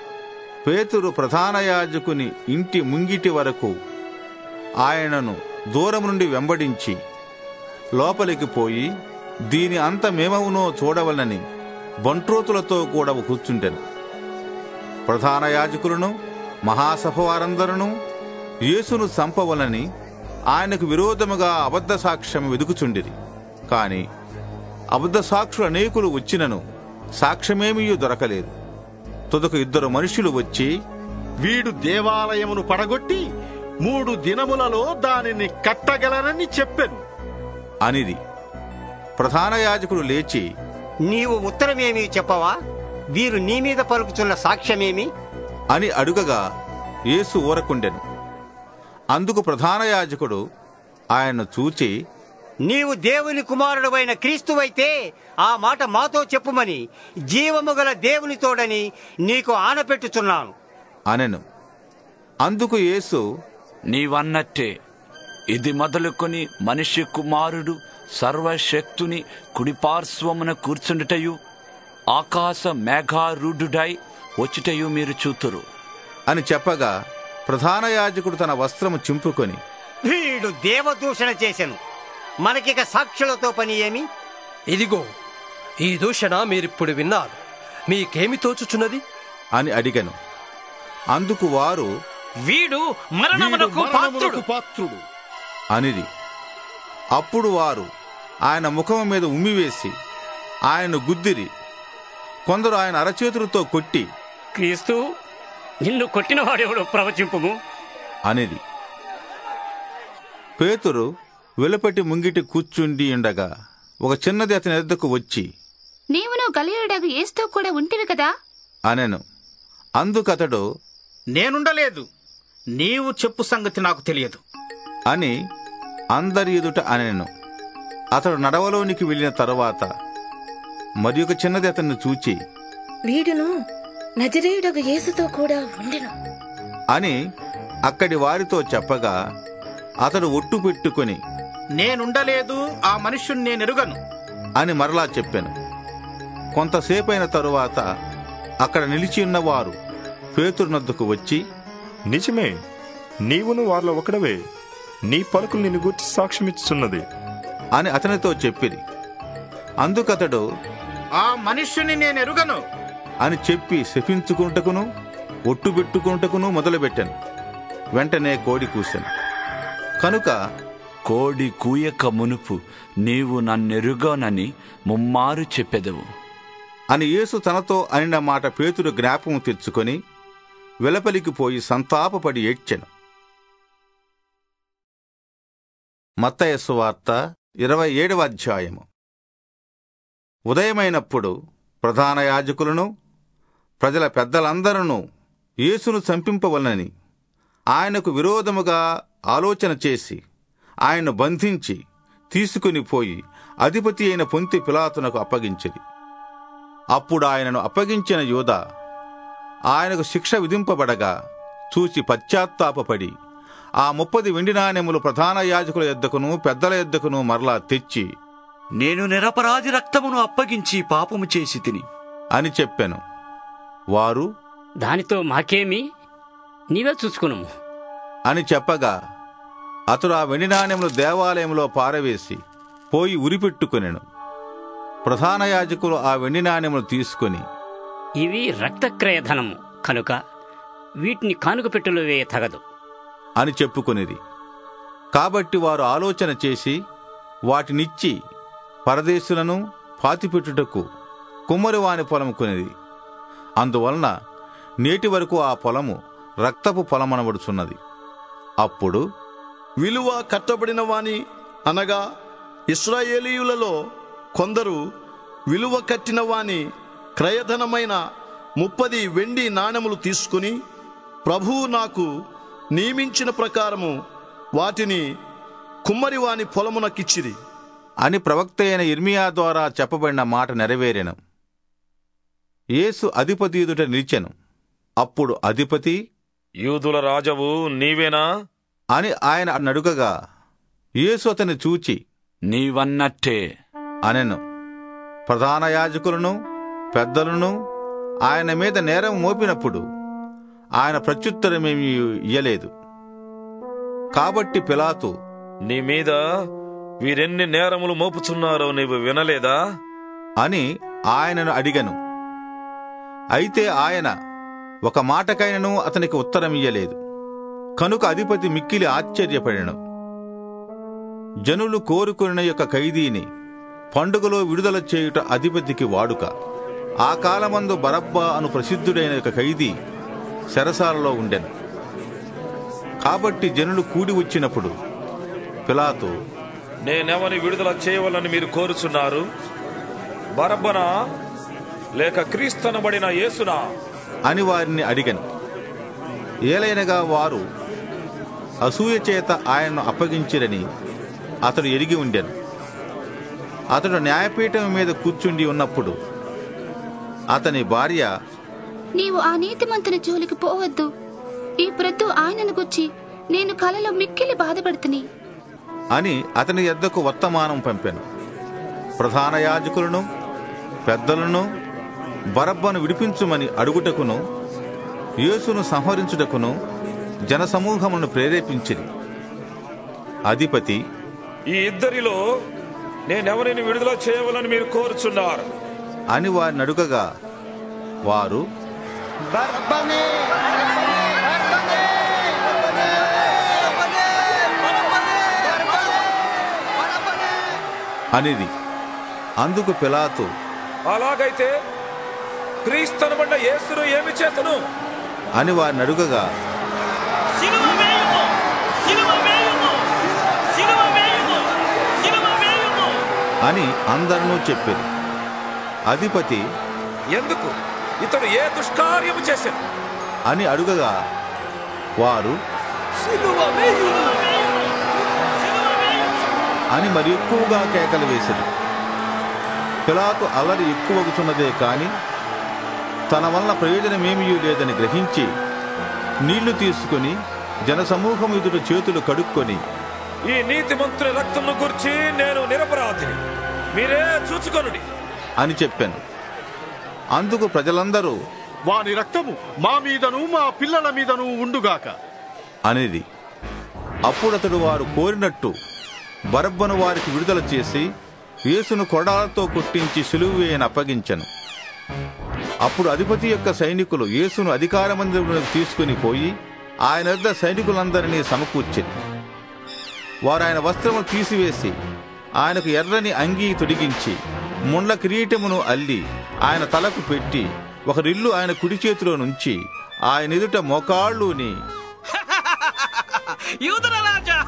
పేతురు ప్రధాన యాజకుని ఇంటి ముంగిటి వరకు ఆయనను దూరం నుండి వెంబడించి లోపలికి పోయి దీని అంతమేమవునో చూడవలనని బంట్రోతులతో కూడా కూర్చుంటెను ప్రధాన యాజకులను మహాసభ వారందరూ యేసును చంపవలని ఆయనకు విరోధముగా అబద్ధ సాక్ష్యం వెదుకుచుండిరి కాని అబద్ధ సాక్షులు అనేకులు వచ్చినను సాక్ష్యమేమీ దొరకలేదు తుదకు ఇద్దరు మనుషులు వచ్చి వీడు దేవాలయమును పడగొట్టి మూడు దినములలో దానిని కట్టగలరని చెప్పెను అనిది ప్రధాన యాజకుడు లేచి నీవు ఉత్తరమేమి చెప్పవా వీరు నీ మీద పలుకుతున్న సాక్ష్యమేమి అని అడుగగా యేసు ఊరకుండెను అందుకు ప్రధాన యాజకుడు ఆయన్ను చూచి నీవు దేవుని కుమారుడవైన క్రీస్తువైతే ఆ మాట మాతో చెప్పుమని జీవము గల దేవుని తోడని నీకు ఆనపెట్టుచున్నాను అనెను అందుకు యేసు నీవన్నట్టే ఇది మొదలుకొని మనిషి కుమారుడు సర్వశక్తుని కుడిపార్శ్వమున కూర్చుండుటయు ఆకాశ మేఘారూఢుడై వచ్చుటయు మీరు చూతురు అని చెప్పగా ప్రధాన యాజకుడు తన వస్త్రము చింపుకొని వీడు దేవదూషణ చేసెను మనకిక సాక్షులతో పని ఏమి ఇదిగో ఈ దూషణ మీరిప్పుడు విన్నారు మీకేమి తోచుచున్నది అని అడిగను అందుకు వారు వీడు మరణమునకు పాత్రుడు పాత్రుడు అనిది అప్పుడు వారు ఆయన ముఖము మీద ఉమ్మివేసి ఆయన గుద్దిరి కొందరు ఆయన అరచేతులతో కొట్టి క్రీస్తు నిన్ను కొట్టినవాడెవడో ప్రవచింపుము అనిది పేతురు వెలుపటి ముంగిటి కూర్చుండి ఉండగా ఒక చిన్నది అతని ఎద్దకు వచ్చి నీవును గలియుడగు ఏస్తూ కూడా ఉంటివి కదా అనెను అందుకతడు నేనుండలేదు నీవు చెప్పు సంగతి నాకు తెలియదు అని అందరి ఎదుట అనెను అతడు నడవలోనికి వెళ్ళిన తరువాత మరి ఒక చిన్నది అతన్ని చూచి వీడును నజరేయుడగు యేసుతో కూడా ఉండెను అని అక్కడి వారితో చెప్పగా అతడు ఒట్టు పెట్టుకొని నేనుండలేదు ఆ మనుష్యుని నేనెరుగను అని మరలా చెప్పాను కొంతసేపైన తరువాత అక్కడ నిలిచి ఉన్నవారు పేతురునద్దుకు వచ్చి నిజమే నీవును వారిలో ఒకడవే నీ పలుకులు నిన్ను గుర్చి సాక్ష్యమిచ్చుచున్నది అని అతనితో చెప్పిరి అందుకతడు ఆ మనుష్యుని నేనెరుగను అని చెప్పి శపించుకుంటకును ఒట్టు పెట్టుకుంటకును మొదలుపెట్టాను వెంటనే కోడి కూశాను కనుక కోడి కూయక మునుపు నీవు నన్నెరుగోనని ముమ్మారు చెప్పెదవు అని యేసు తనతో అనిన మాట పేతురు జ్ఞాపకం తెచ్చుకొని వెలపలికి పోయి సంతాపపడి ఏడ్చెను మత్తయస్సు వార్త ఇరవై ఏడవ అధ్యాయము ఉదయమైనప్పుడు ప్రధాన యాజకులను ప్రజల పెద్దలందరూ యేసును చంపింపవలనని ఆయనకు విరోధముగా ఆలోచన చేసి ఆయన్ను బంధించి తీసుకుని పోయి అధిపతి అయిన పొంతి పిలాతునకు అప్పగించిరి అప్పుడు ఆయనను అప్పగించిన యోధ ఆయనకు శిక్ష విధింపబడగా చూసి పశ్చాత్తాపపడి ఆ ముప్పది వెండి నాణెములు ప్రధాన యాజకుల ఎద్దకును పెద్దల ఎద్దకును మరలా తెచ్చి నేను నిరపరాధి రక్తమును అప్పగించి పాపము చేసి తిని అని చెప్పాను వారు దానితో మాకేమి నీవే చూసుకును అని చెప్పగా అతడు ఆ వెండి నాణెములు దేవాలయంలో పారవేసి పోయి ఉరిపెట్టుకొనెను ప్రధాన యాజకులు ఆ వెండి నాణెములు తీసుకుని ఇవి రక్తక్రయ ధనము కనుక వీటిని కానుక పెట్టెలో వేయ తగదు అని చెప్పుకొనిది కాబట్టి వారు ఆలోచన చేసి వాటినిచ్చి పరదేశులను పాతిపెట్టుటకు కుమ్మరివాని పొలం కొనిది అందువలన నేటి వరకు ఆ పొలము రక్తపు పొలమనబడుచున్నది అప్పుడు విలువ కట్టబడిన వాని అనగా ఇస్రాయేలీయులలో కొందరు విలువ కట్టిన వాని క్రయధనమైన ముప్పది వెండి నాణెములు తీసుకుని ప్రభువు నాకు నియమించిన ప్రకారము వాటిని కుమ్మరివాని పొలమునకిచ్చిరి అని ప్రవక్త అయిన ఇర్మియా ద్వారా చెప్పబడిన మాట నెరవేరెను యేసు అధిపతి ఎదుట నిలిచెను అప్పుడు అధిపతి యూదుల రాజవు నీవేనా అని ఆయన నడుగగా యేసు అతన్ని చూచి నీవన్నట్టే అనెను ప్రధాన యాజకులను పెద్దలను ఆయన మీద నేరం మోపినప్పుడు ఆయన ప్రత్యుత్తరమేమీ ఇయ్యలేదు కాబట్టి పిలాతు నీ మీద వీరెన్ని నేరములు మోపుచున్నారో నీవు వినలేదా అని ఆయనను అడిగను అయితే ఆయన ఒక మాటకైనను అతనికి ఉత్తరమియ్యలేదు కనుక అధిపతి మిక్కిలి ఆశ్చర్యపడెను జనులు కోరుకున్న యొక్క ఖైదీని పండుగలో విడుదల చేయుట అధిపతికి వాడుక ఆ కాలమందు బరబ్బా అను ప్రసిద్ధుడైన యొక్క ఖైదీ చెరసాలలో ఉండెను కాబట్టి జనులు కూడి వచ్చినప్పుడు పిలాతు నేనెవని విడుదల చేయవలని మీరు కోరుచున్నారు బరబ్బనా లేక క్రీస్తనబడిన యేసునా అని వారిని అడిగను ఏలైనగా వారు అసూయ చేత ఆయనను అప్పగించిరని అతడు ఎరిగి ఉండెను అతడు న్యాయపీఠం మీద కూర్చుండి ఉన్నప్పుడు అతని భార్య నీవు ఆ నీతిమంతుని జోలికి పోవద్దు ఈ ప్రొద్దు ఆయనను గుచ్చి నేను కలలో మిక్కిలి బాధపడుతుని అని అతని యొద్దకు వర్తమానం పంపెను ప్రధాన యాజకులను పెద్దలను బరబ్బను విడిపించుమని అడుగుటకును యేసును సంహరించుటకును జనసమూహమును ప్రేరేపించిరి అధిపతి ఈ ఇద్దరిలో నేనెవరిని విడుదల చేయవలని మీరు కోరుచున్నారు అని వారిని అడుగగా వారు అనేది అందుకు పిలాతు అలాగైతే క్రీస్తనబడిన యేసును ఏమి చేతను అని వారిని అడుగగా అని అందరినూ చెప్పారు అధిపతి ఎందుకు ఇతడు ఏ దుష్కార్యము చేశాను అని అడుగగా వారు అని మరి ఎక్కువగా కేకలు వేసింది పిలాతు అల్లరి ఎక్కువగుచున్నదే కాని తన వలన ప్రయోజనమేమీ లేదని గ్రహించి నీళ్లు తీసుకుని జనసమూహం ఎదుట చేతులు కడుక్కొని ఈ నీతిమంతుని రక్తమును గురించి నేను నిరపరాధిని మీరే చూచుకొనుడి అని చెప్పాను అందుకు ప్రజలందరూ వాని రక్తము మా మీదను మా పిల్లల మీదను ఉండుగాక అనేది అప్పుడతడు వారు కోరినట్టు బరబ్బను వారికి విడుదల చేసి యేసును కొడాలతో కొట్టించి సిలువేయని అప్పగించెను అప్పుడు అధిపతి యొక్క సైనికులు యేసును అధికార మందిరంలోకి తీసుకుని పోయి ఆయన వద్ద సైనికులందరినీ సమకూర్చింది వారు ఆయన వస్త్రము తీసివేసి ఆయనకు ఎర్రని అంగీ తొడిగించి ముండ్ల కిరీటమును అల్లి ఆయన తలకు పెట్టి ఒక రిల్లు ఆయన కుడి చేతిలో నుంచి ఆయన ఎదుట మోకాళ్ళుని యూదుల రాజా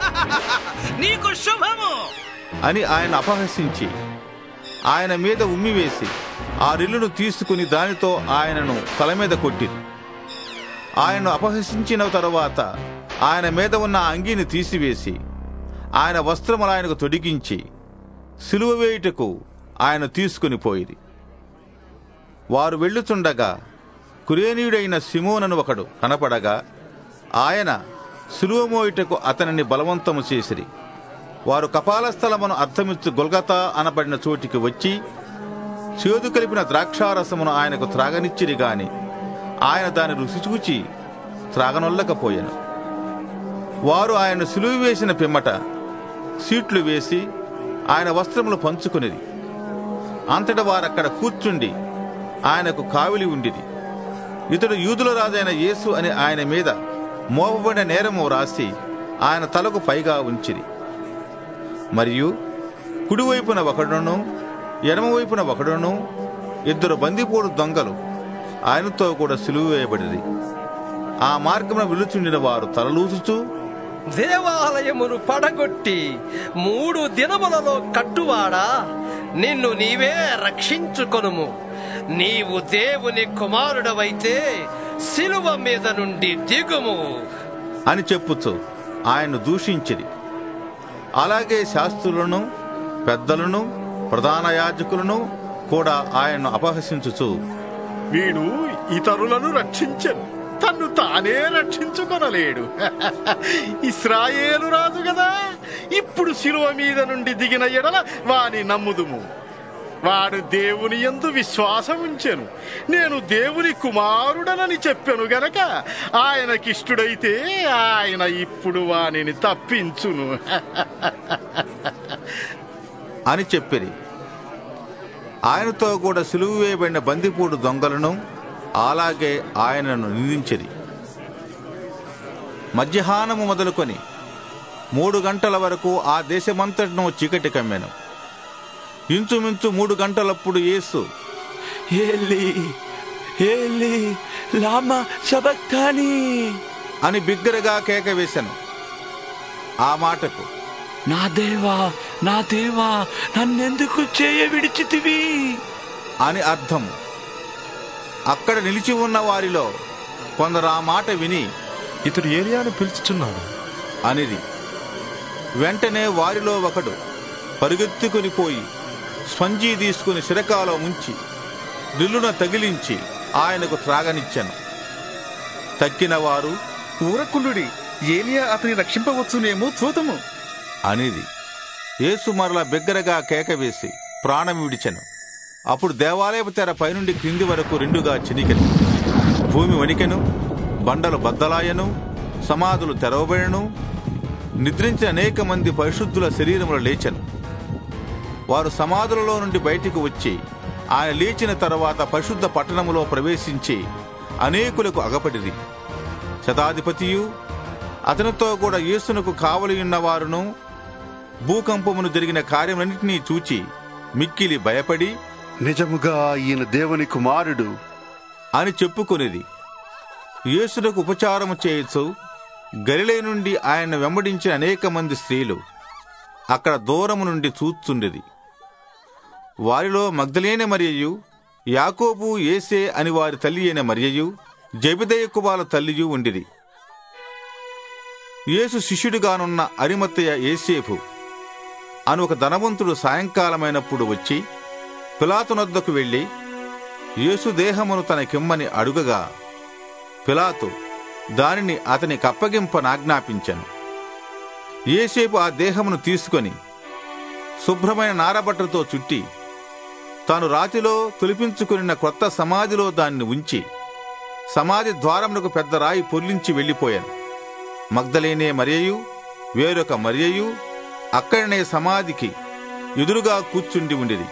నీకు శుభము అని ఆయన అపహసించి ఆయన మీద ఉమ్మివేసి ఆ రిల్లును తీసుకుని దానితో ఆయనను తల మీద కొట్టిరి ఆయనను అపహసించిన తరువాత ఆయన మీద ఉన్న ఆ అంగీని తీసివేసి ఆయన వస్త్రములు ఆయనకు తొడిగించి సిలువ వేయుటకు ఆయన తీసుకుని పోయిరి వారు వెళ్ళుచుండగా కురేనీయుడైన సిమోనను ఒకడు కనపడగా ఆయన సిలువ మోయుటకు అతనిని బలవంతము చేసిరి వారు కపాలస్థలమును అర్థమిచ్చు గొల్గతా అనబడిన చోటికి వచ్చి చేదు కలిపిన ద్రాక్షారసమును ఆయనకు త్రాగనిచ్చిరి గాని ఆయన దాని రుచి చూచి త్రాగనొల్లకపోయాను వారు ఆయన సిలువ వేసిన పిమ్మట సీట్లు వేసి ఆయన వస్త్రములు పంచుకునిది అంతట వారక్కడ కూర్చుండి ఆయనకు కావిలి ఉండిది ఇతడు యూదుల రాజైన యేసు అని ఆయన మీద మోపబడిన నేరము రాసి ఆయన తలకు పైగా ఉంచిరి మరియు కుడివైపున ఒకడును ఎడమవైపున ఒకడును ఇద్దరు బందిపోడు దొంగలు ఆయనతో కూడా సిలువ వేయబడిరి ఆ మార్గమున విలుచుండిన వారు తలలూచుచూ దేవాలయమును పడగొట్టి మూడు దినములలో కట్టువాడా నిన్ను నీవే రక్షించుకొనుము నీవు దేవుని కుమారుడవైతే శిలువ మీద నుండి దిగుము అని చెప్పుచు ఆయన్ను దూషించిరి అలాగే శాస్త్రులను పెద్దలను ప్రధాన యాజకులను కూడా ఆయన్ను అపహసించుచు వీడు ఇతరులను రక్షించను తన్ను తానే రక్షించుకొనలేడు ఇస్రాయేలు రాజు కదా ఇప్పుడు శిలువ మీద నుండి దిగిన ఎడల వాని నమ్ముదుము వాడు దేవుని యందు విశ్వాసం ఉంచెను నేను దేవుని కుమారుడనని చెప్పాను గనక ఆయనకిష్టుడైతే ఆయన ఇప్పుడు వానిని తప్పించును అని చెప్పిరి ఆయనతో కూడా సిలువ వేయబడిన బందిపూడు దొంగలను అలాగే ఆయనను నిందించిరి మధ్యాహ్నము మొదలుకొని మూడు గంటల వరకు ఆ దేశమంతటను చీకటి కమ్మెను ఇంచుమించు మూడు గంటలప్పుడు యేసు ఏలి ఏలి లామా సబక్తాని అని బిగ్గరగా కేక వేశాను ఆ మాటకు నా దేవా నా దేవా నన్నెందుకు చేయ విడిచితివి అని అర్థము అక్కడ నిలిచి ఉన్న వారిలో కొందరు ఆ మాట విని ఇతడు ఏలియాను పిలుచుచున్నాడు అనిది వెంటనే వారిలో ఒకడు పరుగెత్తుకుని పోయి స్పంజీ తీసుకుని సిరకాలో ముంచి నిల్లున తగిలించి ఆయనకు త్రాగనిచ్చాను తక్కిన వారు ఊరకులుడి ఏలియా అతని రక్షింపవచ్చునేమో చూతము అనిది యేసు మరల బిగ్గరగా కేక వేసి ప్రాణం విడిచెను అప్పుడు దేవాలయపు తెర పైనుండి క్రింది వరకు రెండుగా చినికెను భూమి వణికెను బండలు బద్దలాయను సమాధులు తెరవబడెను నిద్రించిన అనేక మంది పరిశుద్ధుల శరీరములు లేచెను వారు సమాధులలో నుండి బయటికి వచ్చి ఆయన లేచిన తర్వాత పరిశుద్ధ పట్టణములో ప్రవేశించి అనేకులకు అగపడిరి శతాధిపతియు అతనితో కూడా యేసునకు కావలి ఉన్నవారును భూకంపమును జరిగిన కార్యములన్నింటినీ చూచి మిక్కిలి భయపడి నిజముగా ఈయన దేవుని కుమారుడు అని చెప్పుకొనిది యేసునకు ఉపచారము చేయొచ్చు గలిలే నుండి ఆయన వెంబడించిన అనేక మంది స్త్రీలు అక్కడ దూరము నుండి చూస్తుండేది వారిలో మగ్ధలేని మరియయు యాకోబు ఏసే అని వారి తల్లి అయిన మరియయు జబిదయ కుబాల తల్లియు ఉండిరి యేసు శిష్యుడిగానున్న అరిమత్తయ్య ఏసేపు అని ఒక ధనవంతుడు సాయంకాలమైనప్పుడు వచ్చి పిలాతునొద్దకు వెళ్ళి యేసు దేహమును తనకిమ్మని అడుగగా పిలాతు దానిని అతని కప్పగింపనాజ్ఞాపించాను ఏసేపు ఆ దేహమును తీసుకొని శుభ్రమైన నారబట్టతో చుట్టి తాను రాతిలో తొలిపించుకున్న కొత్త సమాధిలో దాన్ని ఉంచి సమాధి ద్వారమునకు పెద్ద రాయి పొర్లించి వెళ్ళిపోయాను మగ్ధలేనే మరియయు వేరొక మరియయు అక్కడనే సమాధికి ఎదురుగా కూర్చుండి ఉండిరి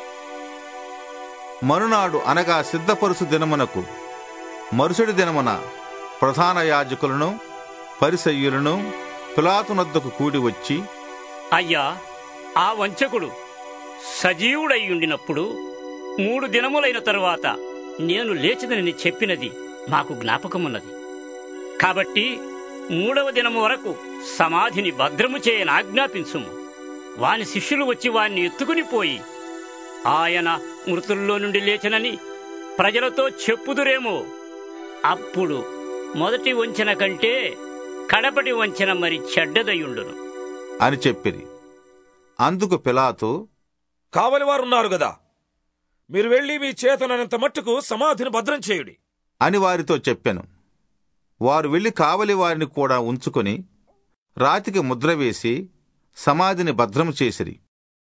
మరునాడు అనగా సిద్ధపరుసు దినమునకు మరుసటి దినమున ప్రధాన యాజకులను పరిసయ్యులను పిలాతునొద్దకు కూడి వచ్చి అయ్యా ఆ వంచకుడు సజీవుడై ఉండినప్పుడు మూడు దినములైన తరువాత నేను లేచిదని చెప్పినది మాకు జ్ఞాపకమున్నది కాబట్టి మూడవ దినము వరకు సమాధిని భద్రము చేయని ఆజ్ఞాపించుము వాని శిష్యులు వచ్చి వాణ్ణి ఎత్తుకుని పోయి ఆయన మృతుల్లో నుండి లేచనని ప్రజలతో చెప్పుదురేమో అప్పుడు మొదటి వంచన కంటే కడపటి వంచన మరి చెడ్డదయుండును అని చెప్పిరి అందుకు పిలాతు కావలి వారు ఉన్నారు గదా మీరు వెళ్ళి మీ చేతనంత మట్టుకు సమాధిని భద్రం చేయుడి అని వారితో చెప్పాను వారు వెళ్లి కావలి వారిని కూడా ఉంచుకొని రాతికి ముద్ర వేసి సమాధిని భద్రము చేసిరి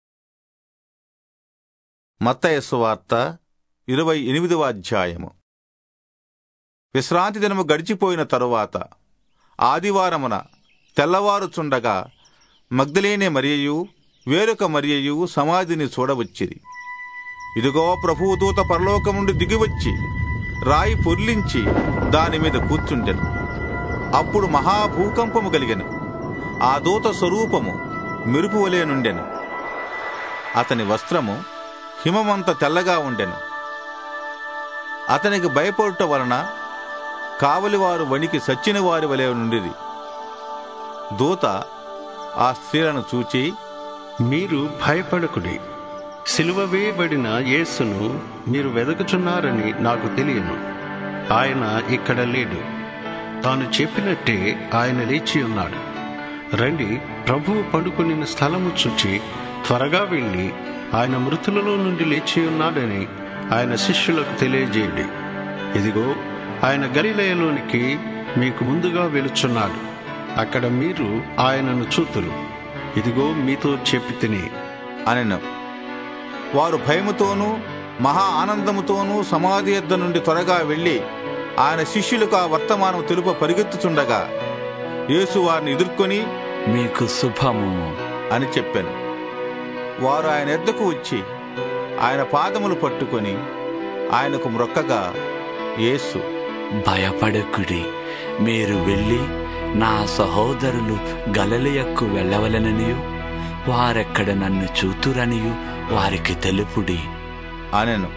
మత్తయస్సు వార్త ఇరవై ఎనిమిదవ అధ్యాయము విశ్రాంతి దినము గడిచిపోయిన తరువాత ఆదివారమున తెల్లవారుచుండగా మగ్ధలేనే మరియయు వేరొక మరియయు సమాధిని చూడవచ్చిరి ఇదిగో ప్రభువు దూత పరలోకం నుండి దిగివచ్చి రాయి పొర్లించి దాని మీద కూర్చుండెను అప్పుడు మహాభూకంపము కలిగెను ఆ దూత స్వరూపము మెరుపు వలె నుండెను అతని వస్త్రము హిమమంత తెల్లగా ఉండెను అతనికి భయపడుట వలన కావలివారు వణికి సచ్చిన వారి వలె నుండిరి దూత ఆ స్త్రీలను చూచి మీరు భయపడకుడి సిలువ వేయబడిన యేసును మీరు వెదకుచున్నారని నాకు తెలియను ఆయన ఇక్కడ లేడు తాను చెప్పినట్టే ఆయన లేచి ఉన్నాడు రండి ప్రభువు పడుకుని స్థలము చూచి త్వరగా వెళ్ళి ఆయన మృతులలో నుండి లేచి ఉన్నాడని ఆయన శిష్యులకు తెలియజేయండి ఇదిగో ఆయన గలిలయలోనికి మీకు ముందుగా వెలుచున్నాడు అక్కడ మీరు ఆయనను చూతురు ఇదిగో మీతో చెప్పి తిని అనెను వారు భయముతోనూ మహా ఆనందముతోనూ సమాధి యొద్ద నుండి త్వరగా వెళ్లి ఆయన శిష్యులకు ఆ వర్తమానం తెలుప పరిగెత్తుచుండగా యేసు వారిని ఎదుర్కొని మీకు శుభము అని చెప్పాను వారు ఆయన ఎద్దకు వచ్చి ఆయన పాదములు పట్టుకొని ఆయనకు మ్రొక్కగా యేసు భయపడకుడి మీరు వెళ్ళి నా సహోదరులు గలలియక్కు వెళ్ళవలననియు వారెక్కడ నన్ను చూతురనియు వారికి తెలుపుడి అనెను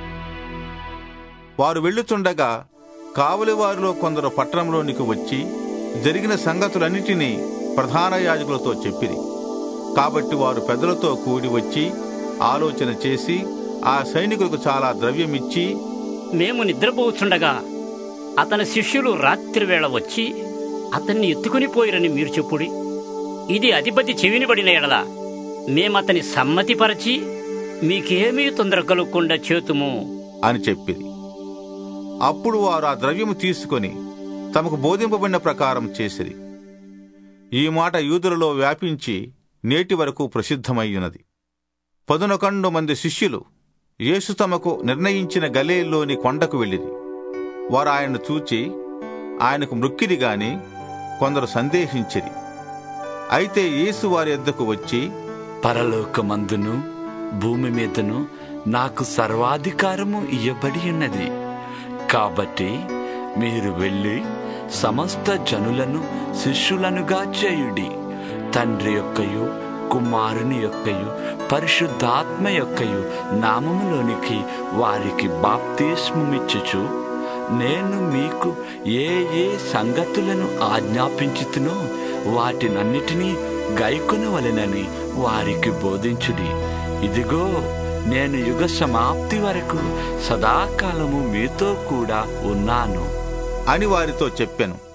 వారు వెళ్ళుచుండగా కావలి వారిలో కొందరు పట్టణంలోనికి వచ్చి జరిగిన సంగతులన్నిటినీ ప్రధాన యాజకులతో చెప్పిరి కాబట్టి వారు పెద్దలతో కూడి వచ్చి ఆలోచన చేసి ఆ సైనికులకు చాలా ద్రవ్యమిచ్చి మేము నిద్రపోచుండగా అతని శిష్యులు రాత్రివేళ వచ్చి అతన్ని ఎత్తుకుని పోయిరని మీరు చెప్పుడి ఇది అధిపతి చెవినిబడిన ఎడల మేమతని సమ్మతిపరచి మీకేమీ తొందర కలుగకుండా చేతుము అని చెప్పిరి అప్పుడు వారు ఆ ద్రవ్యము తీసుకొని తమకు బోధింపబడిన ప్రకారం చేసిరి ఈ మాట యూదులలో వ్యాపించి నేటి వరకు ప్రసిద్ధమయ్యున్నది పదునొకండు మంది శిష్యులు యేసు తమకు నిర్ణయించిన గలేల్లోని కొండకు వెళ్ళిరి వారు ఆయన్ను చూచి ఆయనకు మృక్కిరి గాని కొందరు సందేహించిరి అయితే యేసు వారి ఎద్దకు వచ్చి పరలోకమందును భూమి మీదను నాకు సర్వాధికారము ఇయ్యబడి ఉన్నది కాబట్టి మీరు వెళ్ళి సమస్త జనులను శిష్యులనుగా చేయుడి తండ్రి యొక్కయు కుమారుని యొక్కయు పరిశుద్ధాత్మ యొక్కయు నామములోనికి వారికి బాప్తిస్మమిచ్చుచు నేను మీకు ఏ ఏ సంగతులను ఆజ్ఞాపించుతునో వాటినన్నిటినీ గైకొనవలెనని వారికి బోధించుడి ఇదిగో నేను యుగ సమాప్తి వరకు సదాకాలము మీతో కూడా ఉన్నాను అని వారితో చెప్పాను